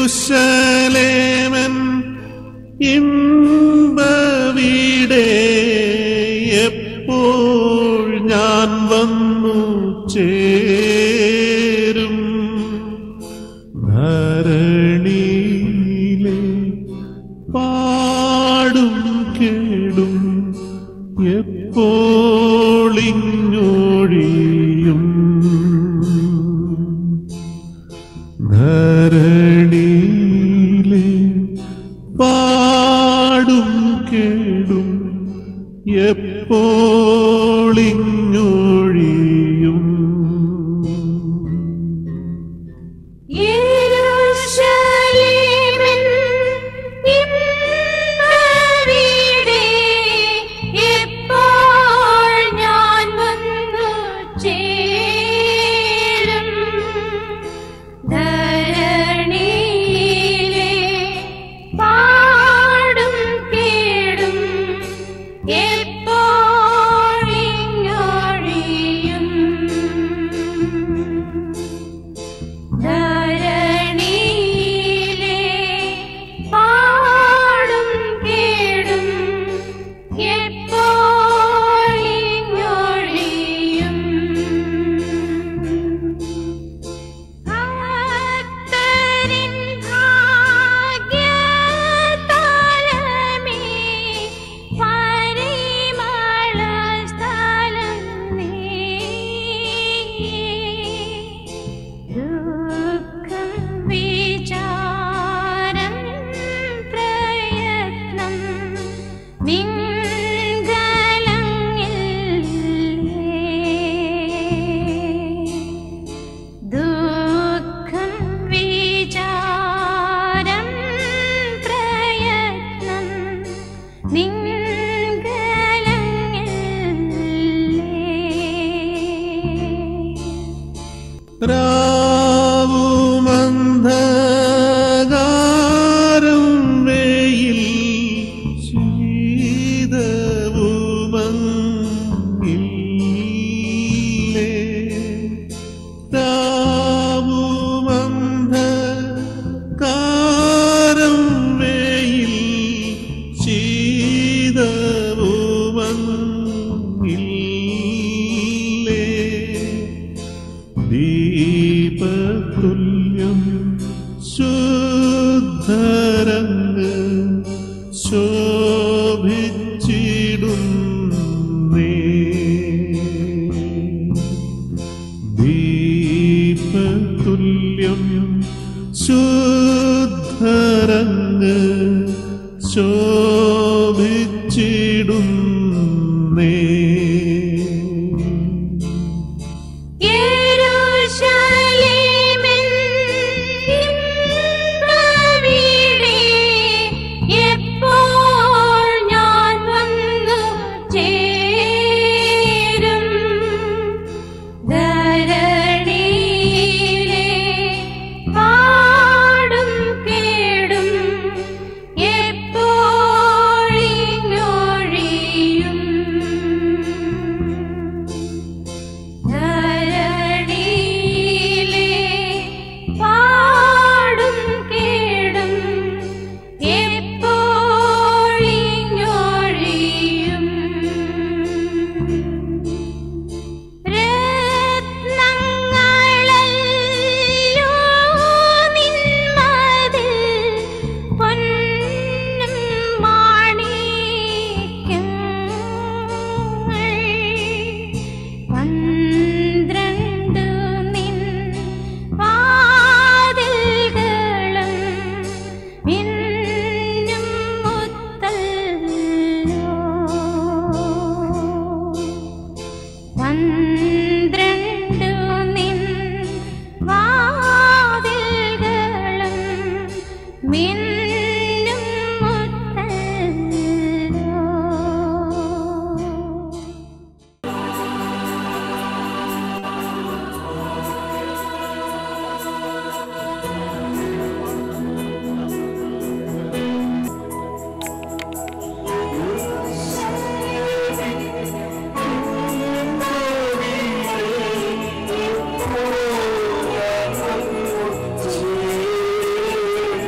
യെരൂശലേമൻ ഇമ്പവിടെ എപ്പോൾ ഞാൻ വന്നു ചേരും ധരണിയിലെ പാടും കേടും എപ്പോളിഞ്ഞൊഴിയും ധരണിയിലെ പാടും കേടും എപ്പോളിഞ്ഞൊഴിയും യെരൂശലേമിൻ ഇമ്പവിടെ എപ്പോൾ ഞാൻ വന്നു ചേരും ധരണിയിലെ പാടും കേടും എപ്പോഴിഞ്ഞൊഴിയും ധരണിയിലെ പാടും കേടും എപ്പോഴിഞ്ഞൊഴിയും ഭക്തരിൻ ഭാഗ്യതലമേ പരിമളസ്ഥലം നീ ദുഃഖം വിചാരം പ്രയത്നം മിങ്കലങ്ങില്ലേ ദുഃഖം വിചാരം പ്രയത്നം നിങ്ങളെ രാവുമന്ധകാരം വെയിൽ ശീതവുമങ്ങില്ലേ രാവുമന്ധകാരം വെയിൽ ശീതവുമങ്ങില്ലേ ദീപതുല്യം ശുദ്ധരങ്ങ് ശോഭിച്ചിടുന്നേ ദീപതുല്യം ശുദ്ധരങ്ങ് ശോഭിച്ചിടുന്നേ യെരൂശലേമിൻ ഇമ്പവിടെ എപ്പോൾ ഞാൻ വന്നു ചേരും ധരണിയിലെ പാടും കേടും എപ്പോഴിഞ്ഞൊഴിയും ധരണിയിലെ പാടും കേടും എപ്പോഴിഞ്ഞൊഴിയും രത്നങ്ങളല്ലോ നിന്മതിൽ പൊന്നും മാണിക്യങ്ങൾ പന്ത്രണ്ടു നിൻ വാതിൽകളും മിന്നും മുത്തല്ലോ പന്ത്രണ്ടു നിൻ വാതിൽകളും മിന്നും മുത്തല്ലോ ും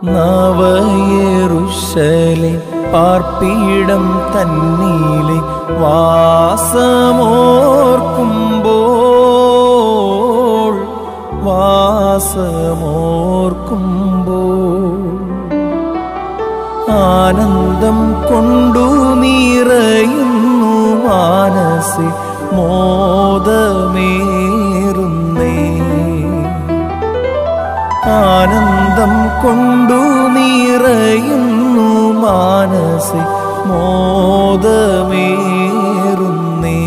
നവയേറുശലെ പാർപ്പീടം തന്നീലെ വാസമോർക്കുമ്പോൾ വാസമോർക്കുമ്പോൾ ആനന്ദം കൊണ്ടു നിറയുന്നു മാനസി മോദമേറുന്നേ ആനന്ദം കൊണ്ടു നിറയുന്നു മാനസി മോദമേറുന്നേ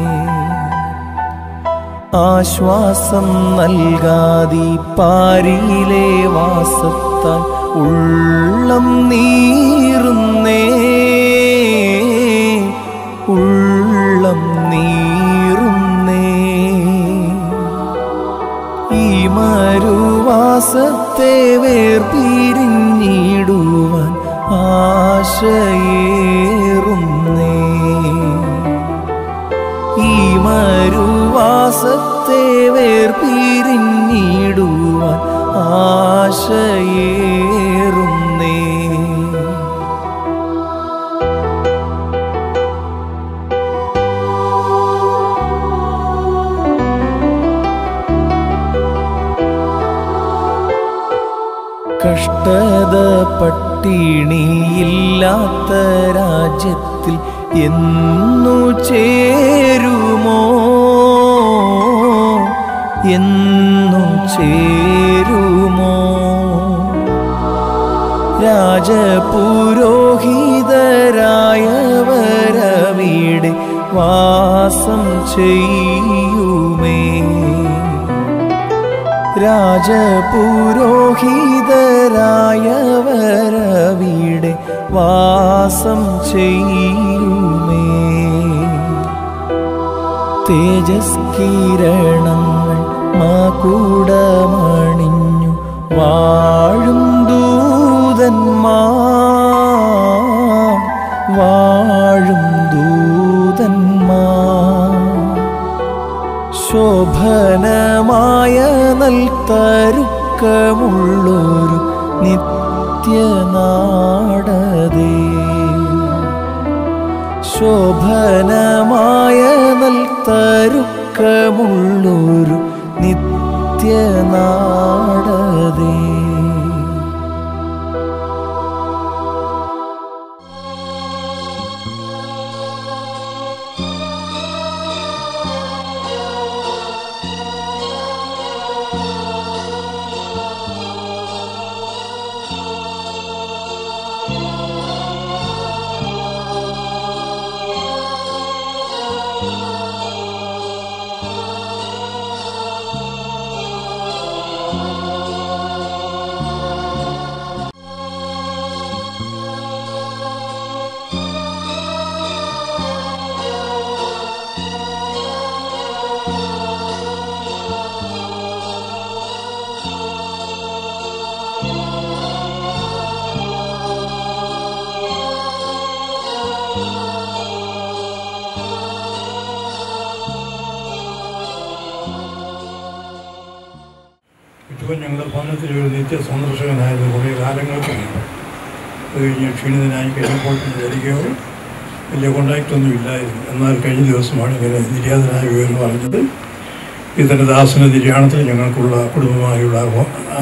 ആശ്വാസം നൽകാതി പാരിയിലെ വാസത്താൽ ഉള്ളം നീറുന്നേ ഉള്ളം നീറുന്നേ ഈ മരുവാസത്തെ വേർപിരിഞ്ഞിടുവാൻ ആശയേറുന്നേ ഈ മരുവാസത്തെ വേർപിരിഞ്ഞിടുവാൻ ആശയേറുന്നേ കഷ്ടത പട്ടിണിയില്ലാത്ത രാജ്യത്തിൽ എന്നു ചേരുമോ എന്നു ചേരുമോ രാജപുരോഹിതരായവരവിടെ വാസം ചെയ്യുമേ രാജപുരോഹിതരായവരവിടെ വാസം ചെയ്യുമേ തേജസ് കിരണങ്ങൾ മാകൂടമണിഞ്ഞു വാഴും ദൂതന്മാർ വാഴും ദൂതന്മാർ ശോഭനമായ നൽത്തരുക്കമുള്ളൊരു നിത്യനാടതേ ശോഭനമായ നൽത്തരുക്കമുള്ളൊരു നിത്യനാടതേ ഇപ്പം ഞങ്ങളുടെ ഭവനത്തിൽ ഒരു നിത്യ സന്ദർശകനായിരുന്നു കുറേ കാലങ്ങൾക്ക് മുമ്പ് അത് കഴിഞ്ഞ് ക്ഷീണിതനായി കഴിഞ്ഞപ്പോൾ പിന്നെ വരികയോ വലിയ കോണ്ടാക്റ്റ് ഒന്നും ഇല്ലായിരുന്നു എന്നാൽ കഴിഞ്ഞ ദിവസമാണ് ഇങ്ങനെ നിര്യാതനായ വിവരം പറഞ്ഞത് ഇതിൻ്റെ ദാസന നിര്യാണത്തിൽ ഞങ്ങൾക്കുള്ള കുടുംബമായുള്ള ആ,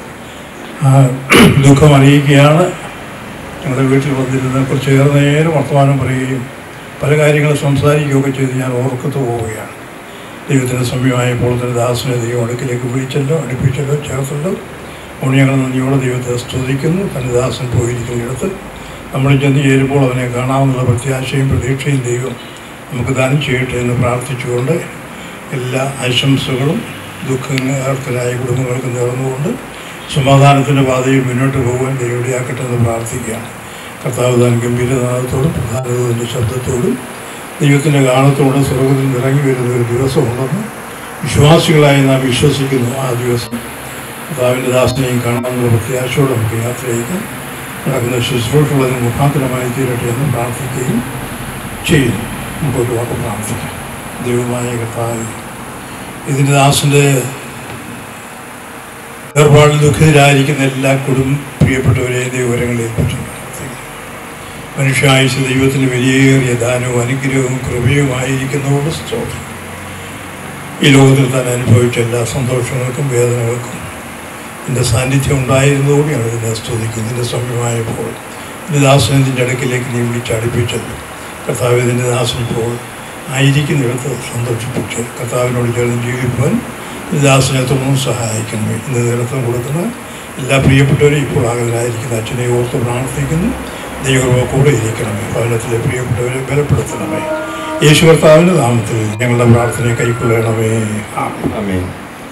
ആ, ദുഃഖം അറിയിക്കുകയാണ് ഞങ്ങളുടെ വീട്ടിൽ വന്നിരുന്ന കുറച്ചേറെ നേരം വർത്തമാനം പറയുകയും പല കാര്യങ്ങൾ സംസാരിക്കുകയൊക്കെ ചെയ്ത് ഞാൻ ഓർക്കത്ത് പോവുകയാണ് ദൈവത്തിൻ്റെ സമയമായപ്പോൾ തന്നെ ദാസനെ ദൈവം അടുക്കിലേക്ക് വിളിച്ചല്ലോ അടുപ്പിച്ചല്ലോ ചേർത്തല്ലോ അതുകൊണ്ട് ഞങ്ങൾ നന്ദിയോടെ ദൈവത്തെ സ്തുതിക്കുന്നു തൻ്റെ ദാസൻ പോയിരിക്കുന്നിടത്ത് നമ്മൾ ചെന്ന് ചേരുമ്പോൾ അവനെ കാണാമെന്നുള്ള പ്രത്യാശയും പ്രതീക്ഷയും ദൈവം നമുക്ക് ദാനം ചെയ്യട്ടെ എന്ന് പ്രാർത്ഥിച്ചുകൊണ്ട് എല്ലാ ആശംസകളും ദുഃഖങ്ങൾക്കനായ കുടുംബങ്ങൾക്ക് നേർന്നുകൊണ്ട് സമാധാനത്തിൻ്റെ പാതയിൽ മുന്നോട്ട് പോകാൻ ദൈവടിയാക്കട്ടെ എന്ന് പ്രാർത്ഥിക്കുകയാണ് കർത്താവ് താൻ ഗംഭീരനാഥത്തോടും പ്രധാനത്തിൻ്റെ ശബ്ദത്തോടും ദൈവത്തിൻ്റെ ഗാനത്തോടെ സ്വർഗത്തിൽ നിന്ന് ഇറങ്ങി വരുന്ന ഒരു ദിവസമുണ്ടെന്ന് വിശ്വാസികളായി നാം വിശ്വസിക്കുന്നു ആ ദിവസം കർത്താവിൻ്റെ ദാസനെയും കാണാനുള്ള പ്രത്യാശയോടെ നമുക്ക് യാത്ര ചെയ്യാൻ നടക്കുന്ന ശുശ്രൂഷകളതിന് മുഖാന്തരമായി തീരട്ടെ എന്ന് പ്രാർത്ഥിക്കുകയും ചെയ്യുന്നു നമുക്കൊരു വാക്ക് പ്രാർത്ഥിക്കാം ദൈവമായ കർത്താവ് ഇതിൻ്റെ ദാസൻ്റെ വേർപാടിൽ ദുഃഖിതരായിരിക്കുന്ന എല്ലാ കുടുംബ പ്രിയപ്പെട്ടവരെ ദൈവരങ്ങളെ ഏൽപ്പിച്ചു മനുഷ്യായുഷ ദൈവത്തിന് വിലയേറിയ ദാനവും അനുഗ്രഹവും കൃപയുമായിരിക്കുന്നതോട് സ്തോത്രം ഈ ലോകത്തിൽ താൻ അനുഭവിച്ച എല്ലാ സന്തോഷങ്ങൾക്കും വേദനകൾക്കും എൻ്റെ സാന്നിധ്യം ഉണ്ടായിരുന്നതോടെ ഞാൻ ഇതിനെ സ്തുതിക്കുന്നു ഇതിൻ്റെ സമയമായപ്പോൾ എൻ്റെ ദാസനെ നിൻ്റെ അടുക്കിലേക്ക് നീ വിളിച്ചടുപ്പിച്ചത് കർത്താവ് ഇതിൻ്റെ ദാസൻ ഇപ്പോൾ ആയിരിക്കുന്നിടത്ത് സന്തോഷിപ്പിച്ച് കർത്താവിനോട് ചേർന്ന് ജീവിക്കുവാൻ എൻ്റെ ദാസനെ തുടർന്നും സഹായിക്കണമേ ഇന്ന് നേതൃത്വം കൊടുക്കുന്ന എല്ലാ പ്രിയപ്പെട്ടവരും ഇപ്പോൾ ആകലായിരിക്കുന്ന അച്ഛനെ ഓർത്ത് പ്രാർത്ഥിക്കുന്നു ദൈവകൃപ കൂടെ ഇരിക്കണമേ ഭവനത്തിലെ പ്രിയപ്പെട്ടവരെ ബലപ്പെടുത്തണമേ യേശു കർത്താവിൻ്റെ നാമത്തിൽ ഞങ്ങളുടെ പ്രാർത്ഥനയെ കൈക്കൊള്ളണമേ ആമേൻ അമേൻ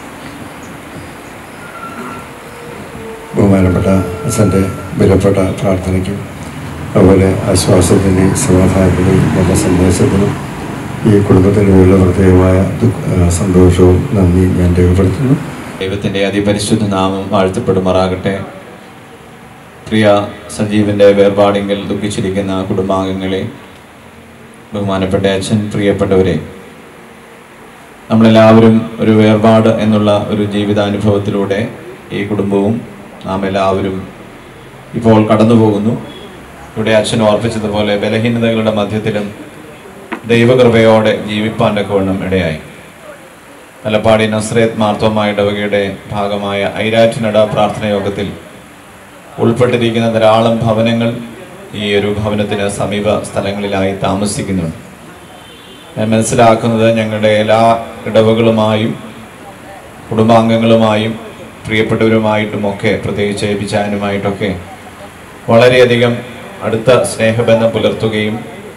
ബഹുമാനപ്പെട്ട അച്ഛൻ്റെ വിലപ്പെട്ട പ്രാർത്ഥനയ്ക്കും അതുപോലെ ആശ്വാസത്തിൻ്റെയും സമാധാനത്തിൻ്റെയും നല്ല സന്ദേശത്തിനും ഈ കുടുംബത്തിനുള്ള പ്രത്യേകമായ ദുഃഖ ആ, സന്തോഷവും നന്ദി ഞാൻ രേഖപ്പെടുത്തുന്നു ദൈവത്തിൻ്റെ അതിപരിശുദ്ധ നാമം വാഴ്ത്തപ്പെടുമാറാകട്ടെ പ്രിയ സജീവൻ്റെ വേർപാടിങ്കിൽ ദുഃഖിച്ചിരിക്കുന്ന കുടുംബാംഗങ്ങളെ ബഹുമാനപ്പെട്ട അച്ഛൻ പ്രിയപ്പെട്ടവരെ നമ്മളെല്ലാവരും ഒരു വേർപാട് എന്നുള്ള ഒരു ജീവിതാനുഭവത്തിലൂടെ ഈ കുടുംബവും നാം എല്ലാവരും ഇപ്പോൾ കടന്നു പോകുന്നു ഇവിടെ അച്ഛൻ ഓർപ്പിച്ചതുപോലെ ബലഹീനതകളുടെ മധ്യത്തിലും ദൈവകൃപയോടെ ജീവിപ്പാൻ്റെ കോണം ഇടയായി മലപ്പാടി നസ്രേത്ത് മാർത്തോമ ഇടവകയുടെ ഭാഗമായ ഐരാറ്റിനട പ്രാർത്ഥന യോഗത്തിൽ ഉൾപ്പെട്ടിരിക്കുന്ന ധാരാളം ഭവനങ്ങൾ ഈ ഒരു ഭവനത്തിന് സമീപ സ്ഥലങ്ങളിലായി താമസിക്കുന്നുണ്ട് ഞാൻ മനസ്സിലാക്കുന്നത് ഞങ്ങളുടെ എല്ലാ ഇടവകളുമായും കുടുംബാംഗങ്ങളുമായും പ്രിയപ്പെട്ടവരുമായിട്ടുമൊക്കെ പ്രത്യേകിച്ച് ബിജാനുമായിട്ടൊക്കെ വളരെയധികം അടുത്ത സ്നേഹബന്ധം പുലർത്തുകയും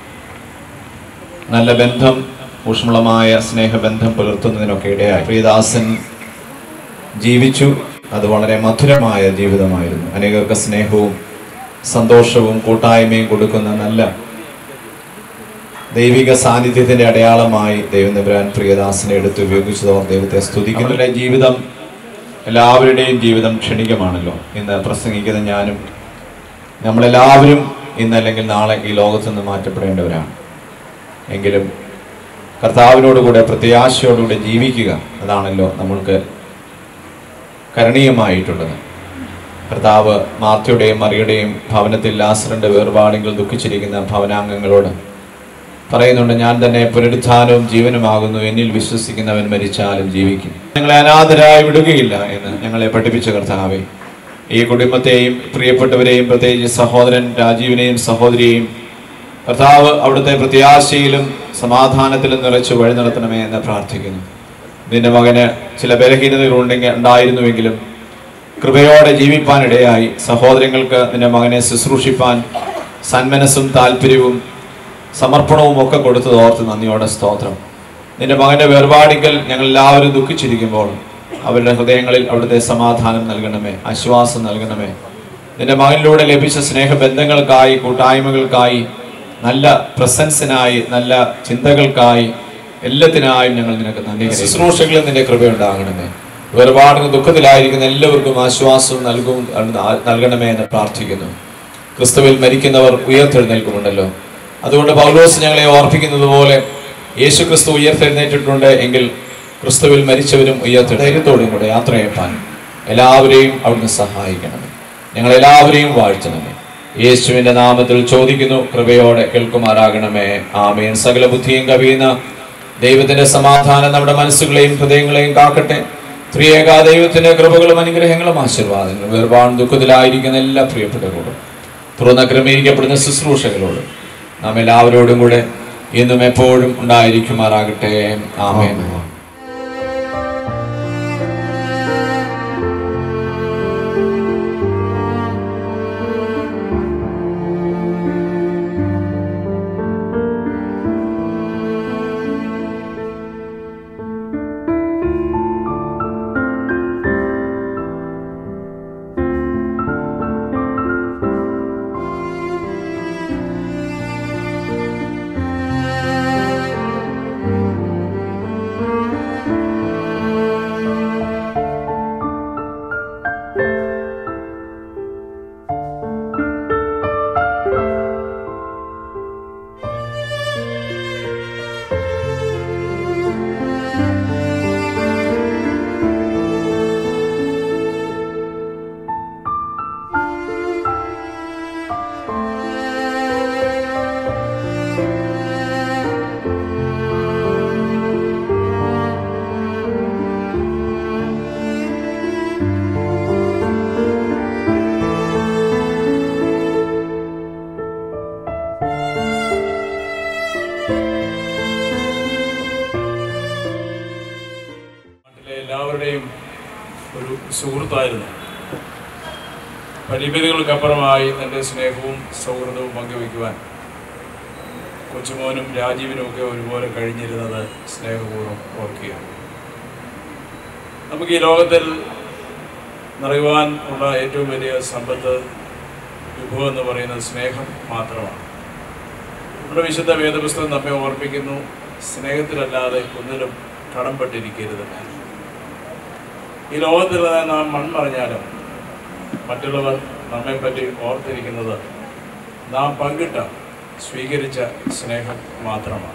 നല്ല ബന്ധം ഊഷ്മളമായ സ്നേഹബന്ധം പുലർത്തുന്നതിനൊക്കെ ഇടയായി പ്രിയദാസൻ ജീവിച്ചു അത് വളരെ മധുരമായ ജീവിതമായിരുന്നു അനേകർക്ക് സ്നേഹവും സന്തോഷവും കൂട്ടായ്മയും കൊടുക്കുന്ന നല്ല ദൈവിക സാന്നിധ്യത്തിന്റെ അടയാളമായി ദൈവനബരാൻ പ്രിയദാസനെ എടുത്ത് ഉപയോഗിച്ചതോർ ദൈവത്തെ സ്തുതിക്കുന്നുണ്ട് ജീവിതം എല്ലാവരുടെയും ജീവിതം ക്ഷണികമാണല്ലോ ഇന്ന് പ്രസംഗിക്കുന്ന ഞാനും നമ്മളെല്ലാവരും ഇന്ന് അല്ലെങ്കിൽ നാളെ ഈ ലോകത്ത് നിന്ന് മാറ്റപ്പെടേണ്ടവരാണ് എങ്കിലും കർത്താവിനോടുകൂടെ പ്രത്യാശയോടുകൂടെ ജീവിക്കുക അതാണല്ലോ നമ്മൾക്ക് കരണീയമായിട്ടുള്ളത് കർത്താവ് മാർത്തയുടെയും മറിയുടെയും ഭവനത്തിൽ ലാസറിന്റെ വേർപാടുകൾ ദുഃഖിച്ചിരിക്കുന്ന ഭവനാംഗങ്ങളോട് പറയുന്നുണ്ട് ഞാൻ തന്നെ പുനരുത്ഥാനവും ജീവനുമാകുന്നു എന്നിൽ വിശ്വസിക്കുന്നവൻ മരിച്ചാലും ജീവിക്കും ഞങ്ങളെ അനാഥരായി വിടുകയില്ല എന്ന് ഞങ്ങളെ പഠിപ്പിച്ച കർത്താവെ ഈ കുടുംബത്തെയും പ്രിയപ്പെട്ടവരെയും പ്രത്യേകിച്ച് സഹോദരൻ രാജീവിനെയും സഹോദരിയെയും കർത്താവ് അവിടുത്തെ പ്രത്യാശയിലും സമാധാനത്തിലും നിറച്ച് വഴി നടത്തണമേ എന്ന് പ്രാർത്ഥിക്കുന്നു നിന്റെ മകന് ചില ബലഹീനതകൾ ഉണ്ടെങ്കിൽ ഉണ്ടായിരുന്നുവെങ്കിലും കൃപയോടെ ജീവിപ്പാനിടയായി സഹോദരങ്ങൾക്ക് നിന്റെ മകനെ ശുശ്രൂഷിപ്പാൻ സന്മനസ്സും താല്പര്യവും സമർപ്പണവും ഒക്കെ കൊടുത്തത് ഓർത്ത് നന്ദിയോടെ സ്തോത്രം നിന്റെ മകന്റെ വേർപാടിക്കൽ ഞങ്ങൾ എല്ലാവരും ദുഃഖിച്ചിരിക്കുമ്പോൾ അവരുടെ ഹൃദയങ്ങളിൽ അവിടുത്തെ സമാധാനം നൽകണമേ ആശ്വാസം നൽകണമേ നിന്റെ മകനിലൂടെ ലഭിച്ച സ്നേഹബന്ധങ്ങൾക്കായി കൂട്ടായ്മകൾക്കായി നല്ല പ്രസൻസിനായി നല്ല ചിന്തകൾക്കായി എല്ലാത്തിനായും ഞങ്ങൾ നിനക്ക് നന്ദി ശുശ്രൂഷകളിൽ നിന്റെ കൃപയുണ്ടാകണമേ വേർപാടിന് ദുഃഖത്തിലായിരിക്കുന്ന എല്ലാവർക്കും ആശ്വാസവും നൽകും നൽകണമേ എന്ന് പ്രാർത്ഥിക്കുന്നു ക്രിസ്തുവിൽ മരിക്കുന്നവർ ഉയർത്തെഴുന്നേൽക്കുമുണ്ടല്ലോ അതുകൊണ്ട് പൗലോസ് ഞങ്ങളെ ഓർപ്പിക്കുന്നത് പോലെ യേശു ക്രിസ്തു ഉയർത്തെഴുന്നേറ്റിട്ടുണ്ട് എങ്കിൽ ക്രിസ്തുവിൽ മരിച്ചവരും ഉയർത്ത ധൈര്യത്തോടും കൂടെ യാത്ര ചെയ്യപ്പാൻ എല്ലാവരെയും അവിടുന്ന് സഹായിക്കണമേ ഞങ്ങൾ എല്ലാവരെയും വാഴ്ത്തണമേ യേശുവിന്റെ നാമത്തിൽ ചോദിക്കുന്നു കൃപയോടെ കേൾക്കുമാറാകണമേ ആമേൻ സകല ബുദ്ധിയും കവിയുന്ന ദൈവത്തിന്റെ സമാധാനം നമ്മുടെ മനസ്സുകളെയും ഹൃദയങ്ങളെയും കാക്കട്ടെ ത്രിയേക ദൈവത്തിന്റെ കൃപകളും അനുഗ്രഹങ്ങളും ആശീർവാദങ്ങളും വേർപാട് ദുഃഖത്തിലായിരിക്കുന്ന എല്ലാ പ്രിയപ്പെട്ടവരോടും തുറന്ന ക്രമീകരിക്കപ്പെടുന്ന ശുശ്രൂഷകളോടും നാം എല്ലാവരോടും കൂടെ ഇന്നും എപ്പോഴും ഉണ്ടായിരിക്കുമാറാകട്ടെ ആമേൻ ും സുഹൃത്തായിരുന്നു പരിമിതികൾക്കപ്പുറമായി തൻ്റെ സ്നേഹവും സൗഹൃദവും പങ്കുവയ്ക്കുവാൻ കൊച്ചുമോനും രാജീവിനും ഒക്കെ ഒരുപോലെ കഴിഞ്ഞിരുന്നത് സ്നേഹപൂർവ്വം ഓർക്കുകയാണ് നമുക്ക് ഈ ലോകത്തിൽ നിറയുവാൻ ഉള്ള ഏറ്റവും വലിയ സമ്പത്ത് വിഭവം എന്ന് പറയുന്നത് സ്നേഹം മാത്രമാണ് നമ്മുടെ വിശുദ്ധ വേദപുസ്തകം നമ്മെ ഓർപ്പിക്കുന്നു സ്നേഹത്തിലല്ലാതെ ഒന്നിലും കടംപെട്ടിരിക്കരുത് ഈ ലോകത്തിൽ നാം മൺമറഞ്ഞാലും മറ്റുള്ളവർ നമ്മെപ്പറ്റി ഓർത്തിരിക്കുന്നത് നാം പങ്കിട്ട സ്വീകരിച്ച സ്നേഹം മാത്രമാണ്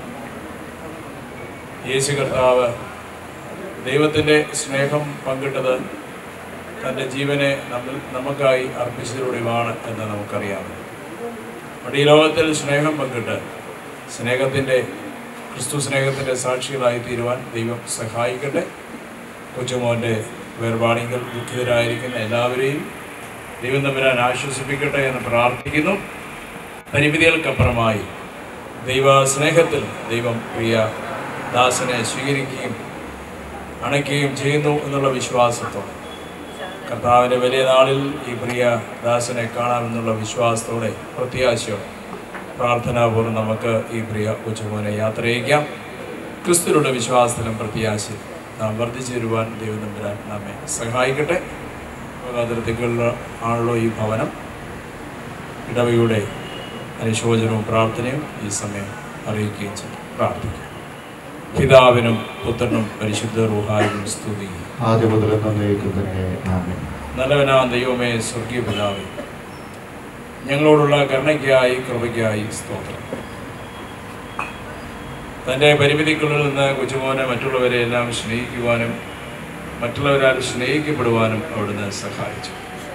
യേശു കർത്താവ് ദൈവത്തിൻ്റെ സ്നേഹം പങ്കിട്ടത് തൻ്റെ ജീവനെ നമ്മൾ നമുക്കായി അർപ്പിച്ചതിലൂടെയുമാണ് എന്ന് നമുക്കറിയാം അവിടെ ഈ ലോകത്തിൽ സ്നേഹം പങ്കിട്ട് സ്നേഹത്തിൻ്റെ ക്രിസ്തു സ്നേഹത്തിൻ്റെ സാക്ഷികളായി തീരുവാൻ ദൈവം സഹായിക്കട്ടെ കൊച്ചുമോൻ്റെ വേർപാടികൾ ദുഃഖിതരായിരിക്കുന്ന എല്ലാവരെയും ദൈവം തമ്പുരാൻ ആശ്വസിപ്പിക്കട്ടെ എന്ന് പ്രാർത്ഥിക്കുന്നു പരിമിതികൾക്കപ്പുറമായി ദൈവ സ്നേഹത്തിൽ ദൈവം പ്രിയ ദാസനെ സ്വീകരിക്കുകയും അണയ്ക്കുകയും ചെയ്യുന്നു എന്നുള്ള വിശ്വാസത്തോടെ കർത്താവിൻ്റെ വലിയ നാളിൽ ഈ പ്രിയ ദാസനെ കാണാമെന്നുള്ള വിശ്വാസത്തോടെ പ്രത്യാശയോടെ പ്രാർത്ഥനാപൂർവ്വം നമുക്ക് ഈ പ്രിയ കൊച്ചുമോനെ യാത്ര ചെയ്യിക്കാം ക്രിസ്തുവിലുള്ള വിശ്വാസത്തിലും പ്രത്യാശയും നാം വർദ്ധിച്ചു വരുവാൻ ദൈവം തമ്പുരാൻ നമ്മെ സഹായിക്കട്ടെ അതിർത്തികളിൽ ആണല്ലോ ഈ ഭവനം ഇടവയുടെ അനുശോചനവും പ്രാർത്ഥനയും ഈ സമയം അറിയിക്കുകയും ചെയ്യും പ്രാർത്ഥിക്കാം പിതാവിനും പുത്രനും പരിശുദ്ധ റുഹായും സ്തുതി ആദ്യം മുതൽ എന്നേക്കും തന്നെ ആമേൻ നല്ലവനാ ദൈവമേ സ്വർഗീയ പിതാവേ ഞങ്ങളോടുള്ള കരുണയ്ക്കായി കൃപയ്ക്കായി സ്തോത്രം തൻ്റെ പരിമിതിക്കുള്ളിൽ നിന്ന് കൊച്ചുമോനെ മറ്റുള്ളവരെ എല്ലാം സ്നേഹിക്കുവാനും മറ്റുള്ളവരാൽ സ്നേഹിക്കപ്പെടുവാനും അവിടുന്ന് സഹായിച്ചു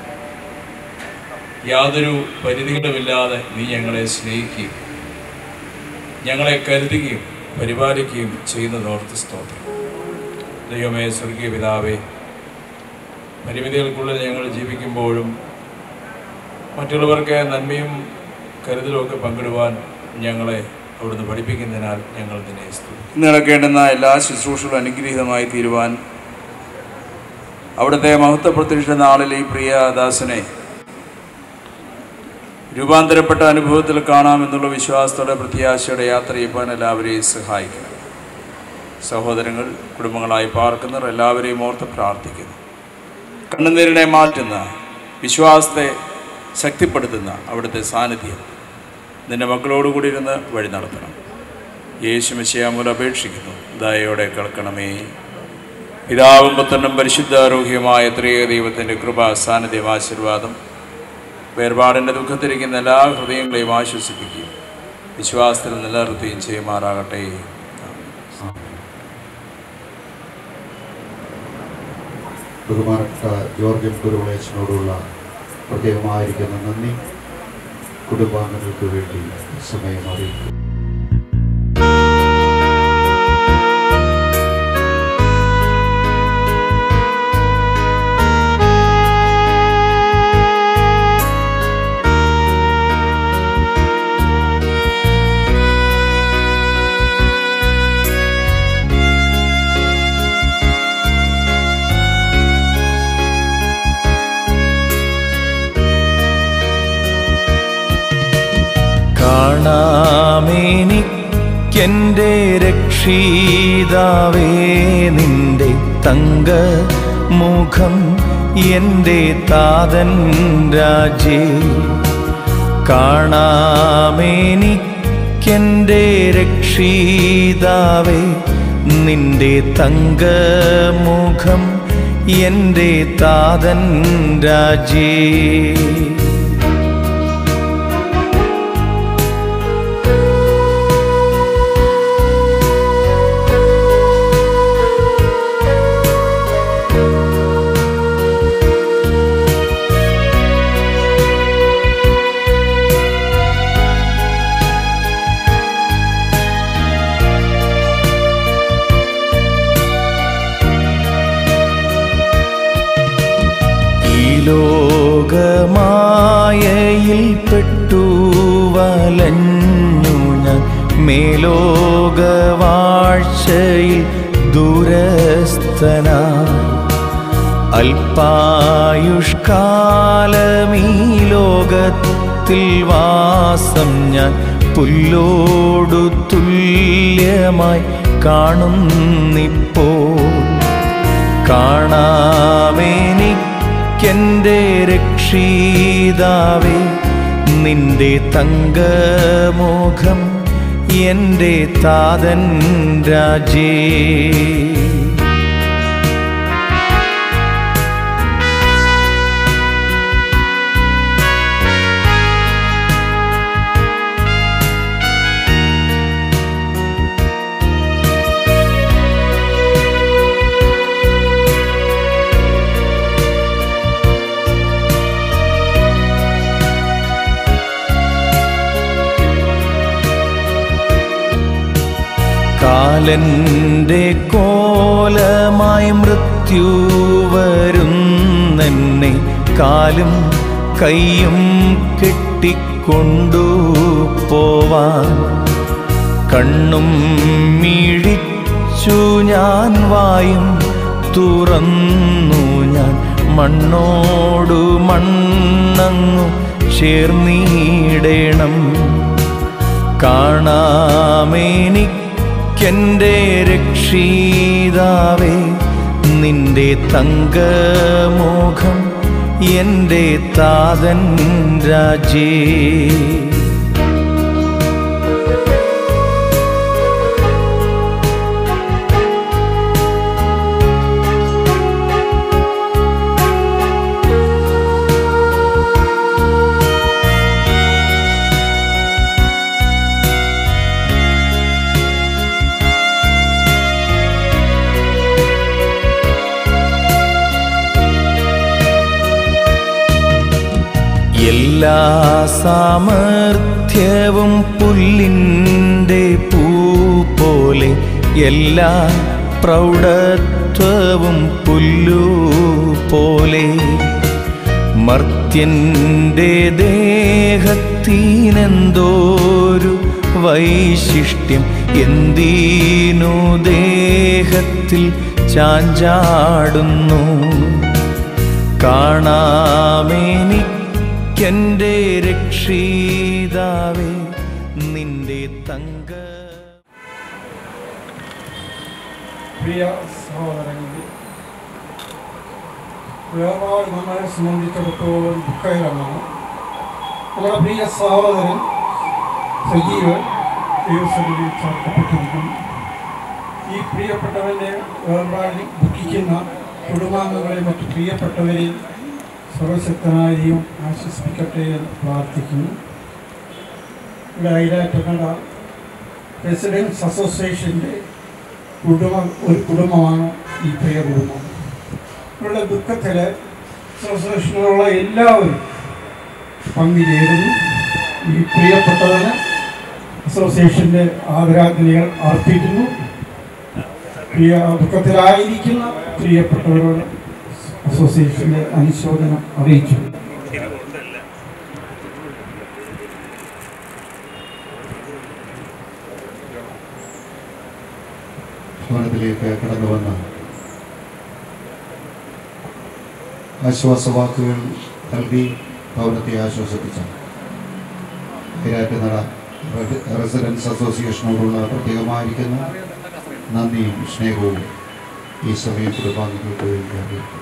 യാതൊരു പരിധികളുമില്ലാതെ നീ ഞങ്ങളെ സ്നേഹിക്കുകയും ഞങ്ങളെ കരുതുകയും പരിപാലിക്കുകയും ചെയ്യുന്നതോർത്ത് സ്തോത്രം ദൈവമേ സ്വർഗീയ പിതാവേ പരിമിതികൾക്കുള്ളിൽ ഞങ്ങൾ ജീവിക്കുമ്പോഴും മറ്റുള്ളവർക്ക് നന്മയും കരുതലും ഒക്കെ പങ്കിടുവാൻ ഞങ്ങളെ അവിടുന്ന് പഠിപ്പിക്കുന്നതിനാൽ ഞങ്ങൾ നിന്നെ സ്തുതിക്കുന്നു. ഇന്ന് നടക്കേണ്ടുന്ന എല്ലാ ശുശ്രൂഷകളും അനുഗ്രഹീതമായി തീരുവാൻ അവിടുത്തെ മഹത്വപ്രത്യക്ഷ നാളിൽ ഈ പ്രിയ ദാസനെ രൂപാന്തരപ്പെട്ട അനുഭവത്തിൽ കാണാമെന്നുള്ള വിശ്വാസത്തോടെ പ്രത്യാശയോടെ യാത്ര ചെയ്യുവാൻ എല്ലാവരെയും സഹായിക്കണം സഹോദരങ്ങൾ കുടുംബങ്ങളായി പാർക്കുന്നവർ എല്ലാവരെയും ഓർത്ത് പ്രാർത്ഥിക്കുന്നു കണ്ണുനീരിനെ മാറ്റുന്ന വിശ്വാസത്തെ ശക്തിപ്പെടുത്തുന്ന അവിടുത്തെ സാന്നിധ്യം നിന്റെ മക്കളോടുകൂടി ഇരുന്ന് വഴി നടത്തണം യേശു മിശയാമൂല അപേക്ഷിക്കുന്നു ദയോടെ കേൾക്കണമേ പിതാവും പുത്രനും പരിശുദ്ധാരോഗ്യമായ ത്രിയ ദൈവത്തിൻ്റെ കൃപ സാന്നിധ്യം ആശീർവാദം വേർപാടിൻ്റെ ദുഃഖത്തിരിക്കുന്ന എല്ലാ ഹൃദയങ്ങളെയും ആശ്വസിപ്പിക്കുകയും വിശ്വാസത്തിൽ നിലനിർത്തുകയും ചെയ്യുമാറാകട്ടെ ബഹുമാനപ്പെട്ട ജോർജൻ കുരുവളേച്ചനോടുള്ള പ്രത്യേകമായിരിക്കുന്ന നന്ദി കുടുംബാംഗങ്ങൾക്ക് വേണ്ടി സമയം അറിയിക്കും കാണാമെനിക്കെൻ്റെ രക്ഷിതാവേ നിന്റെ തങ്ക മുഖം എൻ്റെ താതൻ രാജേ കാണാമെനിക്കെൻ്റെ രക്ഷിതാവേ നിന്റെ തങ്കമുഖം എൻ്റെ താതൻ രാജേ ഈ ലോകമായയിൽ പെട്ടു വലഞ്ഞു ഞാൻ മേലോകവാഴ്ചയിൽ ദൂരസ്ഥനായി അല്പായുഷ്കാലമീ ലോകത്തിൽ വാസം ഞാൻ പുല്ലോടു തുല്യമായി കാണുന്നിപ്പോൾ കാണാമെനിക്കെൻ്റെ രക്ഷിതാവേ നിന്റെ തങ്കമുഖം എൻ്റെ താതൻ രാജേ കാലന്റെ കോലമായി മൃത്യു വരുന്നെന്നെ കാലും കൈയും കെട്ടിക്കൊണ്ടു പോവാൻ കണ്ണും മിഴിച്ചു ഞാൻ വായും തുറന്നു ഞാൻ മണ്ണോടു മണ്ണങ്ങു ചേർന്നിടണം കാണാമെനിക്കെൻ്റെ രക്ഷിതാവേ നിന്റെ തങ്കമുഖം എൻ്റെ താതൻ രാജേ എല്ലാ സാമർഥ്യവും പുല്ലിൻ്റെ പൂ പോലെ എല്ലാ പ്രൗഢത്വവും പുല്ലു പോലെ മർത്യൻ്റെ ദേഹത്തിനെന്തോരു വൈശിഷ്ട്യം എന്തിനു ദേഹത്തിൽ ചാഞ്ചാടുന്നു കാണാമെനിക്കെൻ്റെ രക്ഷിതാവേ നിന്റെ തങ്ക പ്രിയ സഹോദരങ്ങളെ വേർപാട് നമ്മളെ സംബന്ധിച്ചിടത്തോളം ദുഃഖകരമാണ് നമ്മുടെ പ്രിയ സഹോദരൻ സജീവൻ ദൈവസഭയിൽ ചേർക്കപ്പെട്ടിരിക്കുന്നു ഈ പ്രിയപ്പെട്ടവൻ്റെ വേർപാടിൽ ദുഃഖിക്കുന്ന കുടുംബാംഗങ്ങളെ മറ്റു പ്രിയപ്പെട്ടവരെയും സർവശക്തനായ ദൈവം ആശ്വസിപ്പിക്കട്ടെ എന്ന് പ്രാർത്ഥിക്കുന്നു ഇവിടെ ഐരാറ്റക്കട റെസിഡൻസ് അസോസിയേഷൻ്റെ കുടുംബം ഒരു കുടുംബമാണ് ഈ പ്രിയ കുടുംബം ഇവരുടെ ദുഃഖത്തിൽ അസോസിയേഷനിലുള്ള എല്ലാവരും പങ്കുചേരുന്നു ഈ പ്രിയപ്പെട്ടതിന് അസോസിയേഷൻ്റെ ആദരാജ്ഞലികൾ അർപ്പിക്കുന്നു പ്രിയ ദുഃഖത്തിലായിരിക്കുന്ന പ്രിയപ്പെട്ടവരോട് അസോസിയേഷൻ്റെ അനുശോചനം അറിയിച്ചു ഭവനത്തിലേക്ക് കടന്നു വന്ന ആശ്വാസവാക്കുകൾ നൽകി ഭവനത്തെ ആശ്വസിപ്പിച്ച നട റെസിഡൻസ് അസോസിയേഷനോടുള്ള പ്രത്യേകമായിരിക്കുന്ന നന്ദിയും സ്നേഹവും ഈ സമയം കുടുംബാംഗങ്ങൾക്ക് വേണ്ടി അറിയിക്കും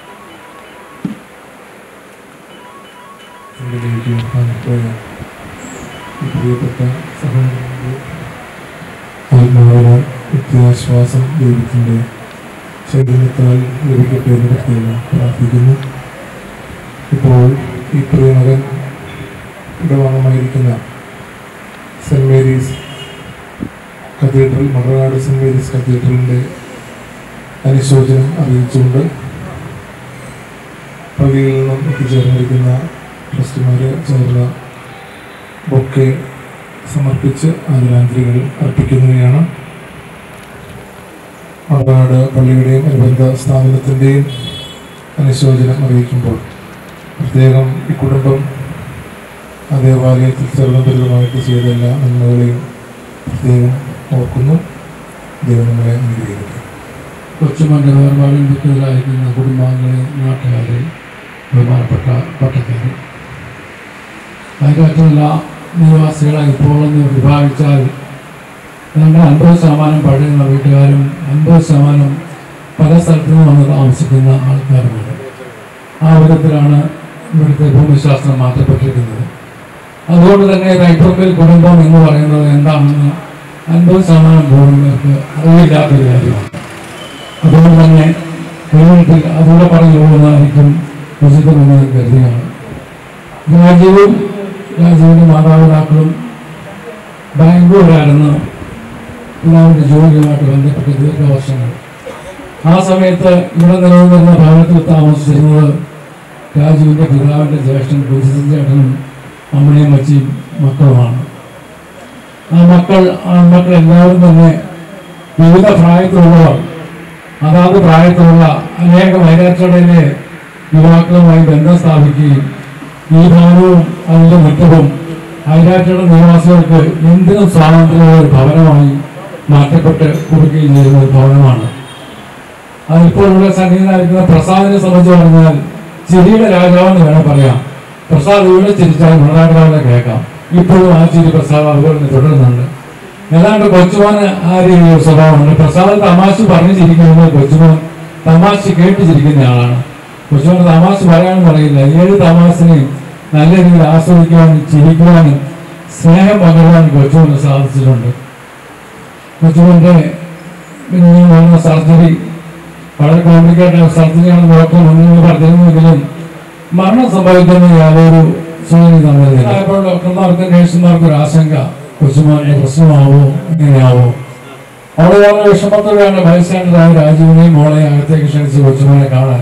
ഉള്ളിലേക്ക് ബഹുമാനപ്പെട്ട ഈ പ്രിയപ്പെട്ട സഹോദരങ്ങളുടെ ആത്മാവിന് നിത്യാശ്വാസം ദൈവത്തിൻ്റെ ചൈതന്യത്താൽ ലഭിക്കട്ടെ എന്ന് പ്രത്യേകം പ്രാർത്ഥിക്കുന്നു ഇപ്പോൾ ഈ പ്രിയ മകൻ ഇടവാങ്ങമായിരിക്കുന്ന Saint Mary's cathedral Maranad Saint Mary's കത്തീഡ്രലിൻ്റെ അനുശോചനം അറിയിച്ചുകൊണ്ട് പള്ളിയിൽ നിന്നും എത്തിച്ചേർന്നിരിക്കുന്ന ട്രസ്റ്റിമാർ ചേർന്ന ബൊക്കെ സമർപ്പിച്ച് ആദരാഞ്ജലികൾ അർപ്പിക്കുന്നവയാണ് മറനാട് പള്ളിയുടെയും അനുബന്ധ സ്ഥാപനത്തിൻ്റെയും അനുശോചനം അറിയിക്കുമ്പോൾ പ്രത്യേകം ഈ കുടുംബം ആ ദേവാലയത്തിൽ ചെറുതരിതമായിട്ട് ചെയ്ത എല്ലാ നന്മകളെയും പ്രത്യേകം ഓർക്കുന്നു ദൈവം നമ്മളെ അനുഗ്രഹിക്കട്ടെ കൊച്ചുമൻ്റെ വേർപാടിൽ ദുഃഖിതരായിരിക്കുന്ന കുടുംബാംഗങ്ങളെ നാട്ടുകാരെ ബഹുമാനപ്പെട്ട പട്ടക്കാരെ അതിനകത്തുള്ള നിവാസികളെ ഇപ്പോൾ ഒന്ന് വിഭാഗിച്ചാൽ ഞങ്ങൾ അൻപത് ശതമാനം പഴയ വീട്ടുകാരും അൻപത് ശതമാനം പല സ്ഥലത്തു നിന്ന് വന്ന് താമസിക്കുന്ന ആൾക്കാരുമാണ് ആ വിധത്തിലാണ് ഇവിടുത്തെ ഭൂമിശാസ്ത്രം മാറ്റപ്പെട്ടിരിക്കുന്നത് അതുകൊണ്ട് തന്നെ റൈപ്പുറമ്പിൽ കുടുംബം എന്ന് പറയുന്നത് എന്താണെന്ന് അൻപത് ശതമാനം ഭൂമികൾക്ക് അറിയില്ലാത്തൊരു കാര്യമാണ് അതുകൊണ്ട് തന്നെ വീട്ടിൽ അതുകൂടെ പറഞ്ഞു പോകുന്നതായിരിക്കും ഉചിതമെന്ന് ഞാൻ കരുതുകയാണ് രാജീവും രാജീവിൻ്റെ മാതാപിതാക്കളും ബാംഗ്ലൂരായിരുന്നു പിതാവിൻ്റെ ജോലിയുമായിട്ട് ബന്ധപ്പെട്ട് ദീർഘവർഷങ്ങൾ ആ സമയത്ത് ഇവിടെ നിലനിന്നിരുന്ന ഭവനത്തിൽ താമസിച്ചിരുന്നത് രാജുവിൻ്റെ പിതാവിൻ്റെ ജ്യേഷ്ഠൻ കുരിശൻ ചേട്ടനും അമ്മയും മച്ചിയും മക്കളുമാണ് ആ മക്കൾ ആ മക്കൾ എല്ലാവരും തന്നെ വിവിധ പ്രായത്തിലുള്ളവർ അതാത് പ്രായത്തിലുള്ള അനേക വൈരാച്ചടയിലെ യുവാക്കളുമായി ബന്ധം സ്ഥാപിക്കുകയും ഈ ഭവനവും അതിൻ്റെ മുറ്റവും ഹൈരാറ്റയുടെ നിവാസികൾക്ക് എന്തിനും സ്വാതന്ത്ര്യമുള്ള ഒരു ഭവനമായി മാറ്റപ്പെട്ട് കൊടുക്കുകയും ചെയ്യുന്ന ഒരു ഭവനമാണ് അതിപ്പോൾ ഇവിടെ സന്നിഹിതനായിരിക്കുന്ന പ്രസാദിനെ സംബന്ധിച്ച് പറഞ്ഞാൽ ചിരിയുടെ രാജാവെന്ന് വേണം പറയാം പ്രസാദ് ഇവിടെ ചിരിച്ചാൽ മൃണാഗ്രാവിനെ കേൾക്കാം ഇപ്പോഴും ആ ചിരി പ്രസാദ് അതുപോലെ തന്നെ തുടരുന്നുണ്ട് ഏതാണ്ട് കൊച്ചുമോന് ആ രീതിയിൽ ഒരു സ്വഭാവമുണ്ട് പ്രസാദ് തമാശ പറഞ്ഞു ചിരിക്കുന്നത് കൊച്ചുമോൻ തമാശ കേട്ട് ചിരിക്കുന്ന ആളാണ് കൊച്ചുമോൻ തമാശ പറയാനും പറയില്ല ഏത് തമാശനെയും നല്ല രീതിയിൽ ആസ്വദിക്കുവാനും ചിരിക്കുവാനും സ്നേഹം പകരുവാനും കൊച്ചുമോന് സാധിച്ചിട്ടുണ്ട് കൊച്ചുമോന്റെ പിന്നെ ഈ വന്ന സർജറി വളരെ കോംപ്ലിക്കേറ്റഡ് സർജറിയാണെന്ന് ഡോക്ടർ മുന്നിൽ പറഞ്ഞിരുന്നെങ്കിലും മരണം സംഭവിക്കുന്ന യാതൊരു സൂചന തന്നിരുന്നില്ല അപ്പോൾ ഡോക്ടർമാർക്കും നഴ്സുമാർക്കും ഒരു ആശങ്ക കൊച്ചുമോനെ പ്രശ്നമാവോ ഇങ്ങനെയാവോ അവിടെ വളരെ വിഷമത്തോടെയാണ് ബൈസ്റ്റാൻഡറായ രാജുവിനെയും മോളെ അകത്തേക്ക് ക്ഷണിച്ച് കൊച്ചുമോനെ കാണാൻ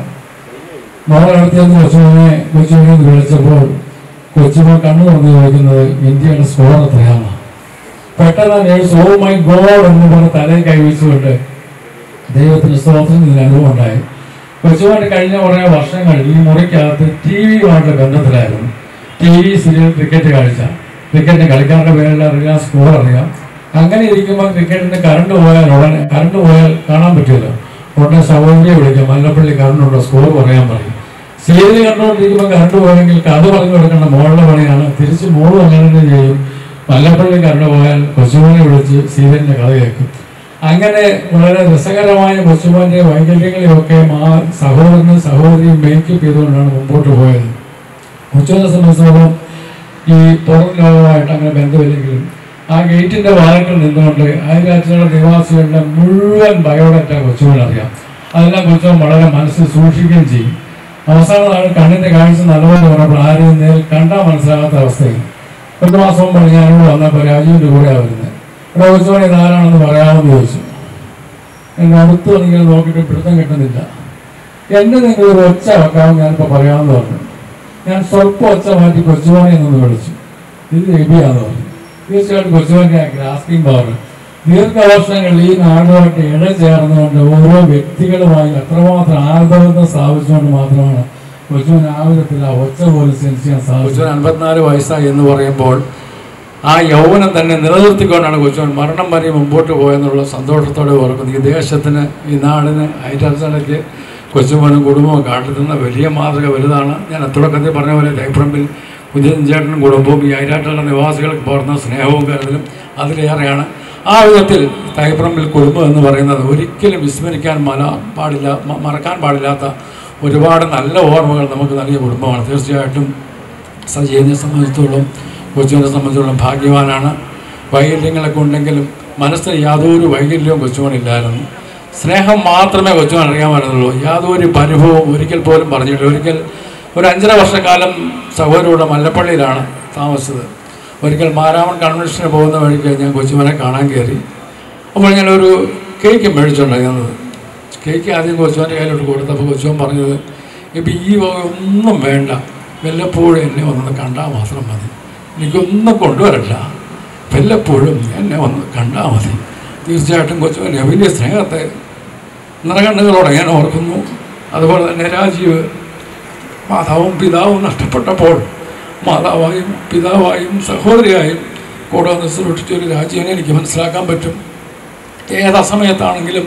മോളെ അടുത്തേക്ക് കൊച്ചുമോനെ കൊച്ചുമോനെ എന്ന് വിളിച്ചപ്പോൾ കൊച്ചുമോൻ കണ്ണു തുറന്ന് ചോദിക്കുന്നത് ഇന്ത്യയുടെ സ്കോർ എത്രയാണ് പെട്ടെന്ന് നേഴ്സ് ഓ മൈ ഗോഡ് എന്ന് പറഞ്ഞ് തലയിൽ കൈവച്ചുകൊണ്ട് ദൈവത്തിന് സ്തോത്രം ഇതിന് അനുഭവം ഉണ്ടായി കൊച്ചുമായിട്ട് കഴിഞ്ഞ കുറേ വർഷങ്ങൾ ഈ മുറിക്കകത്ത് ടി വിയുമായിട്ടുള്ള ബന്ധത്തിലായിരുന്നു ടി വി സീരിയൽ ക്രിക്കറ്റ് കാഴ്ച ക്രിക്കറ്റ് കളിക്കാരുടെ പേരെല്ലാം അറിയാം സ്കോർ അറിയാം അങ്ങനെ ഇരിക്കുമ്പോൾ ക്രിക്കറ്റിന് കറണ്ട് പോയാൽ ഉടനെ കറണ്ട് പോയാൽ കാണാൻ പറ്റില്ല ഉടനെ സഹോദരിയെ വിളിക്കും മല്ലപ്പള്ളി കറണ്ടുണ്ടോ സ്കോർ പറയാൻ പറയും സീരിയൽ കണ്ടുകൊണ്ടിരിക്കുമ്പോൾ കറണ്ട് പോയെങ്കിൽ കഥ പറഞ്ഞു കൊടുക്കേണ്ട മോളുടെ പണിയാണ് തിരിച്ച് മോളും അങ്ങനെ തന്നെ ചെയ്യും മല്ലപ്പള്ളി കറണ്ട് പോയാൽ കൊച്ചുമോനെ വിളിച്ച് സീരിയലിന്റെ കഥ കേൾക്കും അങ്ങനെ വളരെ രസകരമായ കൊച്ചുമോന്റെ വൈകല്യങ്ങളെയൊക്കെ മാ സഹോദരനും സഹോദരിയും മേക്കപ്പ് ചെയ്തുകൊണ്ടാണ് മുമ്പോട്ട് പോയത് കൊച്ചുവിനെ സംബന്ധിച്ചിടത്തോളം ഈ പുറം ലോകമായിട്ട് അങ്ങനെ ബന്ധമില്ലെങ്കിലും ആ ഗേറ്റിന്റെ വാരങ്ങൾ നിന്നുകൊണ്ട് അതിനകത്തുള്ള നിവാസികളുടെ മുഴുവൻ ബയോഡാറ്റ കൊച്ചുവിന് അറിയാം അതെല്ലാം കൊച്ചുവൻ വളരെ മനസ്സിൽ സൂക്ഷിക്കുകയും ചെയ്യും അവസാന നാൾ കണ്ണിന്റെ കാഴ്ച നല്ലപോലെ പറഞ്ഞപ്പോൾ ആരെയും നേരിൽ കണ്ടാൽ മനസ്സിലാകാത്ത അവസ്ഥയിൽ ഒരു മാസം മുമ്പ് ഞാനിവിടെ വന്നപ്പോൾ രാജുവിന്റെ കൂടെയാണ് വരുന്നത് ഇവിടെ കൊച്ചുവൻ ഇതാരാണെന്ന് പറയാമെന്ന് ചോദിച്ചു എന്നെ അടുത്ത് നിങ്ങൾ നോക്കിയിട്ട് പിടുത്തം കിട്ടുന്നില്ല എന്റെ നിങ്ങൾ ഒരു ഒച്ച വെക്കാമെന്ന് ഞാനിപ്പോൾ പറയാമെന്ന് പറഞ്ഞു ഞാൻ സ്വല്പം ഒച്ച മാറ്റി കൊച്ചുവാനെ എന്നൊന്ന് വിളിച്ചു ഇത് രബിയാന്ന് പറഞ്ഞു തീർച്ചയായിട്ടും കൊച്ചുവാന്റെ ഗ്രാസ്പിംഗ് പവർ ദീർഘവർഷങ്ങൾ ഈ നാടുമായിട്ട് ഇഴചേർന്നുകൊണ്ട് ഓരോ വ്യക്തികളുമായി എത്രമാത്രം ആർദ്രബന്ധം സ്ഥാപിച്ചുകൊണ്ട് മാത്രമാണ് കൊച്ചുവൻ ആ വിധത്തിൽ ആ ഒച്ച പോലും സെൻസ് ചെയ്യാൻ സാധിച്ചു കൊച്ചുവൻ അൻപത്തിനാല് വയസ്സായി എന്ന് പറയുമ്പോൾ ആ യൗവനം തന്നെ നിലനിർത്തിക്കൊണ്ടാണ് കൊച്ചുവൻ മരണം വരെ മുമ്പോട്ട് പോയെന്നുള്ള സന്തോഷത്തോടെ ഓർക്കുന്നത് ഈ ദേശത്തിന് ഈ നാടിന് ഐറ്റർസടയ്ക്ക് കൊച്ചുമോനും കുടുംബവും കാട്ടുന്ന വലിയ മാതൃക വലുതാണ് ഞാൻ തുടക്കത്തിൽ പറഞ്ഞ പോലെ തൈപ്പറമ്പിൽ കുഞ്ഞൻ ചേട്ടനും കുടുംബവും ഈ ഐരാട്ടുള്ള നിവാസികൾക്ക് പകർന്ന സ്നേഹവും കരുതലും അതിലേറെയാണ് ആ വിധത്തിൽ തൈപ്പറമ്പിൽ കുടുംബം എന്ന് പറയുന്നത് ഒരിക്കലും വിസ്മരിക്കാൻ മല പാടില്ല മ- മറക്കാൻ പാടില്ലാത്ത ഒരുപാട് നല്ല ഓർമ്മകൾ നമുക്ക് നൽകിയ കുടുംബമാണ് തീർച്ചയായിട്ടും സജീവനെ സംബന്ധിച്ചിടത്തോളം കൊച്ചുവിനെ സംബന്ധിച്ചിടത്തോളം ഭാഗ്യവാനാണ് വൈകല്യങ്ങളൊക്കെ ഉണ്ടെങ്കിലും മനസ്സിന് യാതൊരു വൈകല്യവും കൊച്ചുവനില്ലായിരുന്നു സ്നേഹം മാത്രമേ കൊച്ചുവൻ അറിയാമായിരുന്നുള്ളൂ യാതൊരു പരിഭവവും ഒരിക്കൽ പോലും പറഞ്ഞിട്ടില്ല ഒരിക്കൽ ഒരു അഞ്ചര വർഷക്കാലം സഹോദരയുടെ മല്ലപ്പള്ളിയിലാണ് താമസിച്ചത് ഒരിക്കൽ മാരാമൺ കൺവെൻഷന് പോകുന്ന വഴിക്ക് ഞാൻ കൊച്ചുമനെ കാണാൻ കയറി അപ്പോൾ ഞാനൊരു കേക്ക് മേടിച്ചുണ്ടായിരുന്നത് കേക്ക് ആദ്യം കൊച്ചുവൻ്റെ കയ്യിലോട്ട് കൊടുത്തപ്പോൾ കൊച്ചുവൻ പറഞ്ഞത് ഇപ്പം ഈ വക ഒന്നും വേണ്ട വല്ലപ്പോഴും എന്നെ ഒന്ന് കണ്ടാൽ മാത്രം മതി എനിക്കൊന്നും കൊണ്ടുവരണ്ട വല്ലപ്പോഴും എന്നെ ഒന്ന് കണ്ടാൽ മതി തീർച്ചയായിട്ടും കൊച്ചുവനെ വലിയ സ്നേഹത്തെ നിറകണ്ണുകളോടെ ഞാൻ ഓർക്കുന്നു അതുപോലെ തന്നെ രാജീവ് മാതാവും പിതാവും നഷ്ടപ്പെട്ടപ്പോൾ മാതാവായും പിതാവായും സഹോദരിയായും കൂടെ വന്ന് സൂക്ഷിച്ച ഒരു രാജീവിനെ എനിക്ക് മനസ്സിലാക്കാൻ പറ്റും ഏത് സമയത്താണെങ്കിലും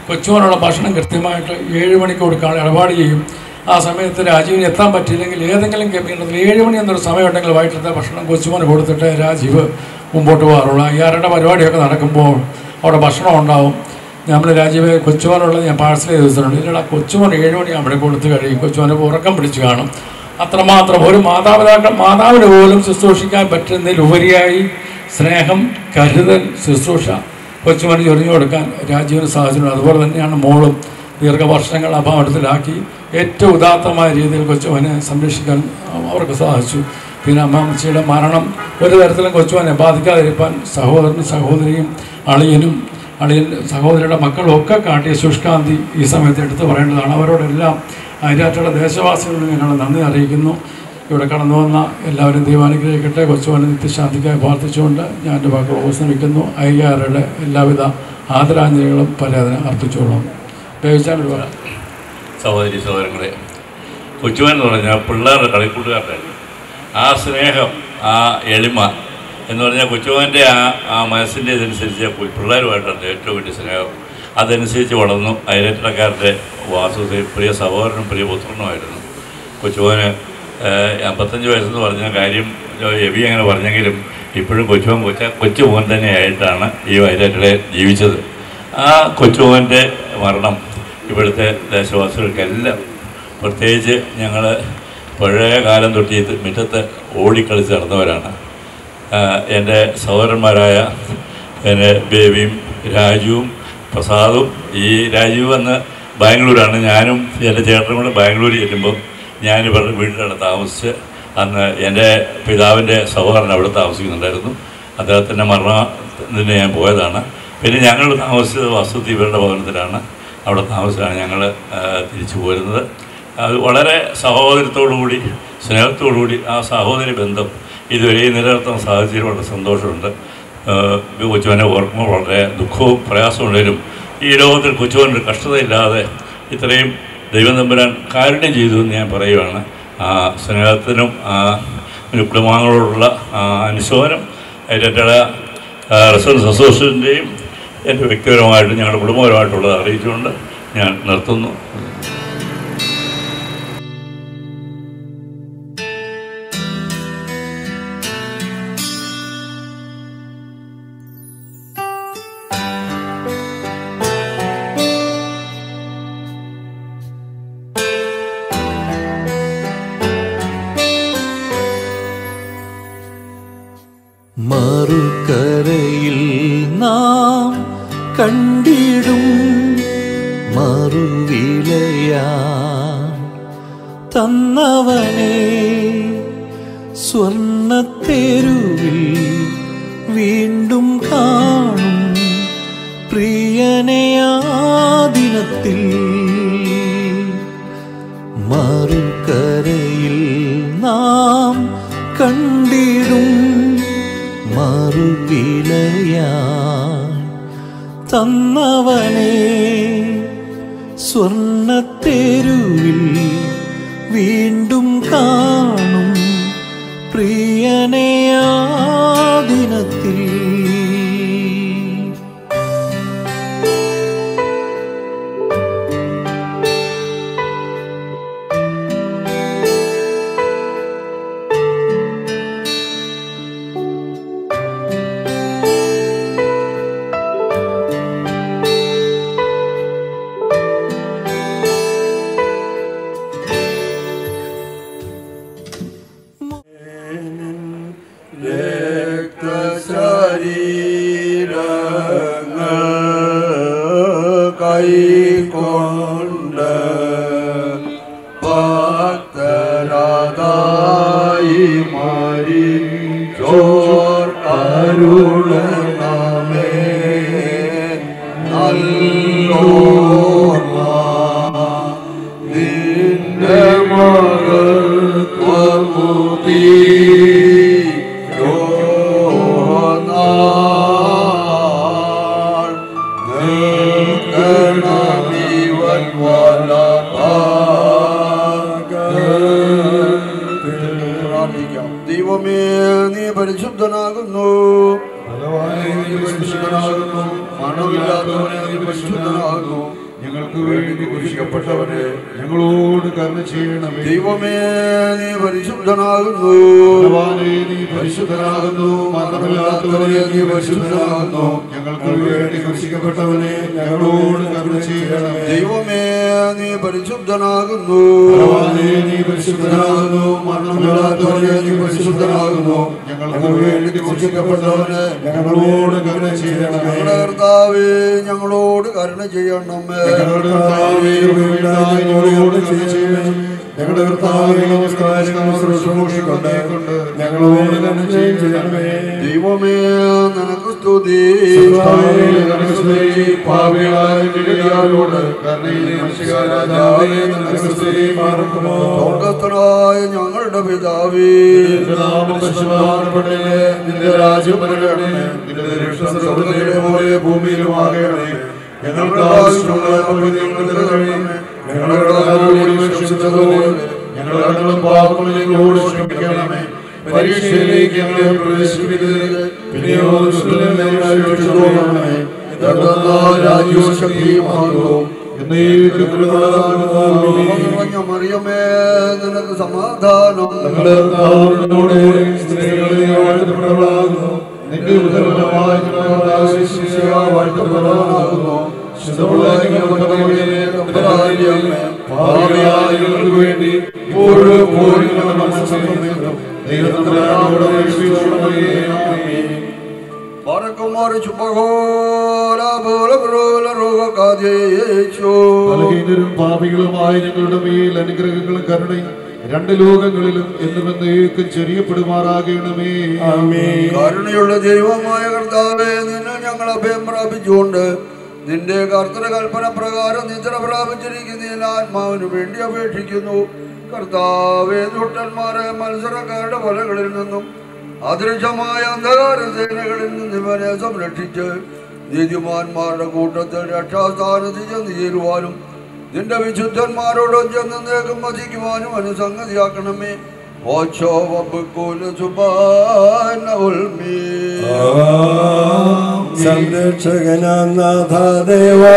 കൊച്ചുമോനുള്ള ഭക്ഷണം കൃത്യമായിട്ട് ഏഴ് മണിക്ക് കൊടുക്കാൻ ഇടപാട് ചെയ്യും ആ സമയത്ത് രാജീവിന് എത്താൻ പറ്റിയില്ലെങ്കിൽ ഏതെങ്കിലും കേന്ദ്രത്തിൽ ഏഴ് മണി എന്നൊരു സമയമുണ്ടെങ്കിൽ വൈകിട്ടത്തെ ഭക്ഷണം കൊച്ചുമോന് കൊടുത്തിട്ട് രാജീവ് മുമ്പോട്ട് പോകാറുള്ളൂ അയ്യാറുടെ പരിപാടിയൊക്കെ നടക്കുമ്പോൾ അവിടെ ഭക്ഷണം ഉണ്ടാവും നമ്മൾ രാജീവ് കൊച്ചുമോനുള്ളത് ഞാൻ പാഴ്സൽ ചെയ്ത് വെച്ചിട്ടുണ്ട് ഇല്ലടാ കൊച്ചുമോൻ ഏഴ് മണി അവിടെ കൊടുത്ത് കഴിയും കൊച്ചുമോനെ ഉറക്കം പിടിച്ച് കാണും അത്രമാത്രം ഒരു മാതാപിതാക്കൾ മാതാവിന് പോലും ശുശ്രൂഷിക്കാൻ പറ്റുന്നതിലുപരിയായി സ്നേഹം കരുതൽ ശുശ്രൂഷ കൊച്ചുമണി ചൊരിഞ്ഞു കൊടുക്കാൻ രാജീവിന് സാധിച്ചിട്ടുണ്ട് അതുപോലെ തന്നെയാണ് മോളും ദീർഘവർഷങ്ങൾ അഭാവത്തിലാക്കി ഏറ്റവും ഉദാത്തമായ രീതിയിൽ കൊച്ചുമനെ സംരക്ഷിക്കാൻ അവർക്ക് സാധിച്ചു പിന്നെ അമ്മാമ്മച്ചിയുടെ മരണം ഒരു തരത്തിലും കൊച്ചുമനെ ബാധിക്കാതിരിക്കാൻ സഹോദരനും സഹോദരിയും അളിയനും അളിയൻ സഹോദരിയുടെ മക്കളും ഒക്കെ കാട്ടിയ ശുഷ്കാന്തി ഈ സമയത്ത് എടുത്തു പറയേണ്ടതാണ് അവരോടെല്ലാം അതിനായിട്ടുള്ള ദേശവാസികളോട് ഞങ്ങൾ നന്ദി അറിയിക്കുന്നു ഇവിടെ കടന്നു വന്ന എല്ലാവരും ദൈവാനുഗ്രഹിക്കട്ടെ കൊച്ചുമനെ നിത്യശാന്തിക്കായി പ്രാർത്ഥിച്ചുകൊണ്ട് ഞാൻ എൻ്റെ വാക്കുകൾ ഉപസമിക്കുന്നു അയ്യാറുടെ എല്ലാവിധ ആദരാഞ്ജലികളും പലതിന് അർപ്പിച്ചോളാം ഉപയോഗിച്ചാൽ ഒരുപാട് സഹോദരി സഹോദരങ്ങളെ കൊച്ചുവൻ എന്ന് പറഞ്ഞാൽ പിള്ളേരുടെ കളിക്കൂട്ടുകാരനായിരുന്നു ആ സ്നേഹം ആ എളിമ എന്ന് പറഞ്ഞാൽ കൊച്ചുവൻ്റെ ആ ആ മനസ്സിൻ്റെ ഇതനുസരിച്ച് പു- പിള്ളേരുമായിട്ടുണ്ട് ഏറ്റവും വലിയ സ്നേഹം അതനുസരിച്ച് വളർന്നു അയലറ്റക്കാരുടെ വാസുദേവ് പ്രിയ സഹോദരനും പ്രിയ പുത്രനുമായിരുന്നു കൊച്ചുവന് അമ്പത്തഞ്ച് വയസ്സെന്ന് പറഞ്ഞ കാര്യം എബി അങ്ങനെ പറഞ്ഞെങ്കിലും ഇപ്പോഴും കൊച്ചുവൻ കൊച്ച കൊച്ചു മോൻ തന്നെയായിട്ടാണ് ഈ വയലാറ്റിലെ ജീവിച്ചത് ആ കൊച്ചുമോൻ്റെ മരണം ഇവിടുത്തെ ദേശവാസികൾക്കെല്ലാം പ്രത്യേകിച്ച് ഞങ്ങൾ പഴയ കാലം തൊട്ട് ഈ മുറ്റത്ത് ഓടിക്കളിച്ച് നടന്നവരാണ് ആ, എൻ്റെ സഹോദരന്മാരായ എൻ്റെ ബേബിയും രാജുവും പ്രസാദും ഈ രാജീവ് വന്ന് ബാംഗ്ലൂരാണ് ഞാനും എൻ്റെ ചേട്ടനും കൂടെ ബാംഗ്ലൂർ ചെല്ലുമ്പോൾ ഞാൻ ഇവരുടെ വീട്ടിലാണ് താമസിച്ച് അന്ന് എൻ്റെ പിതാവിൻ്റെ സഹോദരൻ അവിടെ താമസിക്കുന്നുണ്ടായിരുന്നു അദ്ദേഹത്തിൻ്റെ മരണത്തിന് ഞാൻ പോയതാണ് പിന്നെ ഞങ്ങൾ താമസിച്ചത് വസതി ഇവരുടെ ഭവനത്തിലാണ് അവിടെ താമസിച്ചാണ് ഞങ്ങൾ തിരിച്ചു പോരുന്നത് അത് വളരെ സഹോദരത്തോടു കൂടി സ്നേഹത്തോടു കൂടി ആ സഹോദരി ബന്ധം ഇതുവരെ നിലനിർത്താൻ സാധിച്ചതിൽ വളരെ സന്തോഷമുണ്ട് ആഹ് കൊച്ചുവനെ ഓർക്കുമ്പോൾ വളരെ ദുഃഖവും പ്രയാസമുണ്ടെങ്കിലും ഈ ലോകത്തിൽ കൊച്ചുവനൊരു കഷ്ടതയില്ലാതെ ഇത്രയും ദൈവം തമ്പുരാൻ കാരുണ്യം ചെയ്തു എന്ന് ഞാൻ പറയുവാണ് ആ സ്നേഹത്തിനും ആ കുടുംബാംഗങ്ങളോടുള്ള ആ അനുശോചനം അതിൻ്റെ റെസിഡൻസ് അസോസിയേഷൻ്റെയും എൻ്റെ വ്യക്തിപരമായിട്ടും ഞങ്ങളുടെ കുടുംബപരമായിട്ടുള്ളത് അറിയിച്ചുകൊണ്ട് ഞാൻ നിർത്തുന്നു മറുകരയിൽ നാം കണ്ടിടും മറുവിലയാ തന്നവനെ സ്വർണത്തെരുവിൽ വീണ്ടും കാണും പ്രിയനെയാ ദിനത്തിൽ മറുകരയിൽ നാം കണ്ടിടും മറുവിലയാ തന്നവനെ സ്വർണത്തെരുവിൽ വീണ്ടും കാണും പ്രിയനെയാ ദിനത്തിൽ രക്തശരീരങ്ങൾ കൈക്കൊണ്ട് ഭക്തരാതായി മരിച്ചോർ കരുണമേ നല്ലോർമ്മ നിന്റെ മകത്വമുതി നിൽക്കണമിവൻ പ്രാർത്ഥിക്കാം ദൈവമേ നീ പരിശുദ്ധനാകുന്നു ബലവാനേ, നീ പരിശുദ്ധനാകുന്നു മരണമില്ലാത്തവനെ നീ പരിശുദ്ധനാകുന്നു ഞങ്ങൾക്ക് വേണ്ടി കുരിശിക്കപ്പെട്ടവനെ ഞങ്ങളോട് കരുണ ചെയ്യണമേ ദൈവമേ നീ പരിശുദ്ധനാകുന്നു ഭഗവാനേ നീ പരിശുദ്ധനാകുന്നു മരണമില്ലാത്തവനെ നീ പരിശുദ്ധനാകുന്നു ഞങ്ങൾക്ക് വേണ്ടി കുരിശിക്കപ്പെട്ടവനെ ഞങ്ങളോട് കരുണ ചെയ്യണമേ ദൈവമേ നീ പരിശുദ്ധനാകുന്നു ഭഗവാനേ നീ പരിശുദ്ധനാകുന്നു മരണമില്ലാത്തവനെ നീ പരിശുദ്ധനാകുന്നു ഞങ്ങൾക്ക് വേണ്ടി കുരിശിക്കപ്പെട്ടവനെ ഞങ്ങളോട് കരുണ ചെയ്യണമേ ഞങ്ങളുടെ കർത്താവേ ഞങ്ങളോട് കരുണ ചെയ്യണമേ ഞങ്ങളുടെ കർത്താവേ കൃപയുണ്ടായി ഞങ്ങളോട് കരുണ ചെയ്യണമേ ഞങ്ങളുടെ കർത്താവേ നമസ്കാരങ്ങൾ ശുശ്രൂഷിക്കൊണ്ട് ഞങ്ങളോട് കരുണ ചെയ്യണമേ ദൈവമേ നിനക്ക് സ്തുതി കർത്താവേ, നിനക്ക് സ്തുതി. പാപികളായ ഞങ്ങളോട് കരുണയും മനുഷ്യരാജാവേ നിനക്ക് സ്തുതി പാർക്കുമോ സ്വർഗസ്ഥനായ ഞങ്ങളുടെ പിതാവേ നിന്റെ നാമം പരിശുദ്ധമാക്കപ്പെടണമേ നിന്റെ രാജ്യം വരണമേ നിന്റെ ദീർഘം സ്വർഗ്ഗത്തിലെ പോലെ ഭൂമിയിലുമാകണമേ ഞങ്ങൾക്ക് ആവശ്യമുള്ള പകുതി ഞങ്ങൾക്ക് തരണമേ ഞങ്ങളുടെ കടങ്ങളോട് ക്ഷമിച്ചതുപോലെ ഞങ്ങളുടെ കടങ്ങളും പാപങ്ങളും ഞങ്ങളോട് ക്ഷമിക്കണമേ പരീക്ഷയിലേക്ക് ഞങ്ങളെ പ്രവേശിപ്പിക്കരുത് പിന്നെയോ ദുഷ്ടനിൽ ഞങ്ങളെ രക്ഷിച്ചുകൊള്ളണമേ ഇതെന്നാൽ രാജ്യവും ശക്തിയും ആകും എന്നേക്കും കൃപയുള്ളതാകുന്നു. നിറഞ്ഞ മറിയമേ നിനക്ക് സമാധാനം ഞങ്ങളുടെ കർത്താവിനോട് സ്ത്രീകളിൽ നീ വാഴ്ത്തപ്പെട്ടവളാകുന്നു. നിന്റെ ഉദരഫലമായ കർത്താവ് ശിശുവാ വാഴ്ത്തപ്പെട്ടവനാകുന്നു. ശുദ്ധമുള്ള ഞങ്ങളുടെ മറിയമേ, തമ്പുരാന്റെ അമ്മേ, പാപികളായ ഞങ്ങൾക്ക് വേണ്ടി ഇപ്പോഴും എപ്പോഴും ഞങ്ങളുടെ മനസ്സമേതം ദൈവത്തമ്പുരാനോട് അപേക്ഷിച്ചുകൊള്ളണമേ. ആമേൻ. Barakamari chupagola bola brola roga kadecho. ബലഹീനരും പാപികളുമായ ഞങ്ങളുടെ മേൽ അനുഗ്രഹങ്ങളും കരുണയും രണ്ട് ലോകങ്ങളിലും എന്നും എന്നേക്കും ചെറിയപ്പെടുമാറാകണമേ കരുണയുള്ള ദൈവമായ കർത്താവെ നിന്നെ ഞങ്ങൾ അഭയം പ്രാപിച്ചുകൊണ്ട് നിന്റെ കർത്തന കൽപ്പന പ്രകാരം നിദ്ര പ്രാപിച്ചിരിക്കുന്ന ഈ ആത്മാവിന് വേണ്ടി അപേക്ഷിക്കുന്നു കർത്താവെ ദുഷ്ടന്മാരെ മത്സരക്കാരുടെ വലകളിൽ നിന്നും അദൃശ്യമായ അന്ധകാര സേനകളിൽ നിന്നും ഇവരെ സംരക്ഷിച്ച് നീതിമാന്മാരുടെ കൂട്ടത്തിൽ രക്ഷാസ്ഥാനത്ത് ചെന്ന് ചേരുവാനും നിന്റെ വിശുദ്ധന്മാരോടും ചെന്ന് നേക്കും വസിക്കുവാനും അനുസംഗതിയാക്കണമേ ഓച്ചോ വബുക്കുല സുബാന ഉൽമീ സംരക്ഷകനാം നാഥദേവാ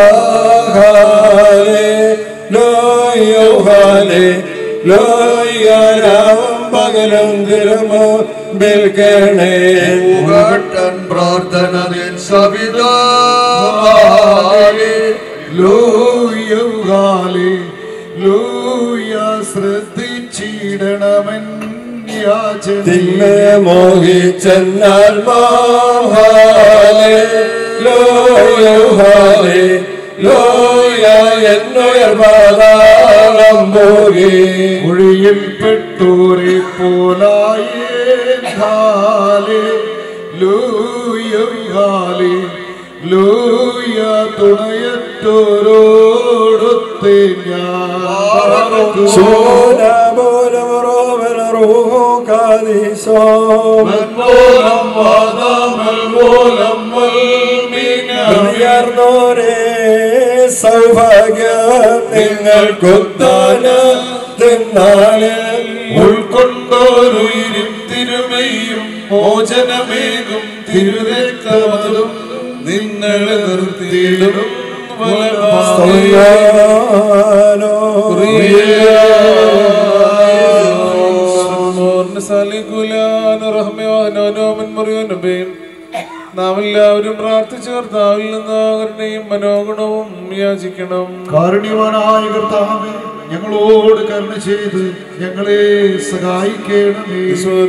ലോയോ ഹാലേ ലോയാരാവും പകലും തിരുമോ ബിൽക്കണേ പൂകട്ടൻ പ്രാർത്ഥന നിൻ സവിതാലേ ലൂയുകാലി ലൂയ ശ്രദ്ധിച്ചിടണമെൻ യാചന തിന്മയെ മോഹിച്ചെന്നാൽ മോഹാലേ ലോയോ ഹാലേ ലോയ എന്നുയർവാദാളം പോകി കുഴിയിൽ പെട്ടോരെ പോലായേ ലൂയുകാലി ലൂയ തുണയറ്റോരോടൊത്തെ ഞാൻ ഉയർന്നോരേ സൗഭാഗ്യം നിങ്ങൾക്കൊത്താന തിന്നാളിൽ ഉൾക്കൊണ്ടോരുയിരും തിരുമയും മോചനമേകും തിരുരക്തമതും നിങ്ങളെ നിർത്തിയിടും നാം എല്ലാവരും പ്രാർത്ഥിച്ചു കർത്താവിൽ നിന്ന് കരുണയും മനോഗുണവും യാചിക്കണം കാരുണ്യവാനായ കർത്താവേ ഞങ്ങളോട് കരുണ ചെയ്ത് ഞങ്ങളെ സഹായിക്കണമേ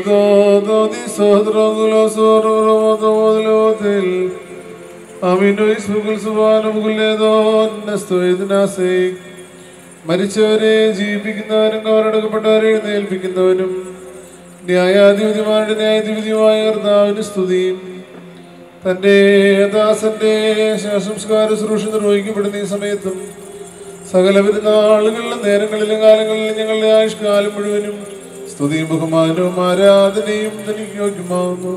മരിച്ചവരെ ജീവിപ്പിക്കുന്നവനും കവറടക്കപ്പെട്ടവരെ എഴുന്നേൽപ്പിക്കുന്നവനും ന്യായാധിപതിമാരുടെ ന്യായാധിപതിയുമായ കർത്താവിന് സ്തുതിയും തൻ്റെ ദാസന്റെ ശവസംസ്കാര ശുശ്രൂഷ നിർവഹിക്കപ്പെടുന്ന ഈ സമയത്തും സകല പെരുന്നാളുകളിലും നേരങ്ങളിലും കാലങ്ങളിലും ഞങ്ങളുടെ ആയുഷ്കാലം മുഴുവനും സ്തുതിയും ബഹുമാനവും ആരാധനയും തനിക്ക് യോഗ്യമാവുന്നു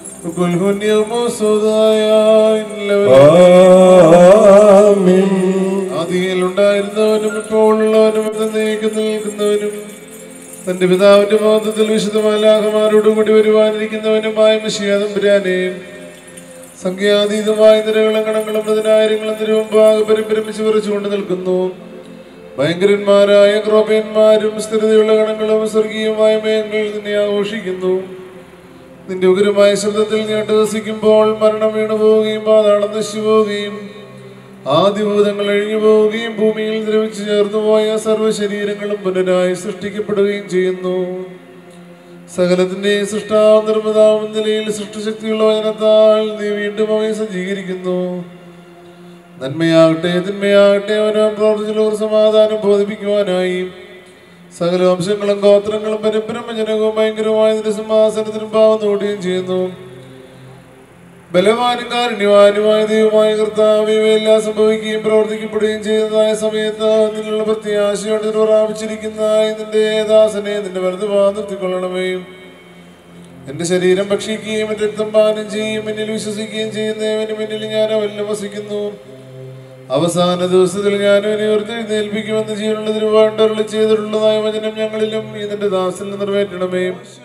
ആദിയിലുണ്ടായിരുന്നവനും ഇപ്പോൾ ഉള്ളവനും എന്നേക്കും നിൽക്കുന്നവനും തന്റെ പിതാവിന്റെ ബോധത്തിൽ വിശുദ്ധ മാലാഹമാരോടുകൂടി വരുവാനിരിക്കുന്നവനുമായ മിഷിയാതമ്പുരാനെയും സംഖ്യാതീതമായ നിരകളും കണങ്ങളും പതിനായിരങ്ങളും തിരുവമ്പാകെ പരിഭ്രമിച്ച് വിറച്ചുകൊണ്ട് നിൽക്കുന്നു ഭയങ്കരന്മാരായ ക്രോപയന്മാരും സ്ഥിരതയുള്ള ഗണങ്ങളും സ്വർഗീയമായ മേഘങ്ങൾ നിന്നെ ആഘോഷിക്കുന്നു നിന്റെ ഉഗ്രമായ ശബ്ദത്തിൽ നീ അട്ടഹസിക്കുമ്പോൾ മരണം വീണു പോവുകയും പാതാളം നശിച്ചു പോവുകയും ആദിഭൂതങ്ങൾ അഴിഞ്ഞു പോവുകയും ഭൂമിയിൽ ദ്രവിച്ചു ചേർന്നുപോയ സർവ്വശരീരങ്ങളും പുനരായി സൃഷ്ടിക്കപ്പെടുകയും ചെയ്യുന്നു സകലത്തിന്റെയും സൃഷ്ടാവും നിർമ്മിതാവും നിലയിൽ സൃഷ്ടിശക്തിയുള്ള വചനത്താൽ നീ വീണ്ടും അവയെ സജ്ജീകരിക്കുന്നു നന്മയാകട്ടെ തിന്മയാകട്ടെ അവനോ പ്രവർത്തിച്ചുള്ളവർ സമാധാനം ബോധിപ്പിക്കുവാനായി സകല വംശങ്ങളും ഗോത്രങ്ങളും പരബ്രഹ്മജനകവും ഭയങ്കരമായ നിന്റെ സിംഹാസനത്തിനും ഭാവം നോടുകയും ചെയ്യുന്നു ബലവാനും കാരുണ്യവാനുമായ ദൈവമായ കർത്താവ് ഇവയെല്ലാം സംഭവിക്കുകയും പ്രവർത്തിക്കപ്പെടുകയും ചെയ്യുന്നതായ സമയത്ത് നിന്നുള്ള പ്രത്യാശയോടെ നിന്നെ പ്രാപിച്ചിരിക്കുന്ന നിന്റെ ദാസനെ നിന്റെ വലതു ഭാഗം നിർത്തിക്കൊള്ളണമേ എന്റെ ശരീരം ഭക്ഷിക്കുകയും എന്റെ രക്തം പാനം ചെയ്യും എന്നിൽ വിശ്വസിക്കുകയും ചെയ്യുന്നവന് മുന്നിൽ ഞാൻ അവലിനെ വസിക്കുന്നു അവസാന ദിവസത്തിൽ ഞാൻ അവനെ ഉയർത്തെഴുന്നേൽപ്പിക്കുമെന്ന് ജീവനുള്ള തിരുവാണ്ടരുളി ചെയ്തിട്ടുള്ളതായ വചനം ഞങ്ങളിലും ഇതിന്റെ ദാസിൽ നിറവേറ്റണമേ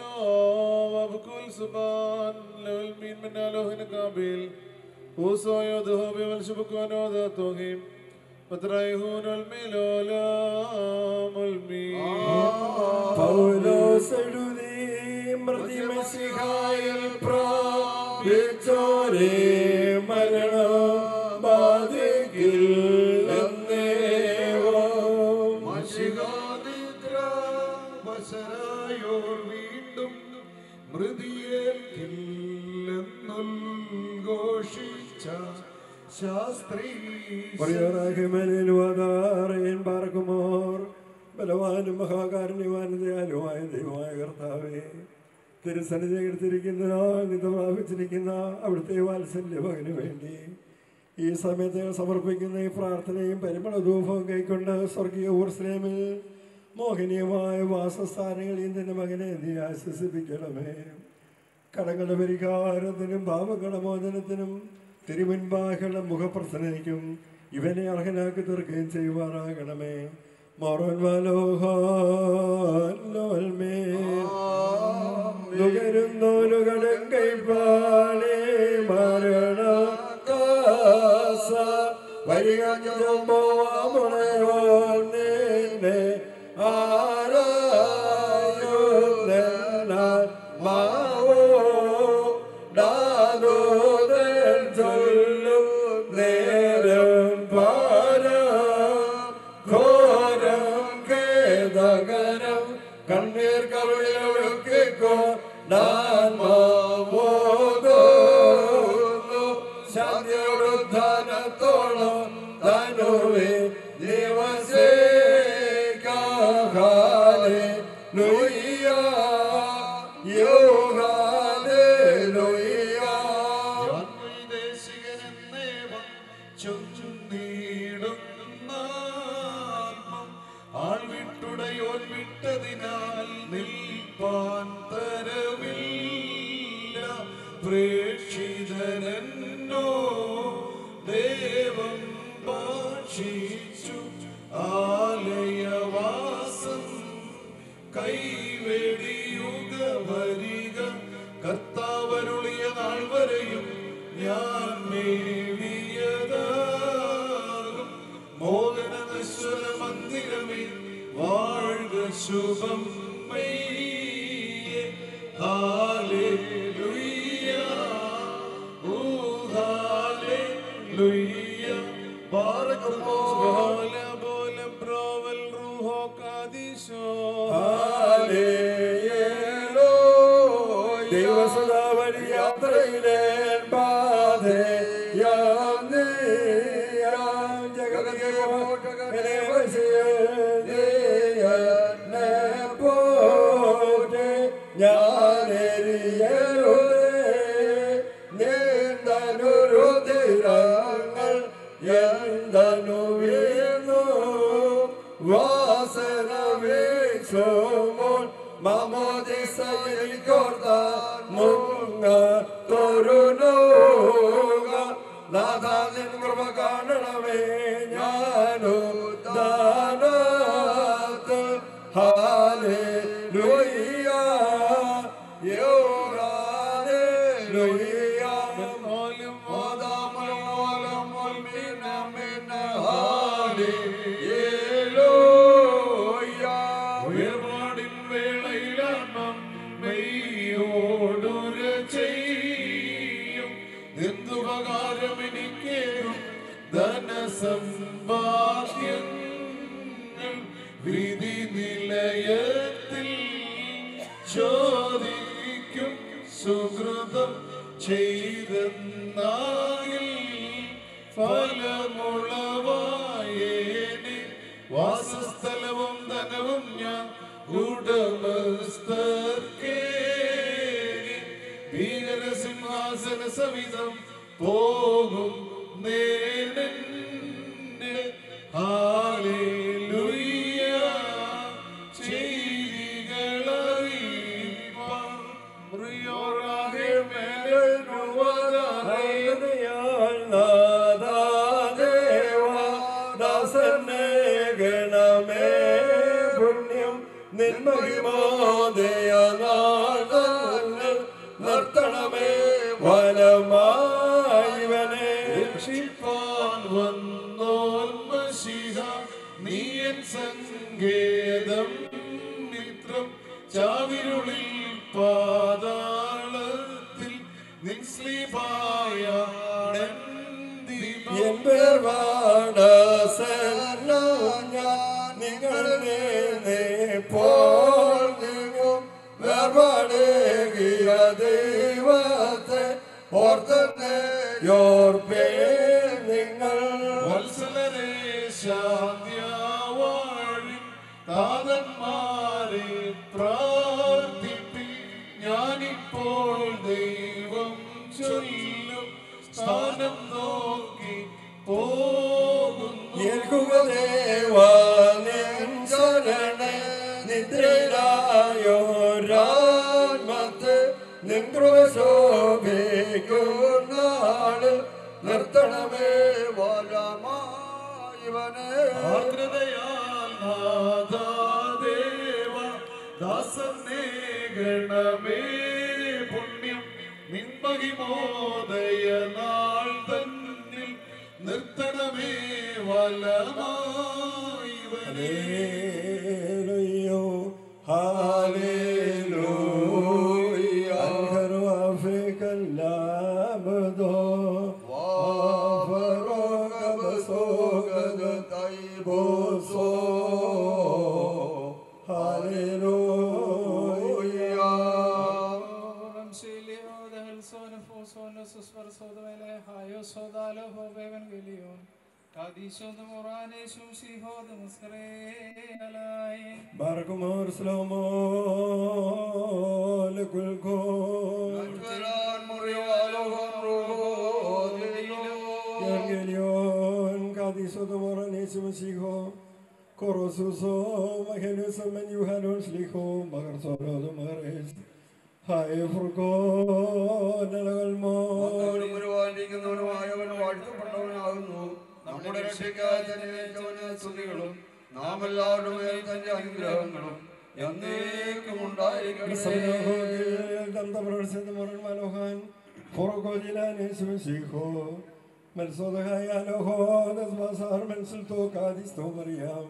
പൗലോസെഴുതി മൃതിമസിഹായിൽ പ്രാപിച്ചോരേ മരണം വശരായോർ വീണ്ടും മൃതിയേൽക്കില്ലെന്നുഘോഷിച്ച ശാസ്ത്രീ പറയുവാൻ പാർക്കുമോർ ബലവാനും മഹാകാരുണ്യവാനും ദയാലുമായ ദൈവമായ കർത്താവേ തിരുസന്നിധി എടുത്തിരിക്കുന്ന നിത പ്രാപിച്ചിരിക്കുന്ന അവിടുത്തെ വാത്സല്യ മകന് വേണ്ടി ഈ സമയത്ത് ഞങ്ങൾ സമർപ്പിക്കുന്ന ഈ പ്രാർത്ഥനയും പരിമളധൂപവും കൈക്കൊണ്ട് സ്വർഗീയ ഊർസ്ലേമിൽ മോഹനീയമായ വാസസ്ഥാനങ്ങളിൽ നിന്റെ മകനെ നീ ആശ്വസിപ്പിക്കണമേ കടങ്ങളുടെ പരിഹാരത്തിനും പാപങ്ങളുടെ മോചനത്തിനും തിരുമുൻപാകുള്ള മുഖപ്രസനയ്ക്കും ഇവനെ അർഹനാക്കി തീർക്കുകയും ചെയ്യുവാറാകണമേ മോറോൻ വാലോഹോൽമേ നുകരുന്നോലുകളും കൈപ്പാളേ മരണ കാസ വരികഞ്ഞുമ്പോ മുണയോൻ നിന്നെ ആരായുന്നാൽ മാവോ ഡാദോദൻ ചൊല്ലും നേരം പാര ഘോരം ഖേദകരം കണ്ണീർ കവിളൊഴുക്കിക്കോ ശാന്തിയോട് ധനത്തോളം തനുവേ ദിവസേ കാഹാലേ ലുയ്യ യോഗാലേ ലുയ്യ ആൾവിട്ടുടയോൻ വിട്ടതിനാൽ നിൽപ്പാൻ തരവില്ല പ്രേക്ഷിതനെന്നോ ദേവം ഭാഷിച്ചു ആലയവാസം കൈവെടിയുക വരിക കർത്താവരുളിയ നാൾ വരെയും ഞാൻ മേവിയതാകും മോഹന നശ്വര മന്ദിരമേ വാഴ്ക ശുഭം മെയ്യേ. ഹാലേലൂയ. ഓ ഹാലേലൂയ. ബാറക്കുമോ. ദൈവസദാവരി യാത്രയിലെ ബാധേ ഞാനെരിയരുതേ എന്തനു വീണു വാസന വീക്ഷോമോൻ മമോദിസയിൽക്കോർത്ത മുങ്ങ തൊരുനോക നാഥാനിൻ കൃപ കാണണമേ ഞാനു ദാനത്ത് ഹാലേ ലുയ്യ യോഗാലേ ലുയ്യ മെയ്യോടുര ചെയ്യും എന്തുപകാരം എനിക്കേറും ധനസമ്പാദ്യങ്ങൾ വിധി നിലയത്തിൽ ചോദിക്കും സുഹൃതം ചെയ്തെന്നാകിൽ ഫലമുളവായേനെ വാസസ്ഥലവും ധനവും ഞാൻ ഉടമസ്ഥർക്കേ ഭീകരസിംഹാസന സവിധം പോകും നേടന്റെ ഹാലേലുയ്യ ചെയ്തികളറിയിപ്പാൻ മുറിയോറാകെ ഗണമേ പുണ്യം നിന്മഹിമോദയ നാടങ്ങൾ നിർത്തണമേ വനമായിവനെ രക്ഷിപ്പാൻ വന്നോന്മശിഹ നീയൻ സങ്കേതം മിത്രം ചാവിരുളിൽ പാതാളത്തിൽ നിൻ സ്ലീപായ എൻ പേർ വാടസന്നോ ഞാൻ നിങ്ങളുടെ പോൾ നീങ്ങും വേർപാടേകിയ ദൈവത്തെ ഓർത്തന്നെ യോർപ്പേ നിങ്ങൾ വത്സലരെ ശാന്തിയാവാഴി താതന്മാരെ പ്രാർത്ഥിപ്പി ഞാനിപ്പോൾ ദൈവം ചൊല്ലും സ്ഥാനം നോക്കി പോകുന്നു ഏൽക്കുകദേവാനിൻ ശരണ നിദ്രയിലായോരാത്മത്തെ നിന്ദ്രശോഭിക്കുന്നാള് നിർത്തണമേ വലമായിവനെ ആർദ്രതയാൽ നാഥാദേവ ദാസനെ ഗണമേ പുണ്യം നിൻമഹിമോദയ നാൾ തന്നിൽ നിർത്തണമേ വലമായിവനേ ഹല്ലേലൂയ്യോ ഹല്ലേലൂയ്യ അൻഹർവാഫികല്ലാമദോ വാഫറോഗബസോഗദ തൈബോസോ ഹല്ലേലൂയ്യ Barkumor Slomo Lekulkon Evangelion Kadisotomora Nesumsiho Korosuso Mahelusam and Yuhanon Sliho Magarsoro Mares Hai Furko Nalagalmo പരിപാലിക്കുന്നവനുമായവൻ വാഴ്ത്തപ്പെട്ടവനാകുന്നു നമ്മുടെ രക്ഷയ്ക്കായി ജനിച്ചവന് സ്തുതികളും നാം എല്ലാവരുടെ മേൽ തന്റെ അനുഗ്രഹങ്ങളും എന്നേക്കും ഉണ്ടായിരിക്കട്ടെ Malohan Forokodila Nesumsiho Melsodahaya Loho Nesbasar Melsulto Kadisto Mariam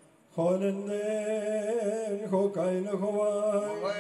Holenden Hokaina Howai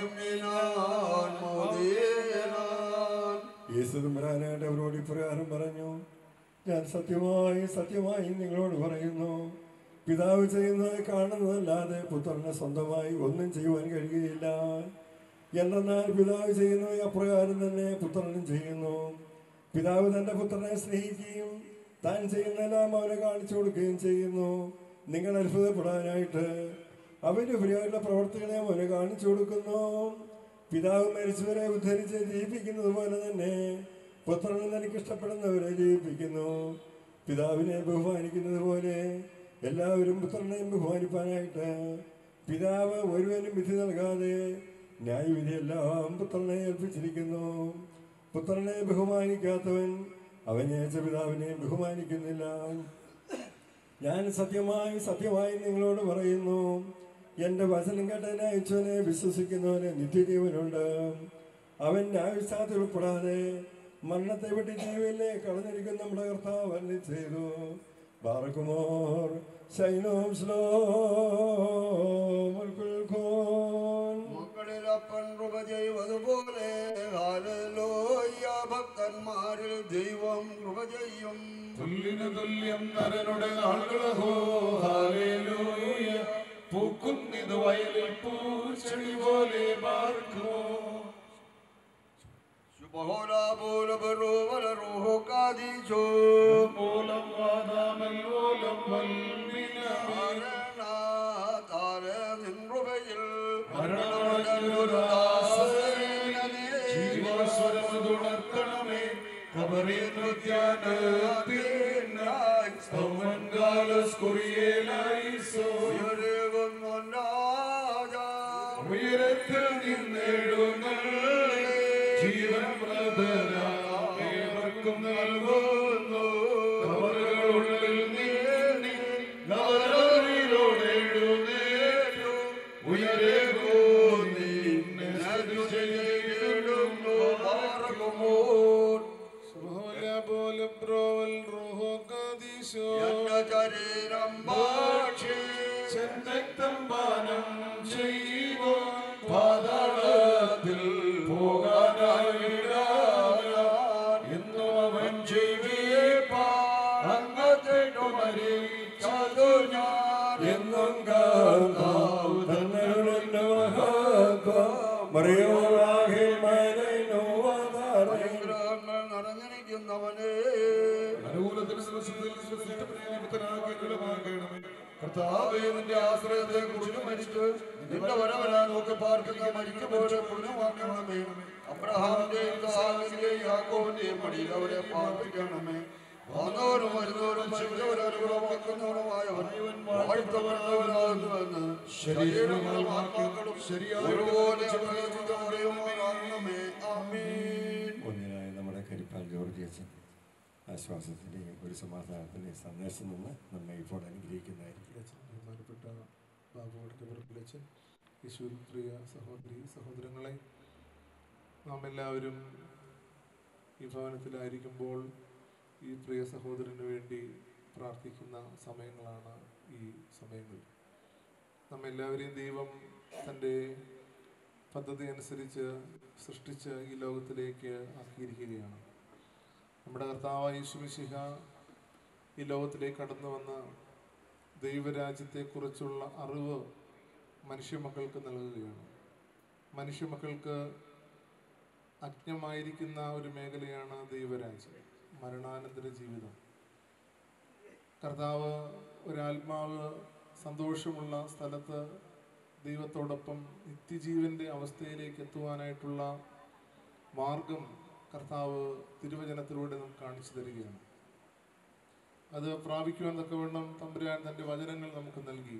യേശുദമ്പരാനായിട്ട് അവരോട് ഇപ്രകാരം പറഞ്ഞു ഞാൻ സത്യമായി സത്യമായി നിങ്ങളോട് പറയുന്നു പിതാവ് ചെയ്യുന്നത് കാണുന്നതല്ലാതെ പുത്രന് സ്വന്തമായി ഒന്നും ചെയ്യുവാൻ കഴിയുകയില്ല എന്തെന്നാൽ പിതാവ് ചെയ്യുന്നത് അപ്രകാരം തന്നെ പുത്രനും ചെയ്യുന്നു പിതാവ് തന്റെ പുത്രനെ സ്നേഹിക്കുകയും താൻ ചെയ്യുന്നതെല്ലാം അവനെ കാണിച്ചു കൊടുക്കുകയും ചെയ്യുന്നു നിങ്ങൾ അത്ഭുതപ്പെടാനായിട്ട് അവന്റെ പ്രിയരുടെ പ്രവർത്തികളെ അവന് കാണിച്ചു കൊടുക്കുന്നു പിതാവ് മരിച്ചവരെ ഉദ്ധരിച്ച് ജീവിക്കുന്നത് പോലെ തന്നെ പുത്രനും തനിക്ക് ഇഷ്ടപ്പെടുന്നവരെ ജീവിപ്പിക്കുന്നു പിതാവിനെ ബഹുമാനിക്കുന്നത് പോലെ എല്ലാവരും പുത്രനെയും ബഹുമാനിപ്പാനായിട്ട് പിതാവ് ഒരുവനും വിധി നൽകാതെ ന്യായവിധിയെല്ലാം പുത്രനെ ഏൽപ്പിച്ചിരിക്കുന്നു പുത്രനെ ബഹുമാനിക്കാത്തവൻ അവനേച്ച പിതാവിനെ ബഹുമാനിക്കുന്നില്ല ഞാൻ സത്യമായി സത്യമായി നിങ്ങളോട് പറയുന്നു എൻ്റെ വചനം കേട്ടതിനെ അയച്ചവനെ വിശ്വസിക്കുന്നവന് നിത്യജീവനുണ്ട് അവൻ ന്യായവിശ്വാസത്തിൽ ഉൾപ്പെടാതെ മരണത്തെ വിട്ട് ജീവനിലെ കളഞ്ഞിരിക്കുന്ന നമ്മുടെ കർത്താവ് അരുളി ചെയ്തു ബാറക്കുമോർ ശൈനോം സ്ലോ മക്കളിൽ അപ്പൻ കൃപ ചെയ്യും എന്നതുപോലെ ഹാലലോയ ഭക്തന്മാരിൽ ദൈവം കൃപ ചെയ്യും തുല്ലിനു തുല്യം നരനുടെ നാളുകളഹോ ഹാലേലൂയ പൂക്കുന്നിത് വയലിൽ പൂച്ചെടി പോലെ പാർക്കുമോ ശുഭഹോലാ പോല ബറോവല റോഹോ കാദിച്ചോ മൂലം വാദാമൽ മൂലം വൽമിനമേ താര നിൻകൃപയിൽ ജീവസ്വരമുണർത്തണമേ കബറി നൃത്യാനത്തിനായി സ്തവൻകാലസ് കുറിയേലായിസോ ഉയരത്തിൽ നിന്നെഴുന്നള്ളി ജീവൻ പ്രതരാമേവർക്കും നൽകുന്നു കബറുകളുള്ളിൽ നീന്തി നവരവിലോടെ എഴുന്നേറ്റു ഉയരേകോ നിന്നെ സ്തുതിച്ചിടുന്നു പാർക്കുമോൻ പോലും പ്രോവൽ റോഹോ കാദീശോ ശരീരം ഭാക്ഷി ചെന്നക്തം പാനം ചെയ്യുമോ പാതാളത്തിൽ പോകാനായിടാൻ എന്നും അവൻ ജീവിപ്പാൻ അങ്ങത്തേക്കു മരിച്ചതു ഞാൻ എന്നും കാത്താവ് തങ്ങളുടെ മഹത്വം മറിയോറാകെ മനോവാധാരേ അനുഗ്രഹങ്ങൾ നിറഞ്ഞിരിക്കുന്നവനേ അനുകൂലത്തിന് ദിവസത്തിൽ നിമിത്തനാക്കണമേ കർത്താവേ നിന്റെ ആശ്രയത്തെ കുറിച്ച് മരിച്ച് നിന്റെ വരവരാ നോക്കി പാർക്കുന്ന മരിക്കുപോലെ പുണ്യമാക്കണമേ അബ്രഹാമിന്റെയും ഇസ്ഹാക്കിന്റെയും യാക്കോബിന്റെയും മടിയിൽ അവരെ പാർപ്പിക്കണമേ വന്നവരും വരുന്നവരും മരിച്ചവരനുഗ്രഹമാക്കുന്നവരുമായവൻ വാഴ്ത്തപ്പെട്ടവരാകുന്നുവെന്ന് ശരീരങ്ങളും ആത്മാക്കളും ഒരുപോലെ അറിയുമാറാകണമേ ആമീൻ ഒന്നിനായ നമ്മുടെ കരിപ്പാൽ ജോർജ് അച്ഛൻ ആശ്വാസത്തിൻ്റെയും ഒരു സമാധാനത്തിൻ്റെയും സന്ദേശം നിന്ന് നമ്മെ ഇപ്പോൾ അനുഗ്രഹിക്കുന്നതായിരിക്കും ബഹുമാനപ്പെട്ട ബാബുവിൻ്റെ പുറപ്പിലച്ചൻ യേശുവിൽ പ്രിയ സഹോദരി സഹോദരങ്ങളെ നാം എല്ലാവരും ഈ ഭവനത്തിലായിരിക്കുമ്പോൾ ഈ പ്രിയ സഹോദരന് വേണ്ടി പ്രാർത്ഥിക്കുന്ന സമയങ്ങളാണ് ഈ സമയങ്ങൾ നമ്മെല്ലാവരെയും ദൈവം തൻ്റെ പദ്ധതി അനുസരിച്ച് സൃഷ്ടിച്ച് ഈ ലോകത്തിലേക്ക് ആക്കിയിരിക്കുകയാണ് നമ്മുടെ കർത്താവായ യേശുമിശിഹ ഈ ലോകത്തിലേക്ക് കടന്നു വന്ന ദൈവരാജ്യത്തെക്കുറിച്ചുള്ള അറിവ് മനുഷ്യമക്കൾക്ക് നൽകുകയാണ് മനുഷ്യമക്കൾക്ക് അജ്ഞമായിരിക്കുന്ന ഒരു മേഖലയാണ് ദൈവരാജ്യം മരണാനന്തര ജീവിതം കർത്താവ് ഒരാത്മാവ് സന്തോഷമുള്ള സ്ഥലത്ത് ദൈവത്തോടൊപ്പം നിത്യജീവന്റെ അവസ്ഥയിലേക്ക് എത്തുവാനായിട്ടുള്ള മാർഗം കർത്താവ് തിരുവചനത്തിലൂടെ നമുക്ക് കാണിച്ചു തരികയാണ് അത് പ്രാപിക്കുവാൻ തക്കവണ്ണം തമ്പുരാൻ തൻ്റെ വചനങ്ങൾ നമുക്ക് നൽകി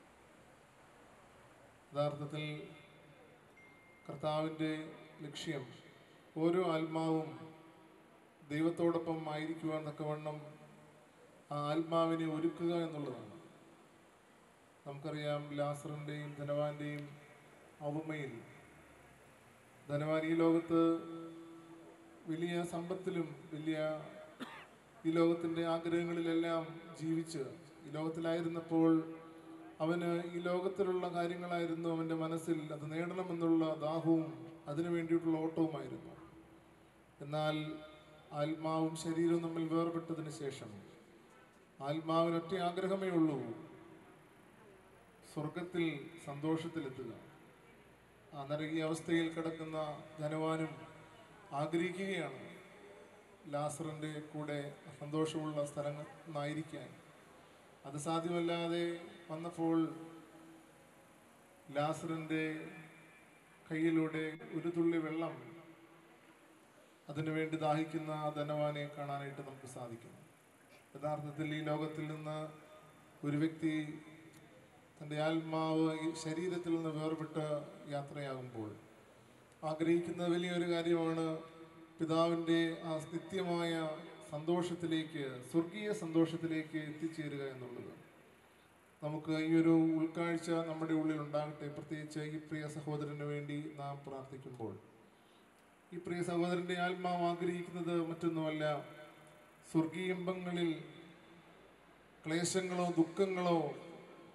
യഥാർത്ഥത്തിൽ കർത്താവിൻ്റെ ലക്ഷ്യം ഓരോ ആത്മാവും ദൈവത്തോടൊപ്പം ആയിരിക്കുവാൻ തക്കവണ്ണം ആ ആത്മാവിനെ ഒരുക്കുക എന്നുള്ളതാണ് നമുക്കറിയാം ലാസറിൻ്റെയും ധനവാന്റെയും അവമയിൽ ധനവാൻ ഈ ലോകത്ത് വലിയ സമ്പത്തിലും വലിയ ഈ ലോകത്തിൻ്റെ ആഗ്രഹങ്ങളിലെല്ലാം ജീവിച്ച് ഈ ലോകത്തിലായിരുന്നപ്പോൾ അവന് ഈ ലോകത്തിലുള്ള കാര്യങ്ങളായിരുന്നു അവൻ്റെ മനസ്സിൽ അത് നേടണമെന്നുള്ള ദാഹവും അതിനു വേണ്ടിയിട്ടുള്ള ഓട്ടവുമായിരുന്നു എന്നാൽ ആത്മാവും ശരീരവും തമ്മിൽ വേർപെട്ടതിന് ശേഷം ആത്മാവിന് ഒറ്റ ആഗ്രഹമേ ഉള്ളൂ സ്വർഗത്തിൽ സന്തോഷത്തിലെത്തുക ആ നരകീയ അവസ്ഥയിൽ കിടക്കുന്ന ധനവാനും ആഗ്രഹിക്കുകയാണ് ലാസറിൻ്റെ കൂടെ സന്തോഷമുള്ള സ്ഥലങ്ങളായിരിക്കാൻ അത് സാധ്യമല്ലാതെ വന്നപ്പോൾ ലാസറിൻ്റെ കയ്യിലൂടെ ഒരു തുള്ളി വെള്ളം അതിനുവേണ്ടി ദാഹിക്കുന്ന ആ ധനവാനെ കാണാനായിട്ട് നമുക്ക് സാധിക്കും യഥാർത്ഥത്തിൽ ഈ ലോകത്തിൽ നിന്ന് ഒരു വ്യക്തി തൻ്റെ ആത്മാവ് ഈ ശരീരത്തിൽ നിന്ന് വേർപെട്ട് യാത്രയാകുമ്പോൾ ആഗ്രഹിക്കുന്ന വലിയൊരു കാര്യമാണ് പിതാവിൻ്റെ ആ നിത്യമായ സന്തോഷത്തിലേക്ക് സ്വർഗീയ സന്തോഷത്തിലേക്ക് എത്തിച്ചേരുക എന്നുള്ളത് നമുക്ക് ഈ ഒരു ഉൾക്കാഴ്ച നമ്മുടെ ഉള്ളിൽ ഉണ്ടാകട്ടെ പ്രത്യേകിച്ച് ഈ പ്രിയ സഹോദരന് വേണ്ടി നാം പ്രാർത്ഥിക്കുമ്പോൾ ഈ പ്രിയ സഹോദരൻ്റെ ആത്മാവ് ആഗ്രഹിക്കുന്നത് മറ്റൊന്നുമല്ല സ്വർഗീയമ്പങ്ങളിൽ ക്ലേശങ്ങളോ ദുഃഖങ്ങളോ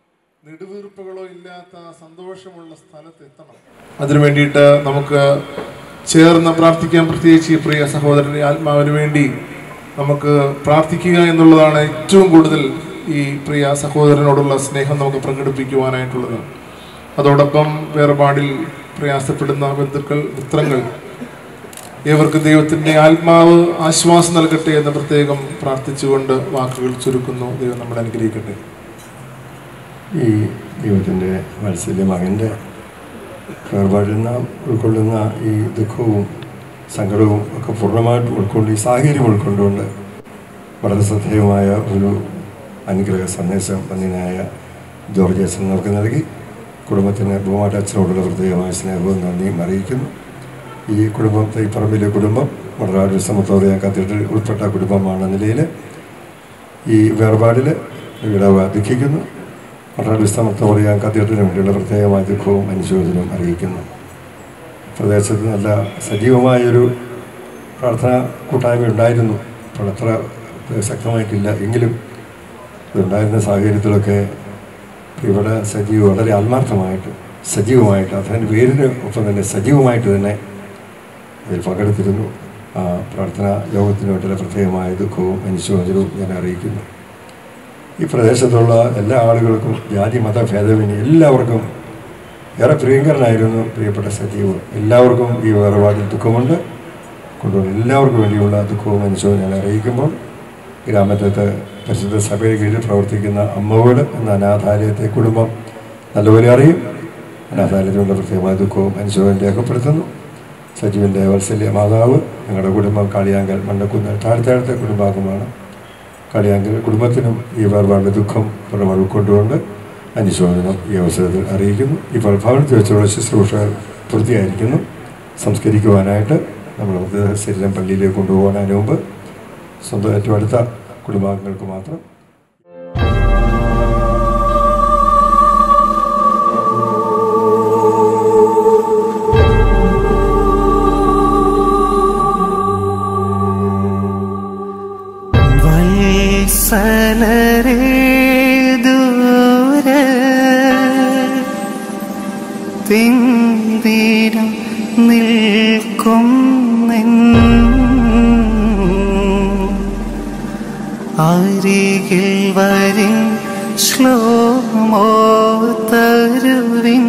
നെടുവീർപ്പുകളോ ഇല്ലാത്ത സന്തോഷമുള്ള സ്ഥലത്ത് എത്തണം അതിനു വേണ്ടിയിട്ട് നമുക്ക് ചേർന്ന് പ്രാർത്ഥിക്കാൻ പ്രത്യേകിച്ച് ഈ പ്രിയ സഹോദരൻ്റെ ആത്മാവിന് വേണ്ടി നമുക്ക് പ്രാർത്ഥിക്കുക എന്നുള്ളതാണ് ഏറ്റവും കൂടുതൽ ഈ പ്രിയ സഹോദരനോടുള്ള സ്നേഹം നമുക്ക് പ്രകടിപ്പിക്കുവാനായിട്ടുള്ളത് അതോടൊപ്പം വേർപാടിൽ പ്രയാസപ്പെടുന്ന ബന്ധുക്കൾ മിത്രങ്ങൾ ഏവർക്കും ദൈവത്തിൻ്റെ ആത്മാവ് ആശ്വാസം നൽകട്ടെ എന്ന് പ്രത്യേകം പ്രാർത്ഥിച്ചുകൊണ്ട് വാക്കുകൾ ചുരുക്കുന്നു ദൈവം നമ്മളെ അനുഗ്രഹിക്കട്ടെ ഈ ദൈവത്തിൻ്റെ വാത്സല്യ മകൻ്റെ വേർപാടിൽ നാം ഉൾക്കൊള്ളുന്ന ഈ ദുഃഖവും സങ്കടവും ഒക്കെ പൂർണ്ണമായിട്ട് ഉൾക്കൊണ്ട് ഈ സാഹചര്യം ഉൾക്കൊണ്ടുകൊണ്ട് വളരെ ശ്രദ്ധേയമായ ഒരു അനുഗ്രഹ സന്ദേശം വന്നിനായ ജോർജ് അച്ഛൻ നമുക്ക് നൽകി കുടുംബത്തിന് ബഹുമായിട്ട് അച്ഛനോടുള്ള പ്രത്യേകമായ സ്നേഹവും നന്ദിയും അറിയിക്കുന്നു ഈ കുടുംബം തൈപ്പറമ്പിലെ കുടുംബം വളരെ ഒരു സമത്തോറിയ കത്തീഡ്രൽ ഉൾപ്പെട്ട കുടുംബമാണ് നിലയിൽ ഈ വേർപാടിൽ ഇടവ ദുഃഖിക്കുന്നു വളരെ വിസ്തമത്തോറിയ കത്തീഡ്രലിന് വേണ്ടിയുള്ള പ്രത്യേകമായ ദുഃഖവും അനുശോചനവും അറിയിക്കുന്നു പ്രദേശത്ത് നല്ല സജീവമായൊരു പ്രാർത്ഥന കൂട്ടായ്മ ഉണ്ടായിരുന്നു ഇപ്പോൾ അത്ര ശക്തമായിട്ടില്ല എങ്കിലും അതുണ്ടായിരുന്ന സാഹചര്യത്തിലൊക്കെ ഇവിടെ സജീവ വളരെ ആത്മാർത്ഥമായിട്ട് സജീവമായിട്ട് അതിൻ്റെ പേരിന് ഒപ്പം തന്നെ സജീവമായിട്ട് തന്നെ അതിൽ പങ്കെടുത്തിരുന്നു ആ പ്രാർത്ഥനാ യോഗത്തിന് വേണ്ടിയുള്ള പ്രത്യേകമായ ദുഃഖവും അനുശോചനവും ഞാൻ അറിയിക്കുന്നു ഈ പ്രദേശത്തുള്ള എല്ലാ ആളുകൾക്കും ജാതി മത ഭേദമന്യേ എല്ലാവർക്കും ഏറെ പ്രിയങ്കരനായിരുന്നു പ്രിയപ്പെട്ട സജീവ് എല്ലാവർക്കും ഈ വേർപാടിൽ ദുഃഖമുണ്ട് കൊണ്ടുവന്ന് എല്ലാവർക്കും വേണ്ടിയുള്ള ദുഃഖവും അനുശോചനം ഞാൻ അറിയിക്കുമ്പോൾ ഗ്രാമത്തെ പരിശുദ്ധ സഭയുടെ കീഴിൽ പ്രവർത്തിക്കുന്ന അമ്മവീട് എന്ന അനാഥാലയത്തെ കുടുംബം നല്ലപോലെ അറിയും അനാഥാലയത്തിനുള്ള പ്രത്യേകമായ ദുഃഖവും അനുശോചനം രേഖപ്പെടുത്തുന്നു സജീവൻ്റെ വത്സല്യ മാതാവ് ഞങ്ങളുടെ കുടുംബം കാളിയാങ്കൽ മണ്ടക്കുന്ന് താഴ്ത്താഴത്തെ കുടുംബാംഗമാണ് കാളിയാങ്കൽ കുടുംബത്തിനും ഈ വേർപാടിൻ്റെ ദുഃഖം പൂർണ്ണമായി ഉൾക്കൊണ്ടുകൊണ്ട് അനുശോചനം ഈ അവസരത്തിൽ അറിയിക്കുന്നു ഇപ്പോൾ ഭവനത്തിൽ വെച്ചുള്ള ശുശ്രൂഷ പൂർത്തിയായിരിക്കുന്നു സംസ്കരിക്കുവാനായിട്ട് നമ്മൾ ശരീരം പള്ളിയിലേക്ക് കൊണ്ടുപോകാൻ അതിന് മുമ്പ് സ്വന്തം ഏറ്റവും അടുത്ത കുടുംബാംഗങ്ങൾക്ക് മാത്രം വത്സലരേ ദൂര തിന്തിരം നിൽക്കും നിൻ അരികിൽ വരിൻ ശ്ലോമോ തരുവിൻ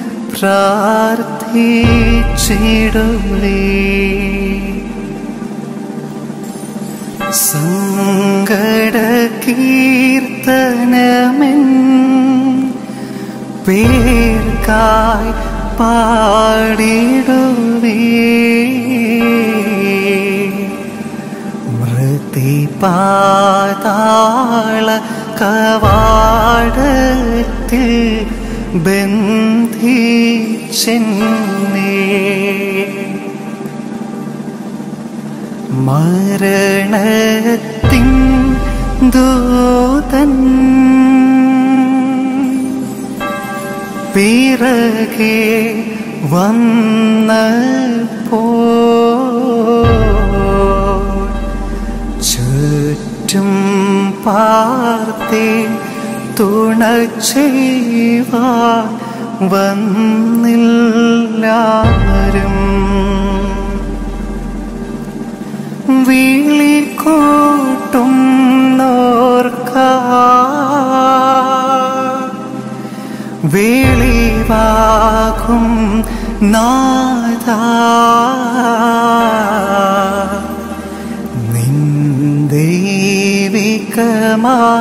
പ്രാർത്ഥിച്ചിടുവേ സങ്കട കീർത്തനമെൻ പേർക്കായി പാടിടുവേ മൃതിപാതാള കവാടത്തിൽ ബന്ധിച്ചെന്നേ മരണത്തിൻ ദൂതൻ പിറകെ വന്നപ്പോ ചുറ്റും പാർത്തേ തുണ ചെയ്യുവാൻ വന്നില്ലാരും വിളിക്കൂട്ടും നോർക്ക വെളിവാകും നാഥ നിന്ദൈവികമാം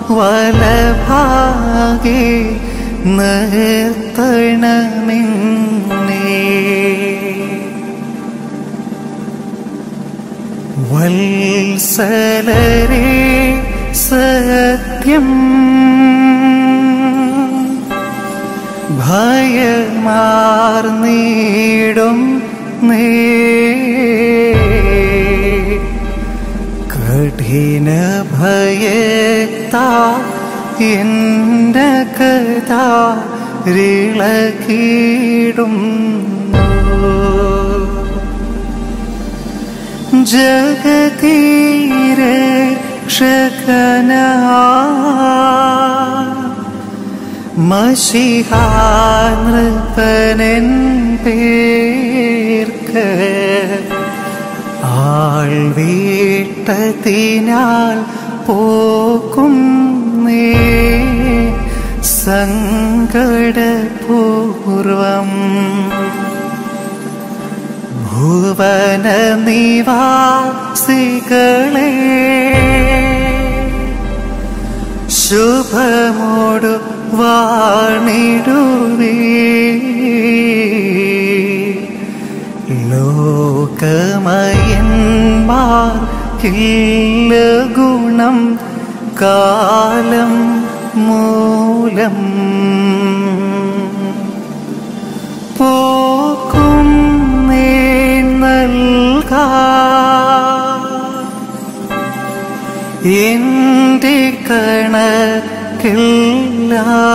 വലഭാഗേ നിർത്തണമെന്നേ വത്സലരേ സത്യം ഭയമാർന്നീടും നേ കഠിന ഭയത്താ എൻ്റെ കഥ ജഗതീരെ ക്ഷകന മഷിഹാനൃപനൻ പേർക്ക ആൾ വീട്ടതിനാൽ പോക്കും നേ സങ്കടപൂർവം ഭുവന നിവാസികളെ ശുഭമോടു വാണിടുവേ ലോകമയന്മാർക്കില്ല ഗുണം കാലം മൂലം പോക്കും നേ നൽകാ എന്റെ കണക്കില്ല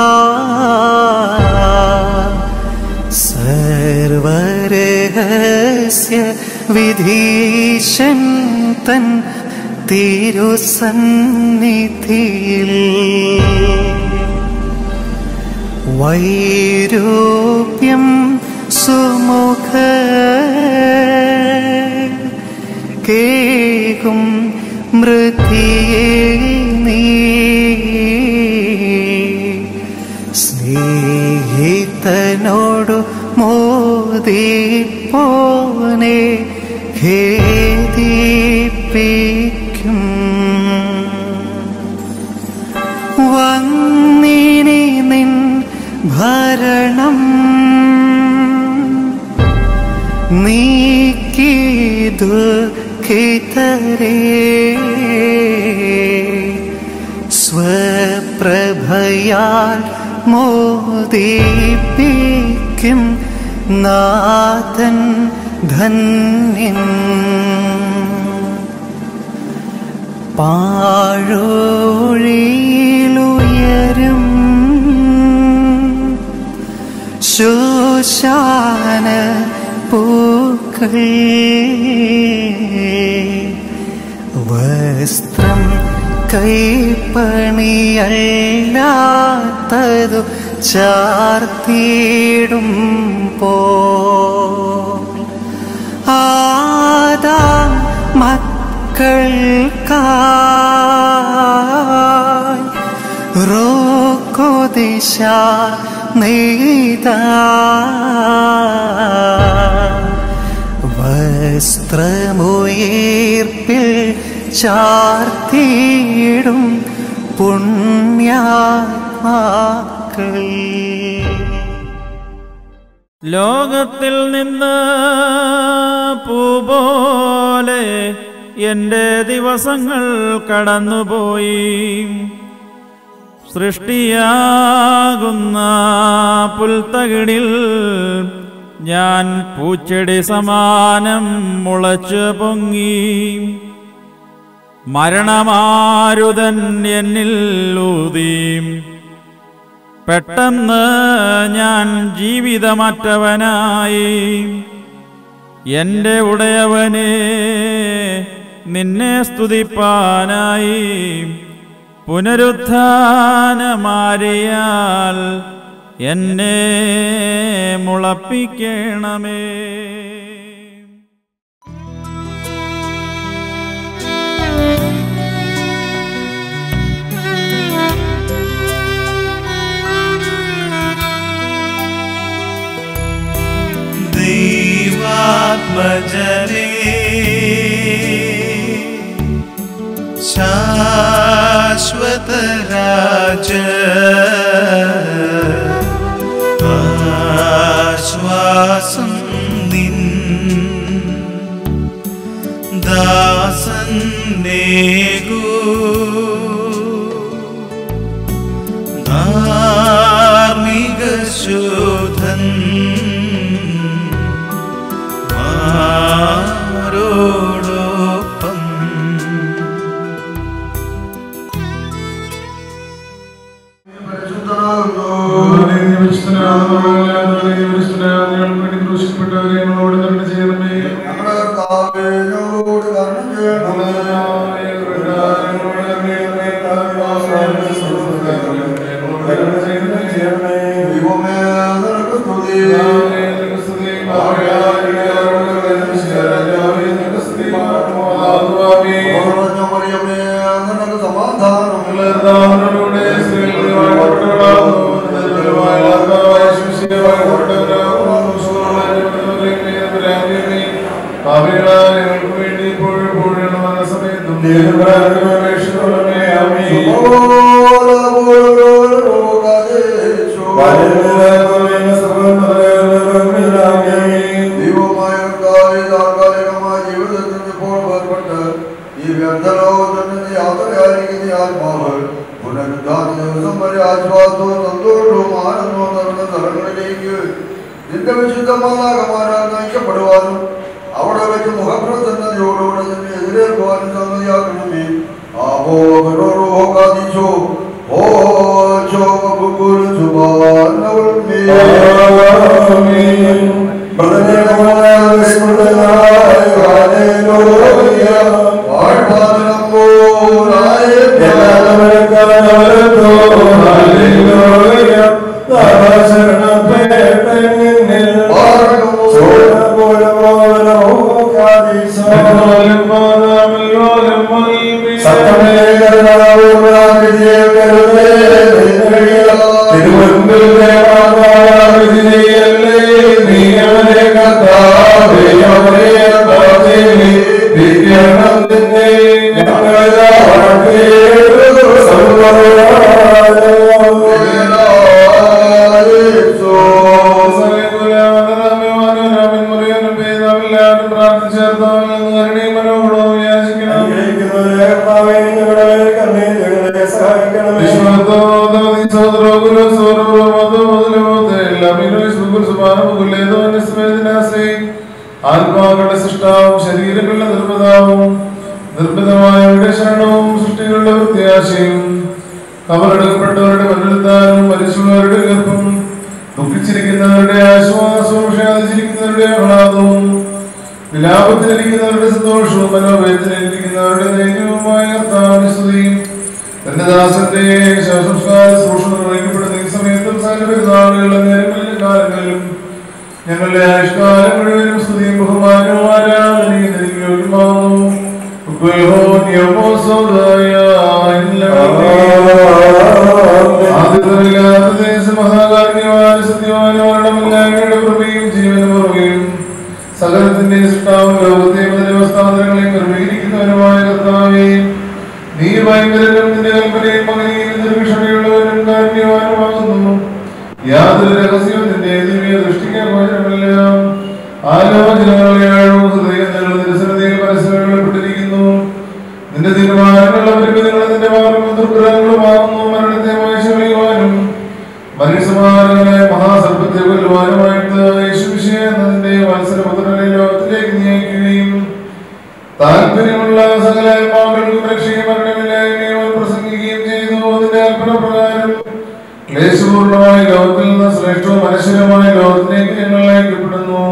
സർവരഹസ്യ വിധീശൻ തൻ തിരുസന്നിധിയിൽ വൈരൂപ്യം സുമുഖ കേകും മൃതിയെ നീ സ്നേഹിതനോടു മോദിപ്പോനെ ഖേദിപ്പിക്കും വന്നിനി നിൻ ഭരണം നീക്കിതു ഖിതരേ സ്വപ്രഭയാൽ മോദിപ്പിക്കും നാഥൻ ധന്യൻ പാഴോഴിയിലുയരും ശോശാന പൂക്കൾ വസ്ത്രം കൈപ്പണിയല്ലാത്തതു ചാർത്തിയിടും പോ ആദാം മക്കൾക്കായി റോക്കോ ദിശ നെയ്ത വസ്ത്രമുയർപ്പിൽ ചാർത്തിയിടും പുണ്യാത്മാക്കൾ ലോകത്തിൽ നിന്ന് പൂപോലെ എൻ്റെ ദിവസങ്ങൾ കടന്നുപോയി സൃഷ്ടിയാകുന്ന പുൽത്തകിടിൽ ഞാൻ പൂച്ചെടി സമാനം മുളച്ചു പൊങ്ങി മരണമാരുതൻ എന്നിൽ ഊതി പെട്ടെന്ന് ഞാൻ ജീവിതമറ്റവനായി എൻ്റെ ഉടയവനെ നിന്നെ സ്തുതിപ്പാനായി പുനരുത്ഥാനമാരിയാൽ എന്നെ മുളപ്പിക്കണമേ ദൈവാത്മജനേ ശാശ്വതരാജ ആശ്വാസം നിൻ ദാസന്നേകൂ ധാർമ്മിക ശോധൻ ആരോടൊപ്പം ഞങ്ങളോട് തന്നെ ചെയ്യണമേ ദൈവമേ നിനക്ക് സ്തുതി ദൈവമായ കർത്താവേ, താൽക്കാലികമായ ജീവിതത്തിൽ നിന്ന് ഇപ്പോൾ വേർപെട്ട് ഈ വ്യർത്ഥലോകത്തിൽ നിന്ന് യാത്രയായിരിക്കുന്ന ഈ ആത്മാവ് പുനരുദ്ധാന ദിവസം വരെ ആശ്വാസവും സന്തോഷവും ആനന്ദവും നിറഞ്ഞ സ്ഥലങ്ങളിലേക്ക് നിന്റെ വിശുദ്ധമാലാകമാരാൽ നയിക്കപ്പെടുവാനും അവിടെ വെച്ച് മുഖപ്രസന്നതയോടുകൂടെ നിന്നെ എതിരേൽക്കുവാനും സംഗതിയാക്കണമേ ആബോ ബരോറോ കാദിശോ ഓ ചോ ബുക്കുൽ സുബാനവൽ മേ ആത്മാക്കളുടെ സൃഷ്ടാവും ശരീരങ്ങളുടെ നിർമ്മിതാവും നിർമ്മിതമായ ശരണവും സൃഷ്ടികളുടെ പ്രത്യാശയും കവറടക്കപ്പെട്ടവരുടെ പുനരുദ്ധാനവും മരിച്ചുള്ളവരുടെ ഗർഭം ദുഃഖിച്ചിരിക്കുന്നവരുടെ ആശ്വാസവും ക്ഷാദിച്ചിരിക്കുന്നവരുടെ ആഹ്ലാദവും വിലാപത്തിലിരിക്കുന്നവരുടെ സന്തോഷവും മനോവേദനയിലിരിക്കുന്നവരുടെ ധൈര്യവുമായ കർത്താവിന്റെ സ്തുതിയും തന്റെ ദാസന്റെ ശവസംസ്കാര ശുശ്രൂഷ നിർവഹിക്കപ്പെടുന്ന ഈ സമയത്തും സകല പെരുന്നാളുകളുടെ നേരങ്ങളിലും കാലങ്ങളിലും ഞങ്ങളുടെ ആയുഷ്കാലം മുഴുവനും സ്തുതിയും ബഹുമാനവും ആരാധനയും നിനക്ക് യോഗ്യമാകുന്നു സകലത്തിന്റെ സൃഷ്ടാവും ലോകത്തെ വ്യവസ്ഥാന്തരങ്ങളെ നിർവഹിക്കുന്നവനുമായ കർത്താവേ നീ ഭയങ്കരനും നിന്റെ കൽപ്പനയും മകനെയും നിർവിഷമയുള്ളവനും കാരണവാനുമാകുന്നു യാതൊരു രഹസ്യവും നിന്റെ ദിവ്യ ദൃഷ്ടിക്ക് ഗോചരമല്ല ആലോചനകളെയാഴവും ഹൃദയങ്ങളും നിരസനതയിൽ പരസ്യപ്പെട്ടിരിക്കുന്നു നിന്റെ തീരുമാനങ്ങളുടെ പരിമിതികളും നിന്റെ മാർഗവും ദുർഗ്രഹങ്ങളുമാകുന്നു മരണത്തെ വായിച്ചറിയുവാനും മനുഷ്യസമാനങ്ങളെ മഹാസർപ്പത്തെ കൊല്ലുവാനുമായിട്ട് യേശുവിശയ എന്നതിന്റെ മത്സരപുത്രനെ ലോകത്തിലേക്ക് നിയമിക്കുകയും താല്പര്യമുള്ള സകല ആത്മാക്കൾക്കും രക്ഷയും മരണമില്ലായ്മയും അവൻ പ്രസംഗിക്കുകയും ചെയ്തു അതിന്റെ കൽപ്പന പ്രകാരം ക്ലേശപൂർണമായ ലോകത്തിൽ നിന്ന് ശ്രേഷ്ഠവും അനശ്വരമായ ലോകത്തിലേക്ക് ഞങ്ങൾ അയക്കപ്പെടുന്നു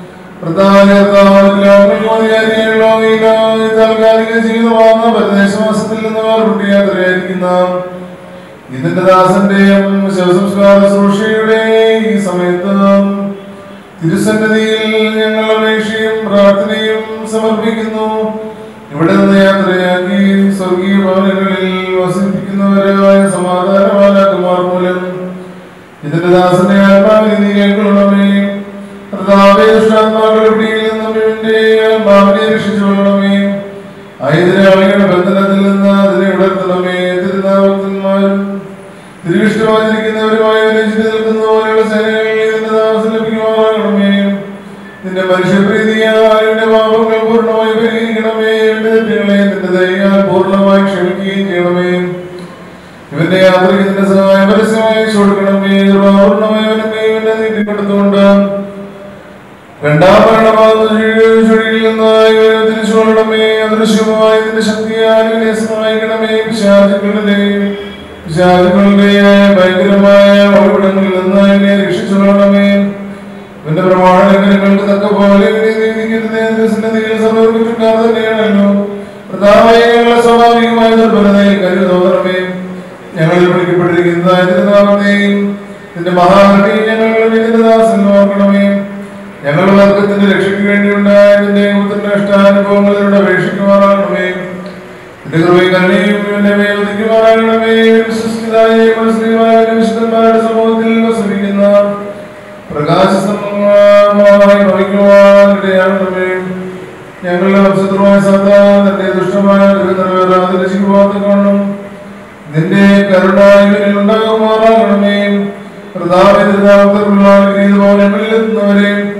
താൽക്കാലിക ജീവിതമാകുന്ന പരദേശവാസത്തിൽ നിന്ന് വേർപെട്ട് യാത്രയായിരിക്കുന്ന ഇതിന്റെ ദാസന്റെയും ശവസംസ്കാര ശുശ്രൂഷയുടെ ഈ സമയത്ത് തിരുസന്നിധിയിൽ ഞങ്ങൾ അപേക്ഷയും പ്രാർത്ഥനയും സമർപ്പിക്കുന്നു ഇവിടെ നിന്ന് യാത്രയാക്കി സ്വർഗീയ ഭവനങ്ങളിൽ വസിപ്പിക്കുന്നവരായ സമാധാനവാനാക്കുമാർ മൂലം ഇതിന്റെ ദാസന്റെ ആത്മാവിനെ നീ കേൾക്കണമേ കർത്താവേ ദുഷ്ടാത്മാക്കളുടെ പിടിയിൽ നിന്നും ഇവന്റെ ആത്മാവിനെ രക്ഷിച്ചുകൊള്ളണമേ ഐതിരാളികളുടെ ബന്ധനത്തിൽ നിന്ന് അതിനെ ഉണർത്തണമേ തിരുനാമത്തിന്മാരും തിരുവിഷ്ടമായിരിക്കുന്നവരുമായി വിലച്ചിട്ട് നിൽക്കുന്ന പോലെയുള്ള സേനകളിൽ ഇതിന്റെ താമസം ലഭിക്കുമാറാകണമേ നിന്റെ മനുഷ്യപ്രീതിയാൽ എന്റെ പാപങ്ങൾ പൂർണ്ണമായി പരിഹരിക്കണമേ എന്റെ തെറ്റുകളെ നിന്റെ ദയാൽ പൂർണ്ണമായി ക്ഷമിക്കുകയും ചെയ്യണമേ ഇവന്റെ യാത്രയ്ക്ക് നിന്റെ സഹായം പരസ്യമായി കൊടുക്കണമേ പൂർണ്ണമായി അവനെ ഇവനെ നീട്ടിക്കൊടുത്തുകൊണ്ട് രണ്ടാം മരണമാകുന്ന ചുഴിയിൽ നിന്ന് ഇവനെ തിരിച്ചുകൊള്ളണമേ അദൃശ്യമായി നിന്റെ ശക്തിയാൽ ഇവനെ സഹായിക്കണമേ പിശാചുക്കളുടെ പിശാചുക്കളുടെ ഭയങ്കരമായ ഒളിവിടങ്ങളിൽ നിന്ന് ഇവനെ രക്ഷിച്ചുകൊള്ളണമേ ഇവന്റെ പ്രമാണ ലംഘനങ്ങൾക്ക് തക്ക പോലെ ഇവനെ നീതിക്കരുതേ സന്നദ്ധികൾ സമർപ്പിക്കാർ തന്നെയാണല്ലോ പ്രധാനമായുള്ള സ്വാഭാവികമായ ദുർബലതയിൽ കരുത് തോന്നണമേ ഞങ്ങളിൽ വിളിക്കപ്പെട്ടിരിക്കുന്നതായ തിരുനാമത്തെയും നിന്റെ മഹാനടിയിൽ ഞങ്ങൾ നിന്റെ ദാസൻ നോക്കണമേ ഞങ്ങളുടെ വർഗത്തിന്റെ രക്ഷയ്ക്ക് വേണ്ടിയുണ്ടായ നിന്റെ പുത്രന്റെ ഇഷ്ടാനുഭവങ്ങളിലൂടെ അപേക്ഷിക്കുമാറാകണമേ നിന്റെ കൃപയും കരുണയും ഇവന്റെ മേൽ ഒതുക്കുമാറാകണമേ വിശ്വസിക്കുന്നതായ മനസ്സിലായ വിശുദ്ധന്മാരുടെ സമൂഹത്തിൽ വസിക്കുന്ന പ്രകാശസമമായി ഭവിക്കുവാൻ ഇടയാകണമേ ഞങ്ങളുടെ വംശത്വമായ സാധാരണ തന്റെ ദുഷ്ടമായ നിരവരാതിരിക്കുവാത്ത കാണും നിന്റെ കരുണ ഇവരിൽ ഉണ്ടാകുമാറാകണമേ പ്രധാന ഭവനങ്ങളിൽ എത്തുന്നവരെ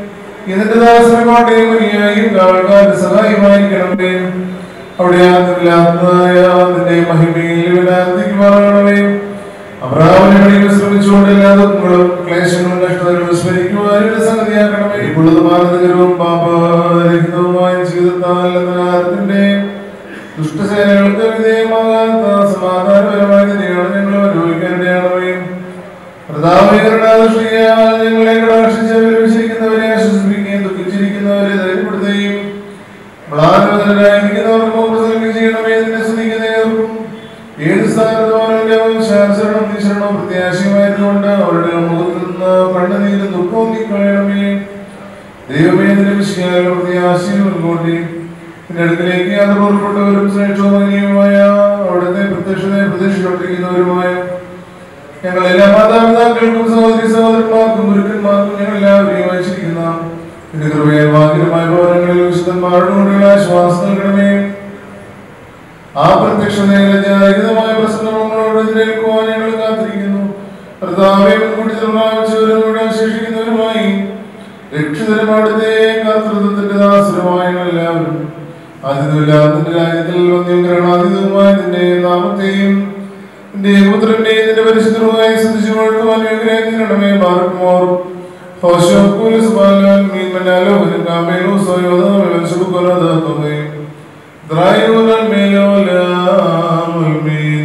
ഇതിന്റെ ദാസന കോട്ടയും മുനിയായും കാവൽക്കാരുടെ സഹായമായിരിക്കണമേ അവിടെ ആത്മില്ലാത്തതായ നിന്റെ മഹിമയിൽ വിനാന്തിക്ക് പറയണമേ അബ്രാഹ്മണെ വഴിയിൽ ശ്രമിച്ചുകൊണ്ട് എല്ലാ ദുഃഖങ്ങളും ക്ലേശങ്ങളും കഷ്ടതകളും വിസ്മരിക്കുവാനുള്ള സംഗതിയാക്കണമേ ഇപ്പോഴത് മാനദകരവും പാപരഹിതവുമായ ജീവിതത്താൽ എന്നതിന്റെ ദുഷ്ടസേനകൾക്ക് വിധേയമാകാത്ത സമാധാനപരമായ നിലയാണ് ഞങ്ങൾ അനുഭവിക്കാനിടയാണമേ പ്രതാപകരണാദൃഷ്ടിയാൽ ഞങ്ങളെ കടാക്ഷിച്ച് വിലപിച്ചിരിക്കുന്നവരെ ആശ്വസിപ്പിക്കുകയും ദുഃഖിച്ചിരിക്കുന്നവരെ ധൈര്യപ്പെടുത്തുകയും മ്ലാനവതരായിരിക്കുന്നവർക്ക് പ്രസംഗം ചെയ്യണമേ നിന്നെ സ്തുതിക്കുന്നവർക്കും ഏത് സ്ഥാനത്തോനും ശാസ്ത്രണം നിശരണം പ്രത്യാശയുമായതുകൊണ്ട് അവരുടെ മുഖത്ത് നിന്ന് കണ്ണുനീരും ദുഃഖവും നീക്കളയണമേ ദൈവമേ നിന്റെ വിഷയാലും പ്രത്യാശയും മുൻകൂട്ടി നിന്റെ അടുക്കിലേക്ക് യാത്ര പുറപ്പെട്ടവരും ശ്രേഷ്ഠവുമായ അവിടുത്തെ പ്രത്യക്ഷതയെ പ്രതീക്ഷിച്ചുകൊണ്ടിരിക്കുന്നവരുമായ ഞങ്ങൾ എല്ലാ മാതാപിതാക്കൾക്കും സഹോദരി സഹോദരന്മാർക്കും ഗുരുക്കന്മാർക്കും ഞങ്ങൾ എല്ലാവരെയും അയച്ചിരിക്കുന്ന നിന്റെ കൃപയാൽ വാഗ്യമായ ഭവനങ്ങളിൽ വിശുദ്ധന്മാരുടെ കൂടെയുള്ള ആശ്വാസം നൽകണമേ ആ പ്രത്യക്ഷതയിലെ ജാതകമായ പ്രശ്നങ്ങളോട് എതിരേൽക്കുവാൻ ഞങ്ങൾ കാത്തിരിക്കുന്നു കർത്താവെ മുൻകൂട്ടി നിർമ്മാവിച്ചവരും കൂടെ അവശേഷിക്കുന്നവരുമായി രക്ഷിതരമാടുത്തെ കർത്തൃത്വത്തിന്റെ ദാസരമായ എല്ലാവരും അതിഥില്ലാത്തിന്റെ രാജ്യത്തിൽ വന്യം ഗ്രഹണാതീതവുമായ നിന്റെ നാമത്തെയും നിന്റെ പുത്രന്റെയും നിന്റെ പരിശുദ്ധവുമായി ശ്രദ്ധിച്ചുകൊണ്ടുവാൻ യോഗ്യരായി മാർക്കുമോർ ഹോശോ കുലിസ് ബാലാൻ മീൻ മനാലോ കാമേലോ സോയോദ വെൽസുബുക്കൊലതാത്തമേ ദ്രായൂന മേലോലാമീൻ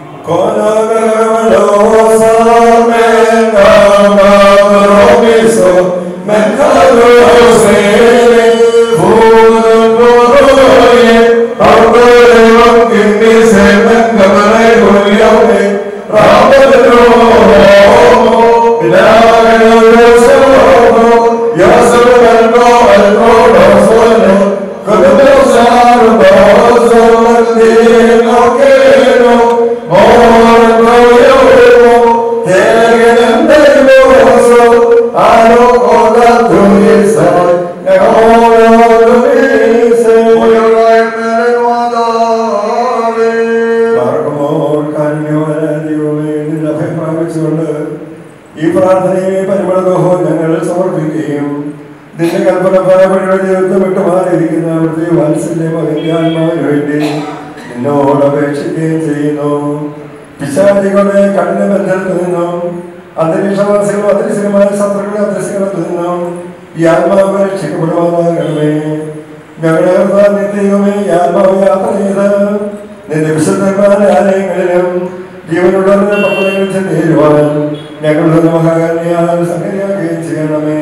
ഈ പ്രാർത്ഥനയെ പരിമളദോഹോ ഞങ്ങൾ സമർപ്പിക്കുകയും നിന്റെ കൽപ്പന പരപടിയുടെ ജീവിതം വിട്ടുമാറിയിരിക്കുന്ന അവിടുത്തെ വാത്സല്യ മകന്റെ ആത്മാവിന് വേണ്ടി നിന്നോട് അപേക്ഷിക്കുകയും ചെയ്യുന്നു പിശാചികളുടെ കഠിന ബന്ധത്തിൽ നിന്നും അന്തരീക്ഷവാസികളും അദൃശ്യമായ ശത്രുക്കളുടെ അദൃശ്യങ്ങളിൽ നിന്നും ഈ ആത്മാവ് രക്ഷിക്കപ്പെടുവാനാകണമേ ഞങ്ങളുടെ കർത്താവ് നിത്യവുമേ ഈ ആത്മാവ് യാത്ര ചെയ്ത് നിന്റെ വിശുദ്ധന്മാരുടെ ആലയങ്ങളിലും ജീവനുള്ളവരുടെ പക്വതകളിൽ ചെന്നേരുവാൻ ഞങ്ങളുടെ മഹാകന്യാൽ സംഗതിയാക്കുകയും ചെയ്യണമേ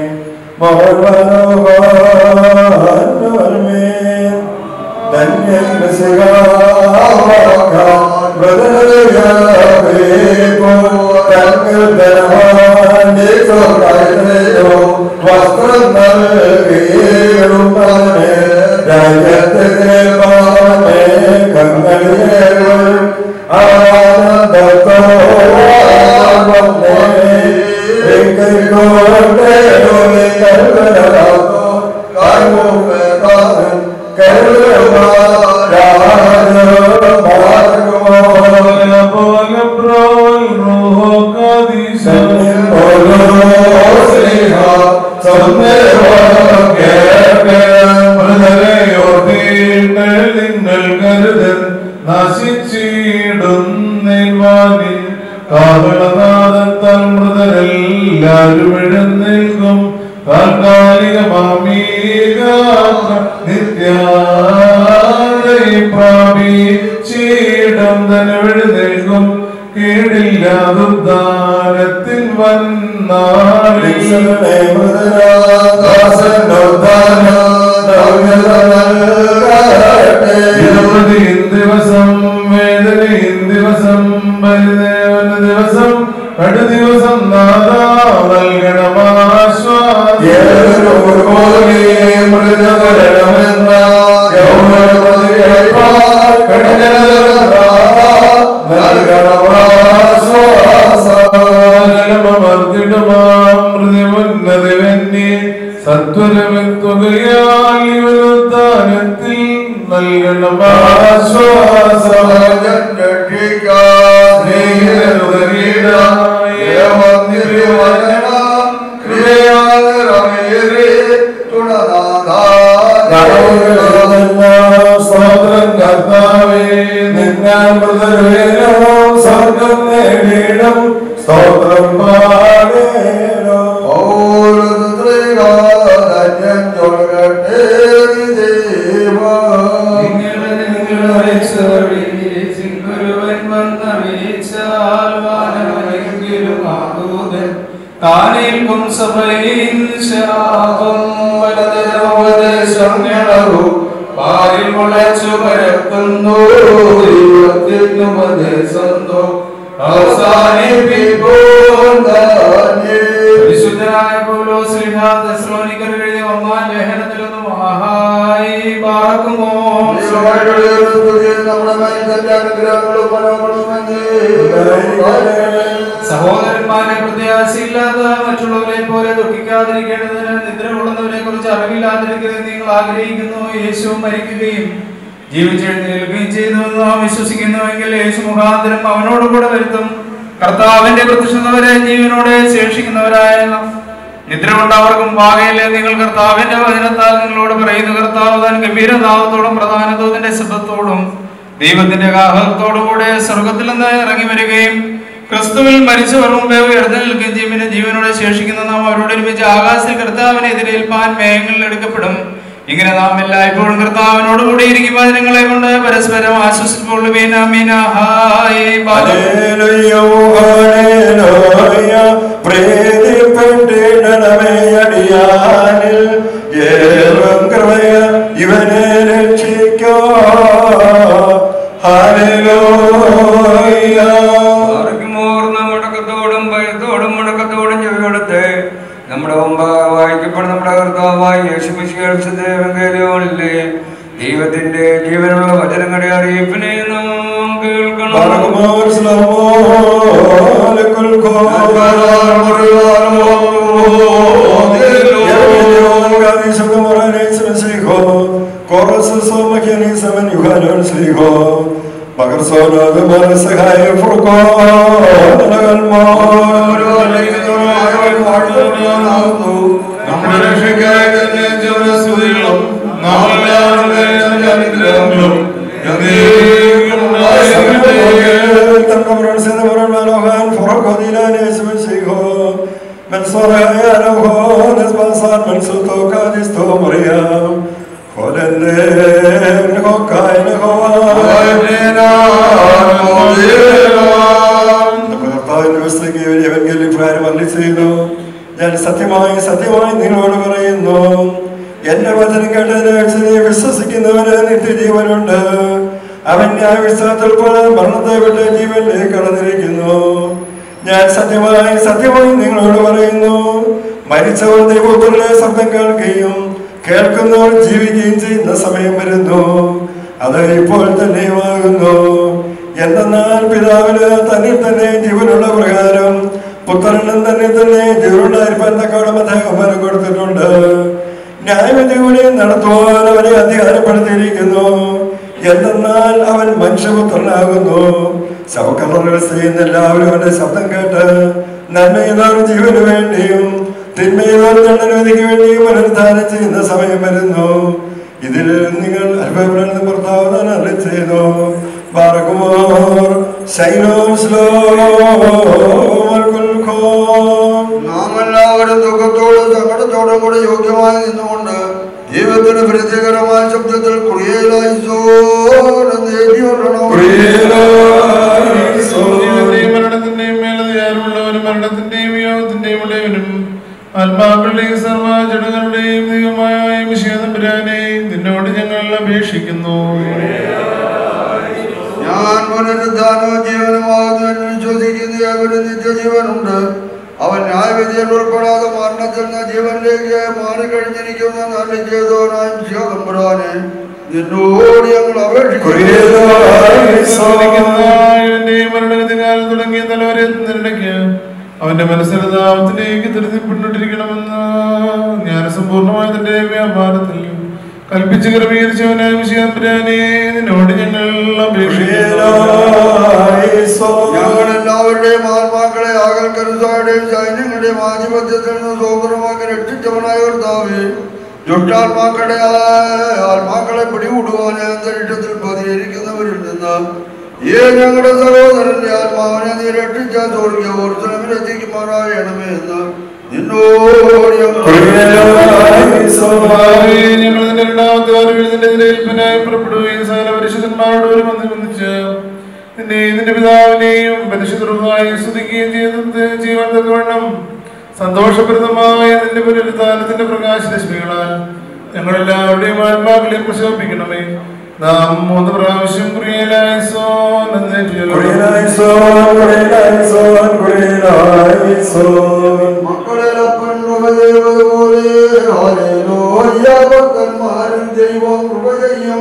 മൗർവനോമേ ധന്യം വസ്ത്രം നൽകിയും രാജ്യത്തിലെ പാമേ കങ്ങളിലും നശിച്ചിടുന്നിൽ കാവളനാദത്താൽ മൃതരെല്ലാരും എഴുന്നേൽക്കും താൽക്കാലികമാമീക നിത്യാദയും പ്രാപിച്ചിടം തന്നെ എഴുന്നേൽക്കും കേടില്ലാതുദ്ധാനത്തിൽ വന്നാളിൽ ഇരുപതിയും ദിവസം വേദനയും ദിവസം പരിദേവന ദിവസം കടു ദിവസം നാദാ നൽകണമാശ്വാസമർദ്ദിടമാമൃതിമുന്നതിവന്യെ സത്വരമെത്തുകയാൽ ഇവനുദ്ധാനത്തിൽ നൽകണമാശ്വാസം സ്നേഹിതരുതരീടായ സ്തോത്രം കർത്താവേ നിന്നാൽ മൃതവേനോ സ്വർഗം നേടിയിടും സ്തോത്രം പാടേനോ താനേൽക്കും സഭയിൽ ശാപം വലതരോപദേശങ്ങളും പാരിൽ മുളച്ചു പരത്തുന്നു ദൈവത്തിനും ഉപദേശന്തോ അവസാനിപ്പിപ്പോൾ തന്നെ വിശുദ്ധനായ പൗലോസ് ശ്രീഹ തെസ്സലോനിക്കർ എഴുതിയ ഒന്നാം ലേഖനത്തിൽ നിന്ന് മഹായി പാർക്കുമോ സഹോദരന്മാരെ പ്രത്യാശയില്ലാത്ത മറ്റുള്ളവരെ പോലെ ദുഃഖിക്കാതിരിക്കേണ്ടതിന് നിദ്ര കൊള്ളുന്നവരെ കുറിച്ച് അറിവില്ലാതിരിക്കുന്നത് നിങ്ങൾ ആഗ്രഹിക്കുന്നു യേശു മരിക്കുകയും ജീവിച്ചെഴുന്നേൽക്കുകയും ചെയ്തു എന്ന് നാം വിശ്വസിക്കുന്നുവെങ്കിൽ യേശു മുഖാന്തരം അവനോട് കൂടെ വരുത്തും കർത്താവിന്റെ പ്രത്യക്ഷതവരെ ജീവനോടെ ശേഷിക്കുന്നവരായ നിദ്ര കൊണ്ടവർക്കും പാകയില്ലേ നിങ്ങൾ കർത്താവിന്റെ വചനത്താൽ നിങ്ങളോട് പറയുന്നു കർത്താവ് താൻ ഗംഭീരനാഥത്തോടും പ്രധാന ദൂതന്റെ ശബ്ദത്തോടും ദൈവത്തിന്റെ കാഹളത്തോടും കൂടെ സ്വർഗത്തിൽ നിന്ന് ഇറങ്ങി വരികയും ക്രിസ്തുവിൽ മരിച്ചവർ മുമ്പേ ഉയർന്നു നിൽക്കുകയും ചെയ്യും പിന്നെ ജീവനോടെ ശേഷിക്കുന്ന നാം അവരോട് ഒരുമിച്ച് ആകാശത്തിൽ കർത്താവിനെ എതിരേൽപ്പാൻ മേഘങ്ങളിൽ എടുക്കപ്പെടും ഇങ്ങനെ നാം എല്ലായ്പ്പോഴും കർത്താവിനോട് കൂടി ഇരിക്കും വചനങ്ങളെ കൊണ്ട് പരസ്പരം ആശ്വസിച്ചുകൊള്ളുവീൻ ആമീൻ ഹായ് ബാലം പ്രീതിപ്പെട്ടിടണമേ അടിയാനിൽ ഏറും കൃപയ ഇവനെ രക്ഷിക്കോ ആർക്കുമോർന്ന മുടക്കത്തോടും ഭയത്തോടും മുടക്കത്തോടും ചെവിയോടത്തെ നമ്മുടെ മുമ്പാകെ വായിക്കപ്പെടുന്ന നമ്മുടെ കർത്താവായി യേശുമിശികളിലെ ദൈവത്തിന്റെ ജീവനുള്ള വചനങ്ങളുടെ അറിയിപ്പിനെ നാം കേൾക്കണം നമ്മുടെ രക്ഷയ്ക്കായി തന്നെ ജനസ്തുതികളും നാളെ അനുഗ്രഹങ്ങളും ഞാൻ സത്യമായി സത്യമായി നിങ്ങളോട് പറയുന്നു എന്റെ വചനം കേട്ടതിനെ നീ വിശ്വസിക്കുന്നവന് നിത്യജീവനുണ്ട് അവൻ ന്യായവിശ്വാസത്തിൽ പോലെ മരണത്തെ വിട്ട് ജീവനിലേക്ക് കടന്നിരിക്കുന്നു ഞാൻ സത്യമായി സത്യമായി നിങ്ങളോട് പറയുന്നു മരിച്ചവർ ദൈവപുത്രനെ ശബ്ദം കേൾക്കുകയും കേൾക്കുന്നവർ ജീവിക്കുകയും ചെയ്യുന്ന സമയം വരുന്നു അത് ഇപ്പോൾ തന്നെയുമാകുന്നു എന്തെന്നാൽ പിതാവിന് തന്നിൽ തന്നെ ജീവനുള്ള പ്രകാരം പുത്രനും തന്നെ തന്നെ ജീവനുണ്ടായിരിക്കാൻ തക്കോളം അദ്ദേഹം വരം കൊടുത്തിട്ടുണ്ട് ന്യായവിധി കൂടി നടത്തുവാൻ അവനെ അധികാരപ്പെടുത്തിയിരിക്കുന്നു എന്തെന്നാൽ അവൻ മനുഷ്യപുത്രനാകുന്നു ശവക്കല്ലറുകൾ ചെയ്യുന്ന എല്ലാവരും അവന്റെ ശബ്ദം കേട്ട് നന്മയുന്നവർ ജീവന് വേണ്ടിയും തിന്മയുന്നവർ ദണ്ഡനവിധിക്ക് വേണ്ടിയും പുനരുദ്ധാനം ചെയ്യുന്ന സമയം വരുന്നു ഇതിൽ നിങ്ങൾ അല്പപ്പെടുന്ന ഭർത്താവ് തന്നെ അറി ചെയ്തു ബാറകുമോർ ശൈലോം സ്ലോ നാം എല്ലാവരും ദുഃഖത്തോടും സങ്കടത്തോടും കൂടെ യോഗ്യമായി നിന്നുകൊണ്ട് ജീവിതത്തിന് പരിചയകരമായ ശബ്ദത്തിൽ കുറിയലായി ജീവന്റെയും മരണത്തിന്റെയും മേലധികാരമുള്ളവനും മരണത്തിന്റെയും യോഗത്തിന്റെയും ഉടയവനും ആത്മാക്കളുടെയും സർവ്വ ജഡങ്ങളുടെയും ദൈവമായ വിഷയതമ്പുരാനെ നിന്നോട് ഞങ്ങൾ അപേക്ഷിക്കുന്നു ഞാൻ പുനരുദ്ധാനവും ജീവനുമാകുന്നു എന്ന് വിശ്വസിക്കുന്ന അവന് നിത്യജീവനുണ്ട് അവൻ ന്യായവിധിയിൽ ഉൾപ്പെടാതെ മരണത്തിൽ നിന്ന് ജീവനിലേക്ക് മാറിക്കഴിഞ്ഞിരിക്കുന്ന നല്ല ചെയ്തവനായ ശിവതമ്പുരാനെ നിന്നോട് ഞങ്ങൾ ഇവന്റെയും മരണഗതികാലം തുടങ്ങിയ തലവരെ നിരടയ്ക്ക് അവന്റെ മനസ്സിലതാപത്തിലേക്ക് ധൃതിപ്പെട്ടിരിക്കണമെന്ന് ജ്ഞാനസമ്പൂർണമായ തന്റെ വ്യാപാരത്തിൽ കൽപ്പിച്ച് ക്രമീകരിച്ചവനായ വിശയാമ്പരാനെ നിന്നോട് ഞങ്ങൾ ഞങ്ങളെല്ലാവരുടെയും ആത്മാക്കളെ ആകൽ കരുതാരുടെയും സൈന്യങ്ങളുടെയും ആധിപത്യത്തിൽ നിന്ന് സ്വതന്ത്രമാക്കി രക്ഷിച്ചവനായ കർത്താവേ ദുഷ്ടാത്മാക്കളുടെ ആ- ആത്മാക്കളെ പിടികൂടുവാൻ അന്തരീക്ഷത്തിൽ പതിയിരിക്കുന്നവരിൽ നിന്ന് ഈ ഞങ്ങളുടെ സഹോദരന്റെ ആത്മാവിനെ നീ രക്ഷിച്ച തോൽക്കുക ഓർത്തനമിലെത്തിക്കുമാറായണമേ എന്ന് നിന്നോട് കർത്താവേ, ഞങ്ങൾ നിന്റെ രണ്ടാമത്തെ വരവിൽ നിന്റെ നിലയിൽപ്പിനായി പുറപ്പെടുകയും സകല പരിശുദ്ധന്മാരോട് ഒരു ബന്ധം ബന്ധിച്ച് നിന്നെയും നിന്റെ പിതാവിനെയും പരിശുദ്ധമായി സ്തുതിക്കുകയും ചെയ്തത് ചെയ്യുവാൻ തക്കവണ്ണം സന്തോഷപ്രദമായ നിന്റെ പുനരുദ്ധാനത്തിന്റെ പ്രകാശരശ്മികളാൽ ഞങ്ങളെല്ലാവരുടെയും ആത്മാക്കളെ പ്രശോഭിക്കണമേ നാം മൂന്ന് പ്രാവശ്യം കുറിയലായിസോൻ മക്കളെല്ലാം പോലെ ഹല്ലേലൂയ ഭക്തന്മാരും ദൈവം കൃപ ചെയ്യും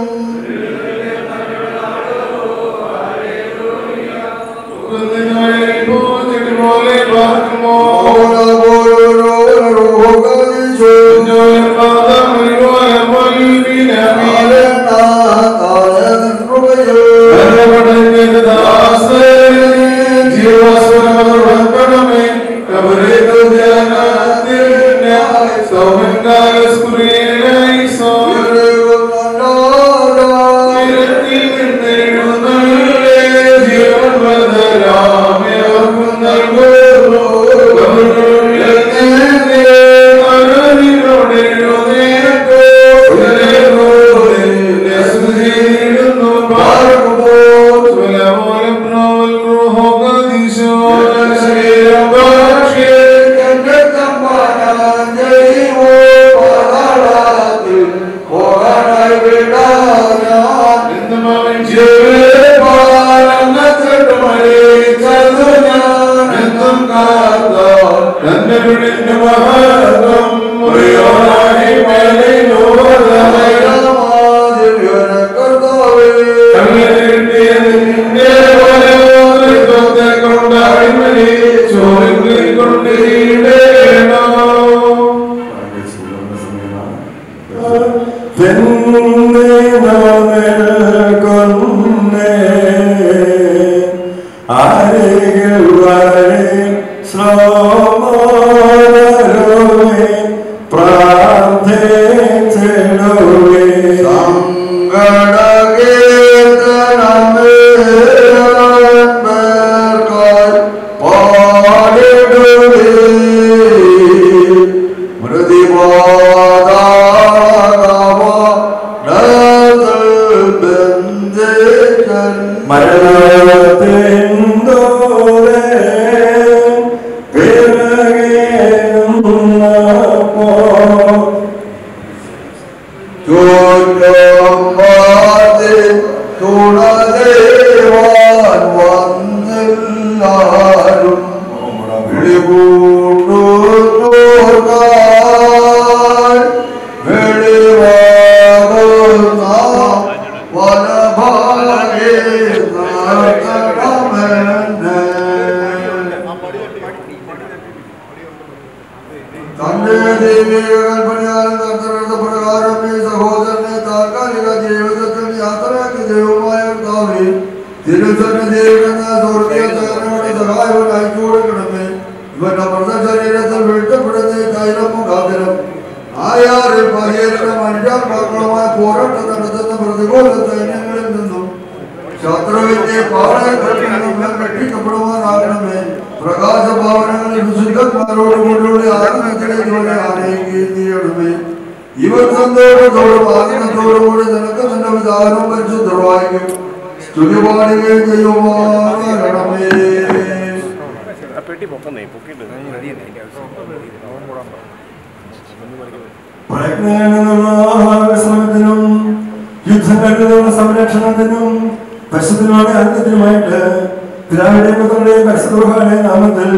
ശ്രമത്തിനും യുദ്ധങ്ങളിലുള്ള സംരക്ഷണത്തിനും പരിശുദ്ധമായ അന്ത്യത്തിനുമായിട്ട് പിതാവിന്റെ പുത്രന്റെ പരിശുദ്ധ നാമത്തിൽ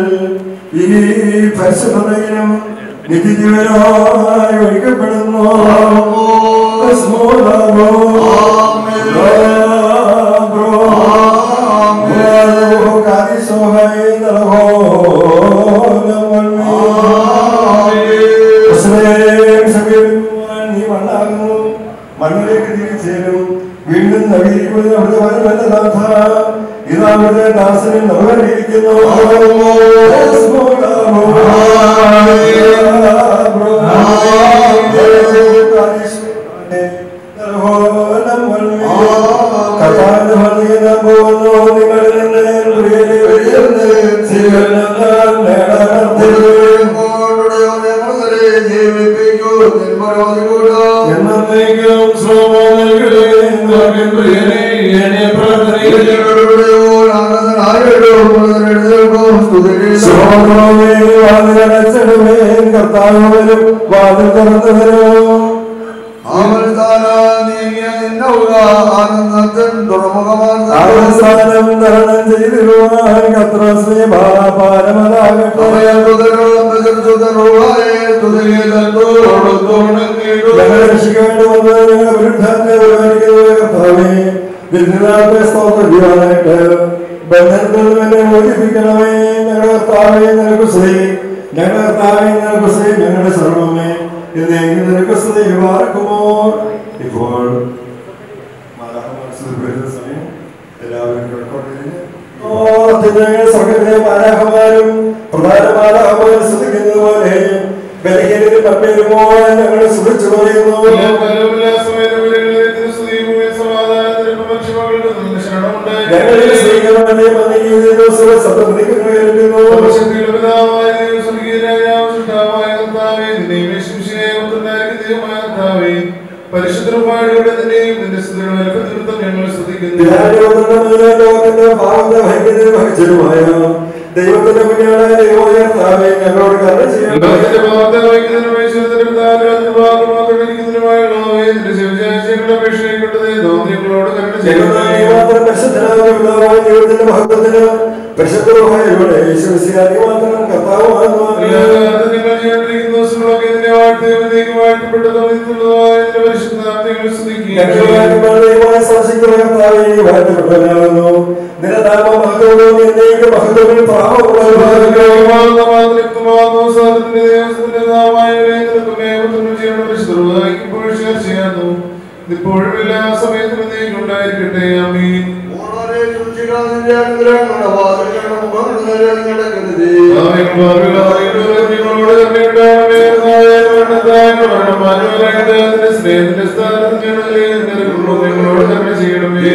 ഈ പരിശുദ്ധതയിലും നിത്യജീവനായി ഒഴിക്കപ്പെടുന്നു നീ മണ്ണാകുന്നു മണ്ണിലേക്ക് തിരിച്ചേരും വീണ്ടും നവീകരിക്കുന്ന അവിടുത്തെ വരമല്ല നാഥ ഇതാ അവിടുത്തെ ദാസനിൽ നവകരിയിരിക്കുന്നു കർത്താവിന്റെ ഭംഗിയെന്ന പോകുന്നു നിങ്ങളിൽ നിന്ന് പ്രിയരെ വെടിയുന്ന സ്വീകരണം നേടാൻ എന്നേക്കും കർത്താവിനും വാതിൽ തുറന്നു വരും അവസാനം തരണം ചെയ്തിരുവാൻ കത്രോസ്മി പാരമതാകട്ടെ ഞങ്ങളെ രക്ഷിക്കേണ്ടുവന്ന് ഞങ്ങളുടെ വിരുദ്ധത്തെ ബഹുമാനിക്കുന്ന കർത്താവേ വിരുദ്ധനാഥത്തെ സ്തോത്രം ചെയ്യാനായിട്ട് ബന്ധനത്തിൽ നിന്ന് എന്നെ മോചിപ്പിക്കണമേ ഞങ്ങളുടെ കർത്താവേ നിനക്ക് സ്ത്രീ ഞങ്ങളുടെ കർത്താവേ നിനക്ക് സ്ത്രീ ഞങ്ങളുടെ സർവമേ എന്നെങ്കിലും നിനക്ക് സ്ത്രീ വാർക്കുമോ ഇപ്പോൾ മാതാഹമാർ വരുന്ന സമയം എല്ലാവരും കിടക്കൊണ്ടിരുന്ന് ഓ അത്യുന്നതങ്ങൾ സ്വർഗ്ഗത്തിലെ മാലാഹമാരും പ്രധാന മാലാഹമാരും ശ്രദ്ധിക്കുന്നത് പോലെ ബലഹീനരും അമ്മേരുമോ ഞങ്ങൾ ശ്രദ്ധിച്ചു പറയുന്നു ഞങ്ങളിൽ സ്ത്രീകളുടെ മന്ദിരീകരിക്കുന്നു സത്യം കേൾക്കുന്നു പരിശുദ്ധമായുടെ നിന്റെയും നിന്റെ സ്തുതിയുടെ വലുപ്പത്തിനൃത്തം ഞങ്ങൾ ശ്രദ്ധിക്കുന്നു ലോകത്തിന്റെ ഭാഗത്തെ ഭയങ്കര ഭക്തരുമായ ദൈവത്തിന്റെ കുഞ്ഞാണ് ദൈവോയർത്താവെ ഞങ്ങളോട് കരുണ ചെയ്യണം ലോകത്തിന്റെ പ്രവർത്തന വഹിക്കുന്നതിനും ഐശ്വര്യത്തിന്റെ പിതാവിനും അതിന്റെ ഭാഗം മാത്രം ഇരിക്കുന്നതിനുമായുള്ളവയെ നിന്റെ ശിവജാശയങ്ങളുടെ അപേക്ഷയെക്കൊണ്ടത് ഞങ്ങളോട് കരുണ ദൈവമായ ചെയ്യണമേ മാത്രം പരിശുദ്ധനായ പിതാവായ ദൈവത്തിന്റെ മഹത്വത്തിന് പരിശുദ്ധമായ യേശുവിശിഹാരി മാത്രം കർത്താവുമാകുന്നു എല്ലാവരും നിങ്ങൾ ചെയ്യേണ്ടിരിക്കുന്ന ദിവസങ്ങളൊക്കെ ഇതിനെ വാഴ്ത്തുകയും വാഴ്ത്തപ്പെട്ടതും നിത്യമുള്ളതുമായ ഇതിന്റെ പരിശുദ്ധ നാമത്തെ ഞങ്ങൾ സ്തുതിക്കുകയും ഞങ്ങളുടെ ദൈവമായ സ്പർശിക്കുന്ന കർത്താവെ നീ വാഴ്ത്തപ്പെട്ടവനാകുന്നു നിന്റെ നാമം മഹത്വവും എന്നേക്ക് മഹത്വവും ഇപ്പോഴും എല്ലാ സമയത്തും നീ ഉണ്ടായിരിക്കട്ടെ അമീൻ സ്നേഹത്തിന്റെ സ്ഥാനത്ത് ഞങ്ങളോട് തന്നെ ചെയ്യണമേ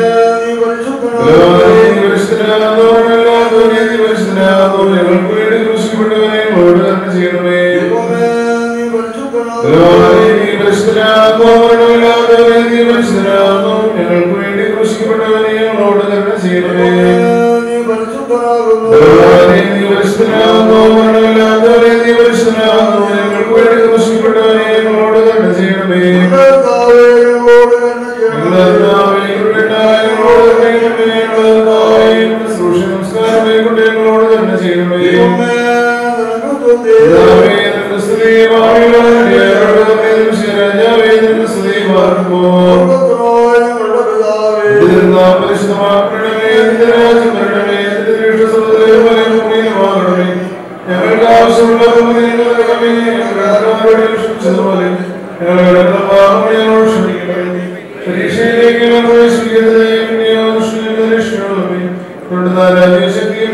ഞങ്ങൾക്ക് വേണ്ടി ക്രൂശിക്കപ്പെട്ടവനെ ഞങ്ങളോട് തന്നെ ചെയ്യണമേ ഞങ്ങൾക്ക് വേണ്ടി ക്രൂശിക്കപ്പെട്ടവനെ ഞങ്ങളോട് തന്നെ ചെയ്യണമേ ഞങ്ങൾക്ക് വേണ്ടി ക്രൂശിക്കപ്പെട്ടവനെ ഞങ്ങളോട് തന്നെ ചെയ്യണമേ ഞങ്ങളോട് തന്നെ ചെയ്യണമേ ഞങ്ങൾക്ക് ആവശ്യമുള്ള ക്ഷമിച്ചതുപോലെ ഞങ്ങളുടെ ഞങ്ങളോട് ക്ഷമിക്കണമേ പരീക്ഷയിലേക്ക് പ്രവേശിക്കരുത് രക്ഷണമേ കൊണ്ട് രാജ്യശക്തിയും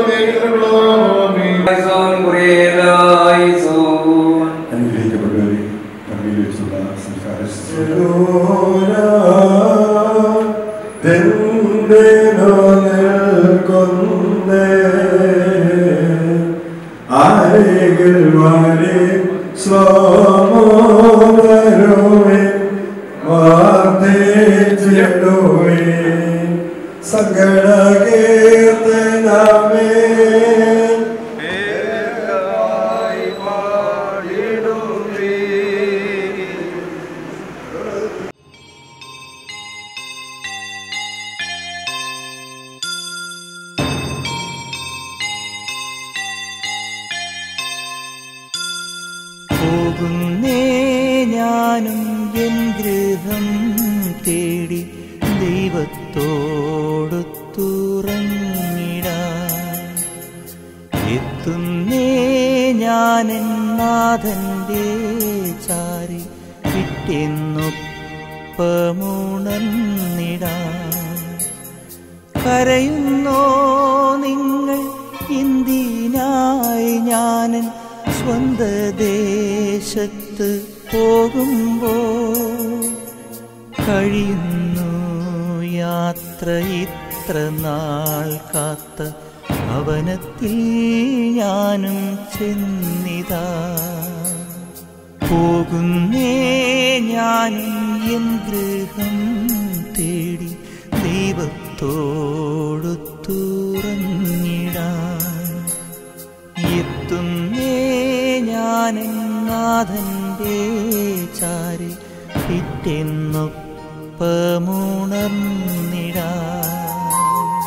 അനുഗ്രഹിക്കപ്പെട്ടവരെ പള്ളിയിൽ വെച്ചുള്ള സംസ്കാര ആരെങ്കിൽ വരെ സ്വാമോദരവേ വാർത്തേച്ചിടുവേ സങ്കട കീർത്തനമേ പോകുന്നേ ഞാനും എൻ ഗൃഹം തേടി ദൈവത്തോടൊത്തുറങ്ങിടാൻ എത്തുന്നേ ഞാൻ നാഥന്റെ ചാരി വിട്ടെന്നൊപ്പമായിടാൻ കരയുന്നോ നിങ്ങൾ എന്തിനായി ഞാനൻ സ്വന്ത ദേശത്ത് പോകുമ്പോ കഴിയുന്നു യാത്ര ഇത്ര നാൾ കാത്ത ഭവനത്തിൽ ഞാനും ചെന്നിതാ പോകുന്നേ ഞാനും എൻ ഗൃഹം തേടി ദൈവത്തോടു തുറന്നിടാൻ എത്തുന്നേ ഞാനും നാഥന്റെ ചാരി പിറ്റെന്നൊപ്പമുണർന്നിടാൻ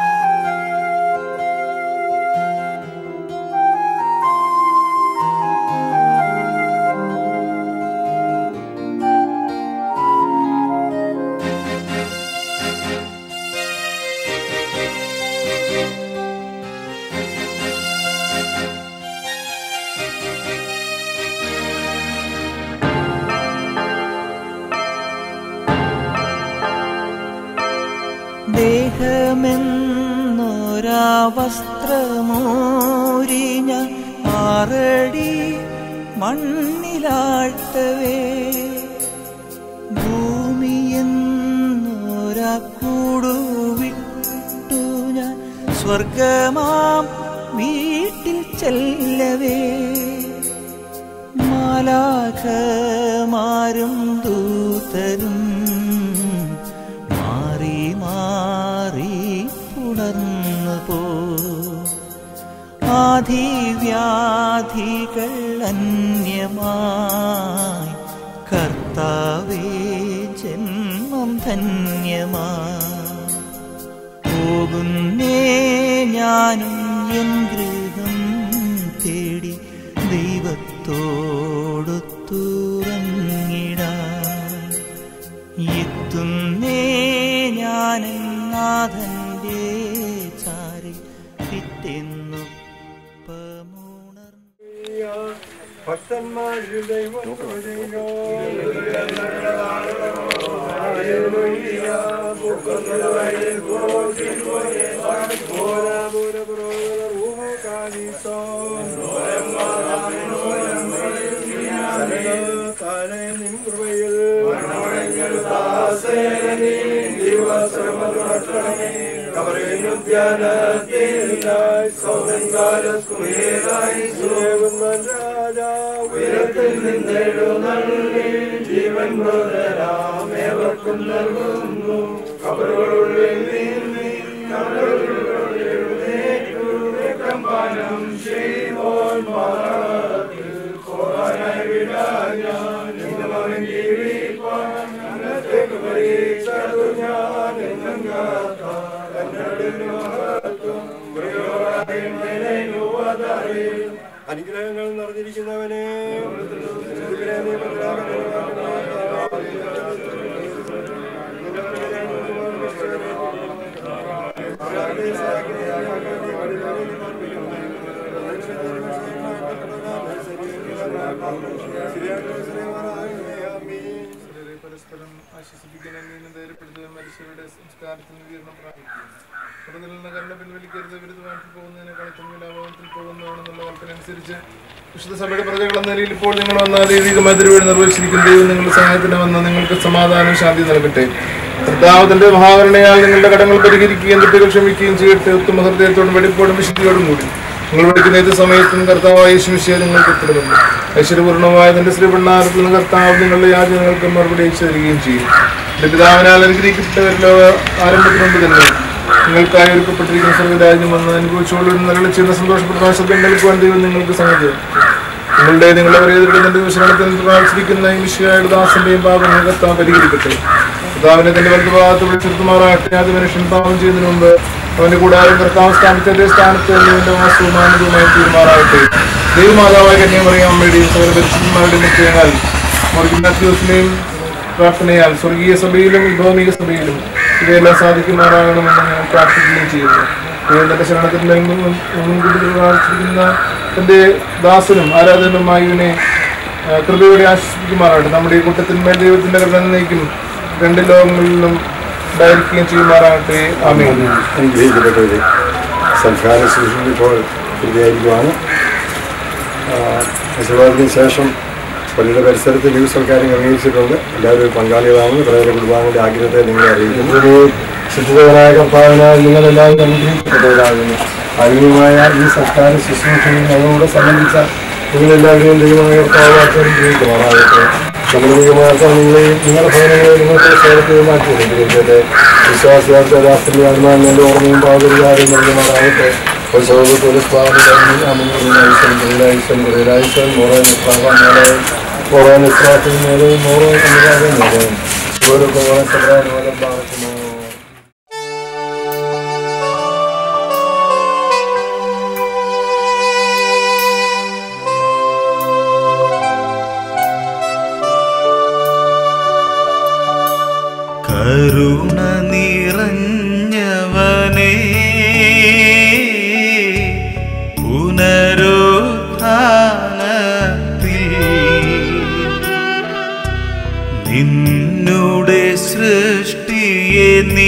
ദേഹമെന്നൊരാ വസ്ത്രമോരിഞ്ഞ ആറടി മണ്ണിലാഴ്ത്തവേ ഭൂമിയെന്നൊരാ കൂടുവിട്ടു ഞാൻ സ്വർഗമാം വീട്ടിൽ ചെല്ലവേ മാലാഖമാരും ദൂതരും മാറി മാറി പുണർന്നു പോ ആധിവ്യാധികൾ അന്യമായി കർത്താവേ ജന്മം ധന്യമായി പോകുന്നേ ഞാനും എൻ ഗൃഹം തേടി ദൈവത്തോടു തുറങ്ങിടാൻ എത്തുന്നേ ഞാൻ നാഥന്റെ ചാരി പിറ്റെന്നൊപ്പമുണർ ഭക്തന്മാരിൽ ദൈവത്തോടെയോ താഴെ നിൻ കൃപയിൽ ഉയരത്തിൽ നിന്നെഴുന്നള്ളി ജീവൻ മൃതരാമേവർക്കും നൽകുന്നു കബറുകളുള്ളിൽ നീന്തി കബറുകളിൽ എഴുന്നേറ്റു രക്തപാനം ചെയ്യുമ്പോൾ മരണത്തിൽ പോകാനായി വിടാൻ ഞാൻ ഇന്നും അവൻ ജീവിപ്പാൻ അന്നത്തേക്ക് പരീക്ഷതു ഞാൻ എന്നും കാത്ത കന്നഡിന് മഹത്വം പ്രിയോടായി മേലെ യുവതറിൽ അനുഗ്രഹങ്ങൾ നിറഞ്ഞിരിക്കുന്നവനെ ഇതിലെ നീ പരസ്പരം ആശ്വസിപ്പിക്കണം നീനും ധൈര്യപ്പെടുത്തുകയും മനുഷ്യരുടെ സംസ്കാരത്തിന് വിവരണം പ്രാപിക്കും തുടർന്ന് നിന്ന് കരുണ പിൻവലിക്കരുത് വിരുദ്ധമായിട്ട് പോകുന്നതിനേക്കാൾ തുമ്മിലാഭവനത്തിൽ പോകുന്നതാണെന്നുള്ള കൽപ്പനനുസരിച്ച് വിശുദ്ധ സഭയുടെ പ്രജകൾ എന്ന നിലയിൽ ഇപ്പോൾ നിങ്ങൾ വന്ന ദൈവികമായ തിരുവഴി നിർവഹിച്ചിരിക്കും ദൈവം നിങ്ങളുടെ സഹായത്തിന് വന്ന് നിങ്ങൾക്ക് സമാധാനം ശാന്തി നൽകട്ടെ കർത്താവ് തന്റെ മഹാകരുണയാൽ നിങ്ങളുടെ കടങ്ങൾ പരിഹരിക്കുകയും തെറ്റുകൾ ക്ഷമിക്കുകയും ചെയ്യട്ടെ ഉത്തമ ഹൃദയത്തോടും വെടിപ്പോടും വിശുദ്ധിയോടും കൂടി നിങ്ങൾ വിളിക്കുന്ന ഏത് സമയത്തും കർത്താവായ യേശുവിശയെ നിങ്ങൾക്ക് ഉത്തരവുണ്ട് ഐശ്വര്യപൂർണ്ണമായ തന്റെ ശ്രീപണ്ണാരത്തിൽ നിന്ന് കർത്താവ് നിങ്ങളുടെ യാചനകൾക്ക് മറുപടി അയച്ചു തരികയും ചെയ്യും എന്റെ പിതാവിനാൽ അനുഗ്രഹിക്കപ്പെട്ടവരിലോ ആരംഭത്തിന് മുമ്പ് തന്നെ നിങ്ങൾക്കായി ഒരുക്കപ്പെട്ടിരിക്കുന്ന സർവ്വരാജ്യം വന്ന് അനുഭവിച്ചുകൊള്ളു നിലവിൽ ചെയ്യുന്ന സന്തോഷപ്രദമായ ശബ്ദം കേൾക്കുവാൻ ദൈവം നിങ്ങൾക്ക് സംഗതി നിങ്ങളുടെ നിങ്ങളുടെ പ്രേതരുടെ വിശ്രമത്തിൽ പ്രാർത്ഥിക്കുന്ന ഈ വിഷയയുടെ ദാസന്റെയും പാപങ്ങൾ കർത്താവ് പരിഹരിക്കട്ടെ കർത്താവിനെ തന്റെ വലതുഭാഗത്ത് വിളിച്ചിരുത്തുമാറാകട്ടെ ആദ്യ മനുഷ്യൻ പാപം ചെയ്യുന്നതിന് മുമ്പ് അവന്റെ കൂടാരം കർത്താവ് സ്ഥാപിച്ച അതേ സ്ഥാനത്ത് നിന്റെ വാസവും ആനന്ദവുമായി തീരുമാറാകട്ടെ ദൈവമാതാവായ കന്യാമറിയ അമ്മയുടെയും സകല പരിശുദ്ധന്മാരുടെയും നിശ്ചയങ്ങൾ മറിക്കുന്നേയും പ്രാർത്ഥനയാൽ സ്വർഗീയ സഭയിലും ഭൗമിക സഭയിലും ഇവയെല്ലാം സാധിക്കുമാറാകണമെന്ന് ഞാൻ പ്രാർത്ഥിക്കുകയും ചെയ്യുന്നു ദൈവം തന്റെ ശരണത്തിൽ മുൻകൂട്ടി പ്രാർത്ഥിക്കുന്ന തന്റെ ദാസനും ആരാധനുമായി ഇവനെ ആ, കൃപയോടെ ആശ്വസിക്കുമാറാകട്ടെ നമ്മുടെ ഈ കൂട്ടത്തിന്മേൽ ദൈവത്തിന്റെ കരുണ നയിക്കും രണ്ട് ലോകങ്ങളിലും ഉണ്ടായിരിക്കുകയും ചെയ്യുമാറാകട്ടെ ആമേൻ അനുഗ്രഹിക്കപ്പെട്ടവരെ സൽക്കാര ശുശ്രൂഷ ഇപ്പോൾ പ്രതിയായിരിക്കുവാണ് ആശീർവാദത്തിന് ശേഷം പള്ളിയുടെ പരിസരത്ത് ലീവ് സൽക്കാരം ക്രമീകരിച്ചിട്ടുണ്ട് എല്ലാവരും ഒരു പങ്കാളികളാണെന്ന് പ്രേര കുടുംബാംഗങ്ങളുടെ ആഗ്രഹത്തെ നിങ്ങളെ അറിയിക്കുന്നു ഒരു ശുദ്ധിതനായ കർത്താവിനാൽ നിങ്ങളെല്ലാവരും അനുഗ്രഹിക്കപ്പെട്ടവരാകുന്നു ആത്മീയമായ ഈ സൽക്കാര ശുശ്രൂഷയിൽ ഞങ്ങളോട് സംബന്ധിച്ച നിങ്ങളെല്ലാവരെയും ദൈവമായ കർത്താവ് അച്ഛനും ജീവിക്കുമാറാകട്ടെ സമൂഹികമായ നിങ്ങളെയും നിങ്ങളുടെ ഭവനങ്ങളെ നിങ്ങൾക്ക് സേവത്തിൽ മാറ്റിയിരിക്കട്ടെ വിശ്വാസിയാർത്ഥ രാഷ്ട്രീയ ആത്മാവിന്റെ ഓർമ്മയും പാതിരികാരും നൽകുമാറാകട്ടെ ഒരു സൗകര്യത്തിൽ ഓരോ കരുണ നിറഞ്ഞവനേ പുനരുത്ഥാനത്തിൽ നിന്നുടെ സൃഷ്ടിയെ നീ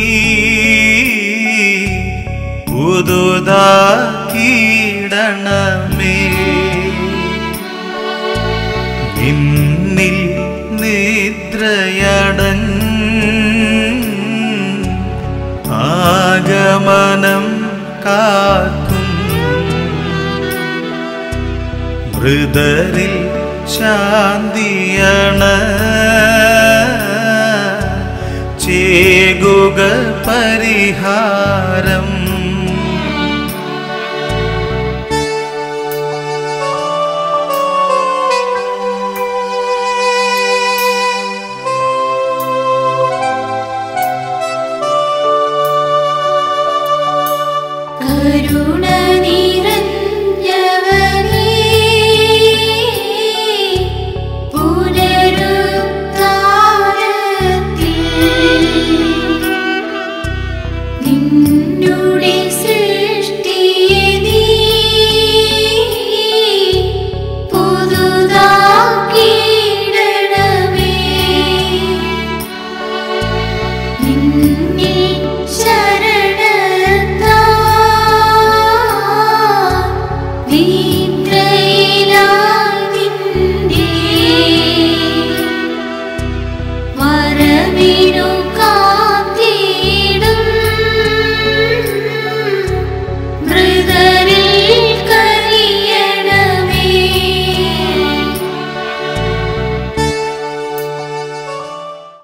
പുതുതാക്കിയിടണമേ നിന്നിൽ നിദ്രയടൻ ആഗമനം കാക്കും മൃതരിൽ ശാന്തിയണ ചേകുക പരിഹാരം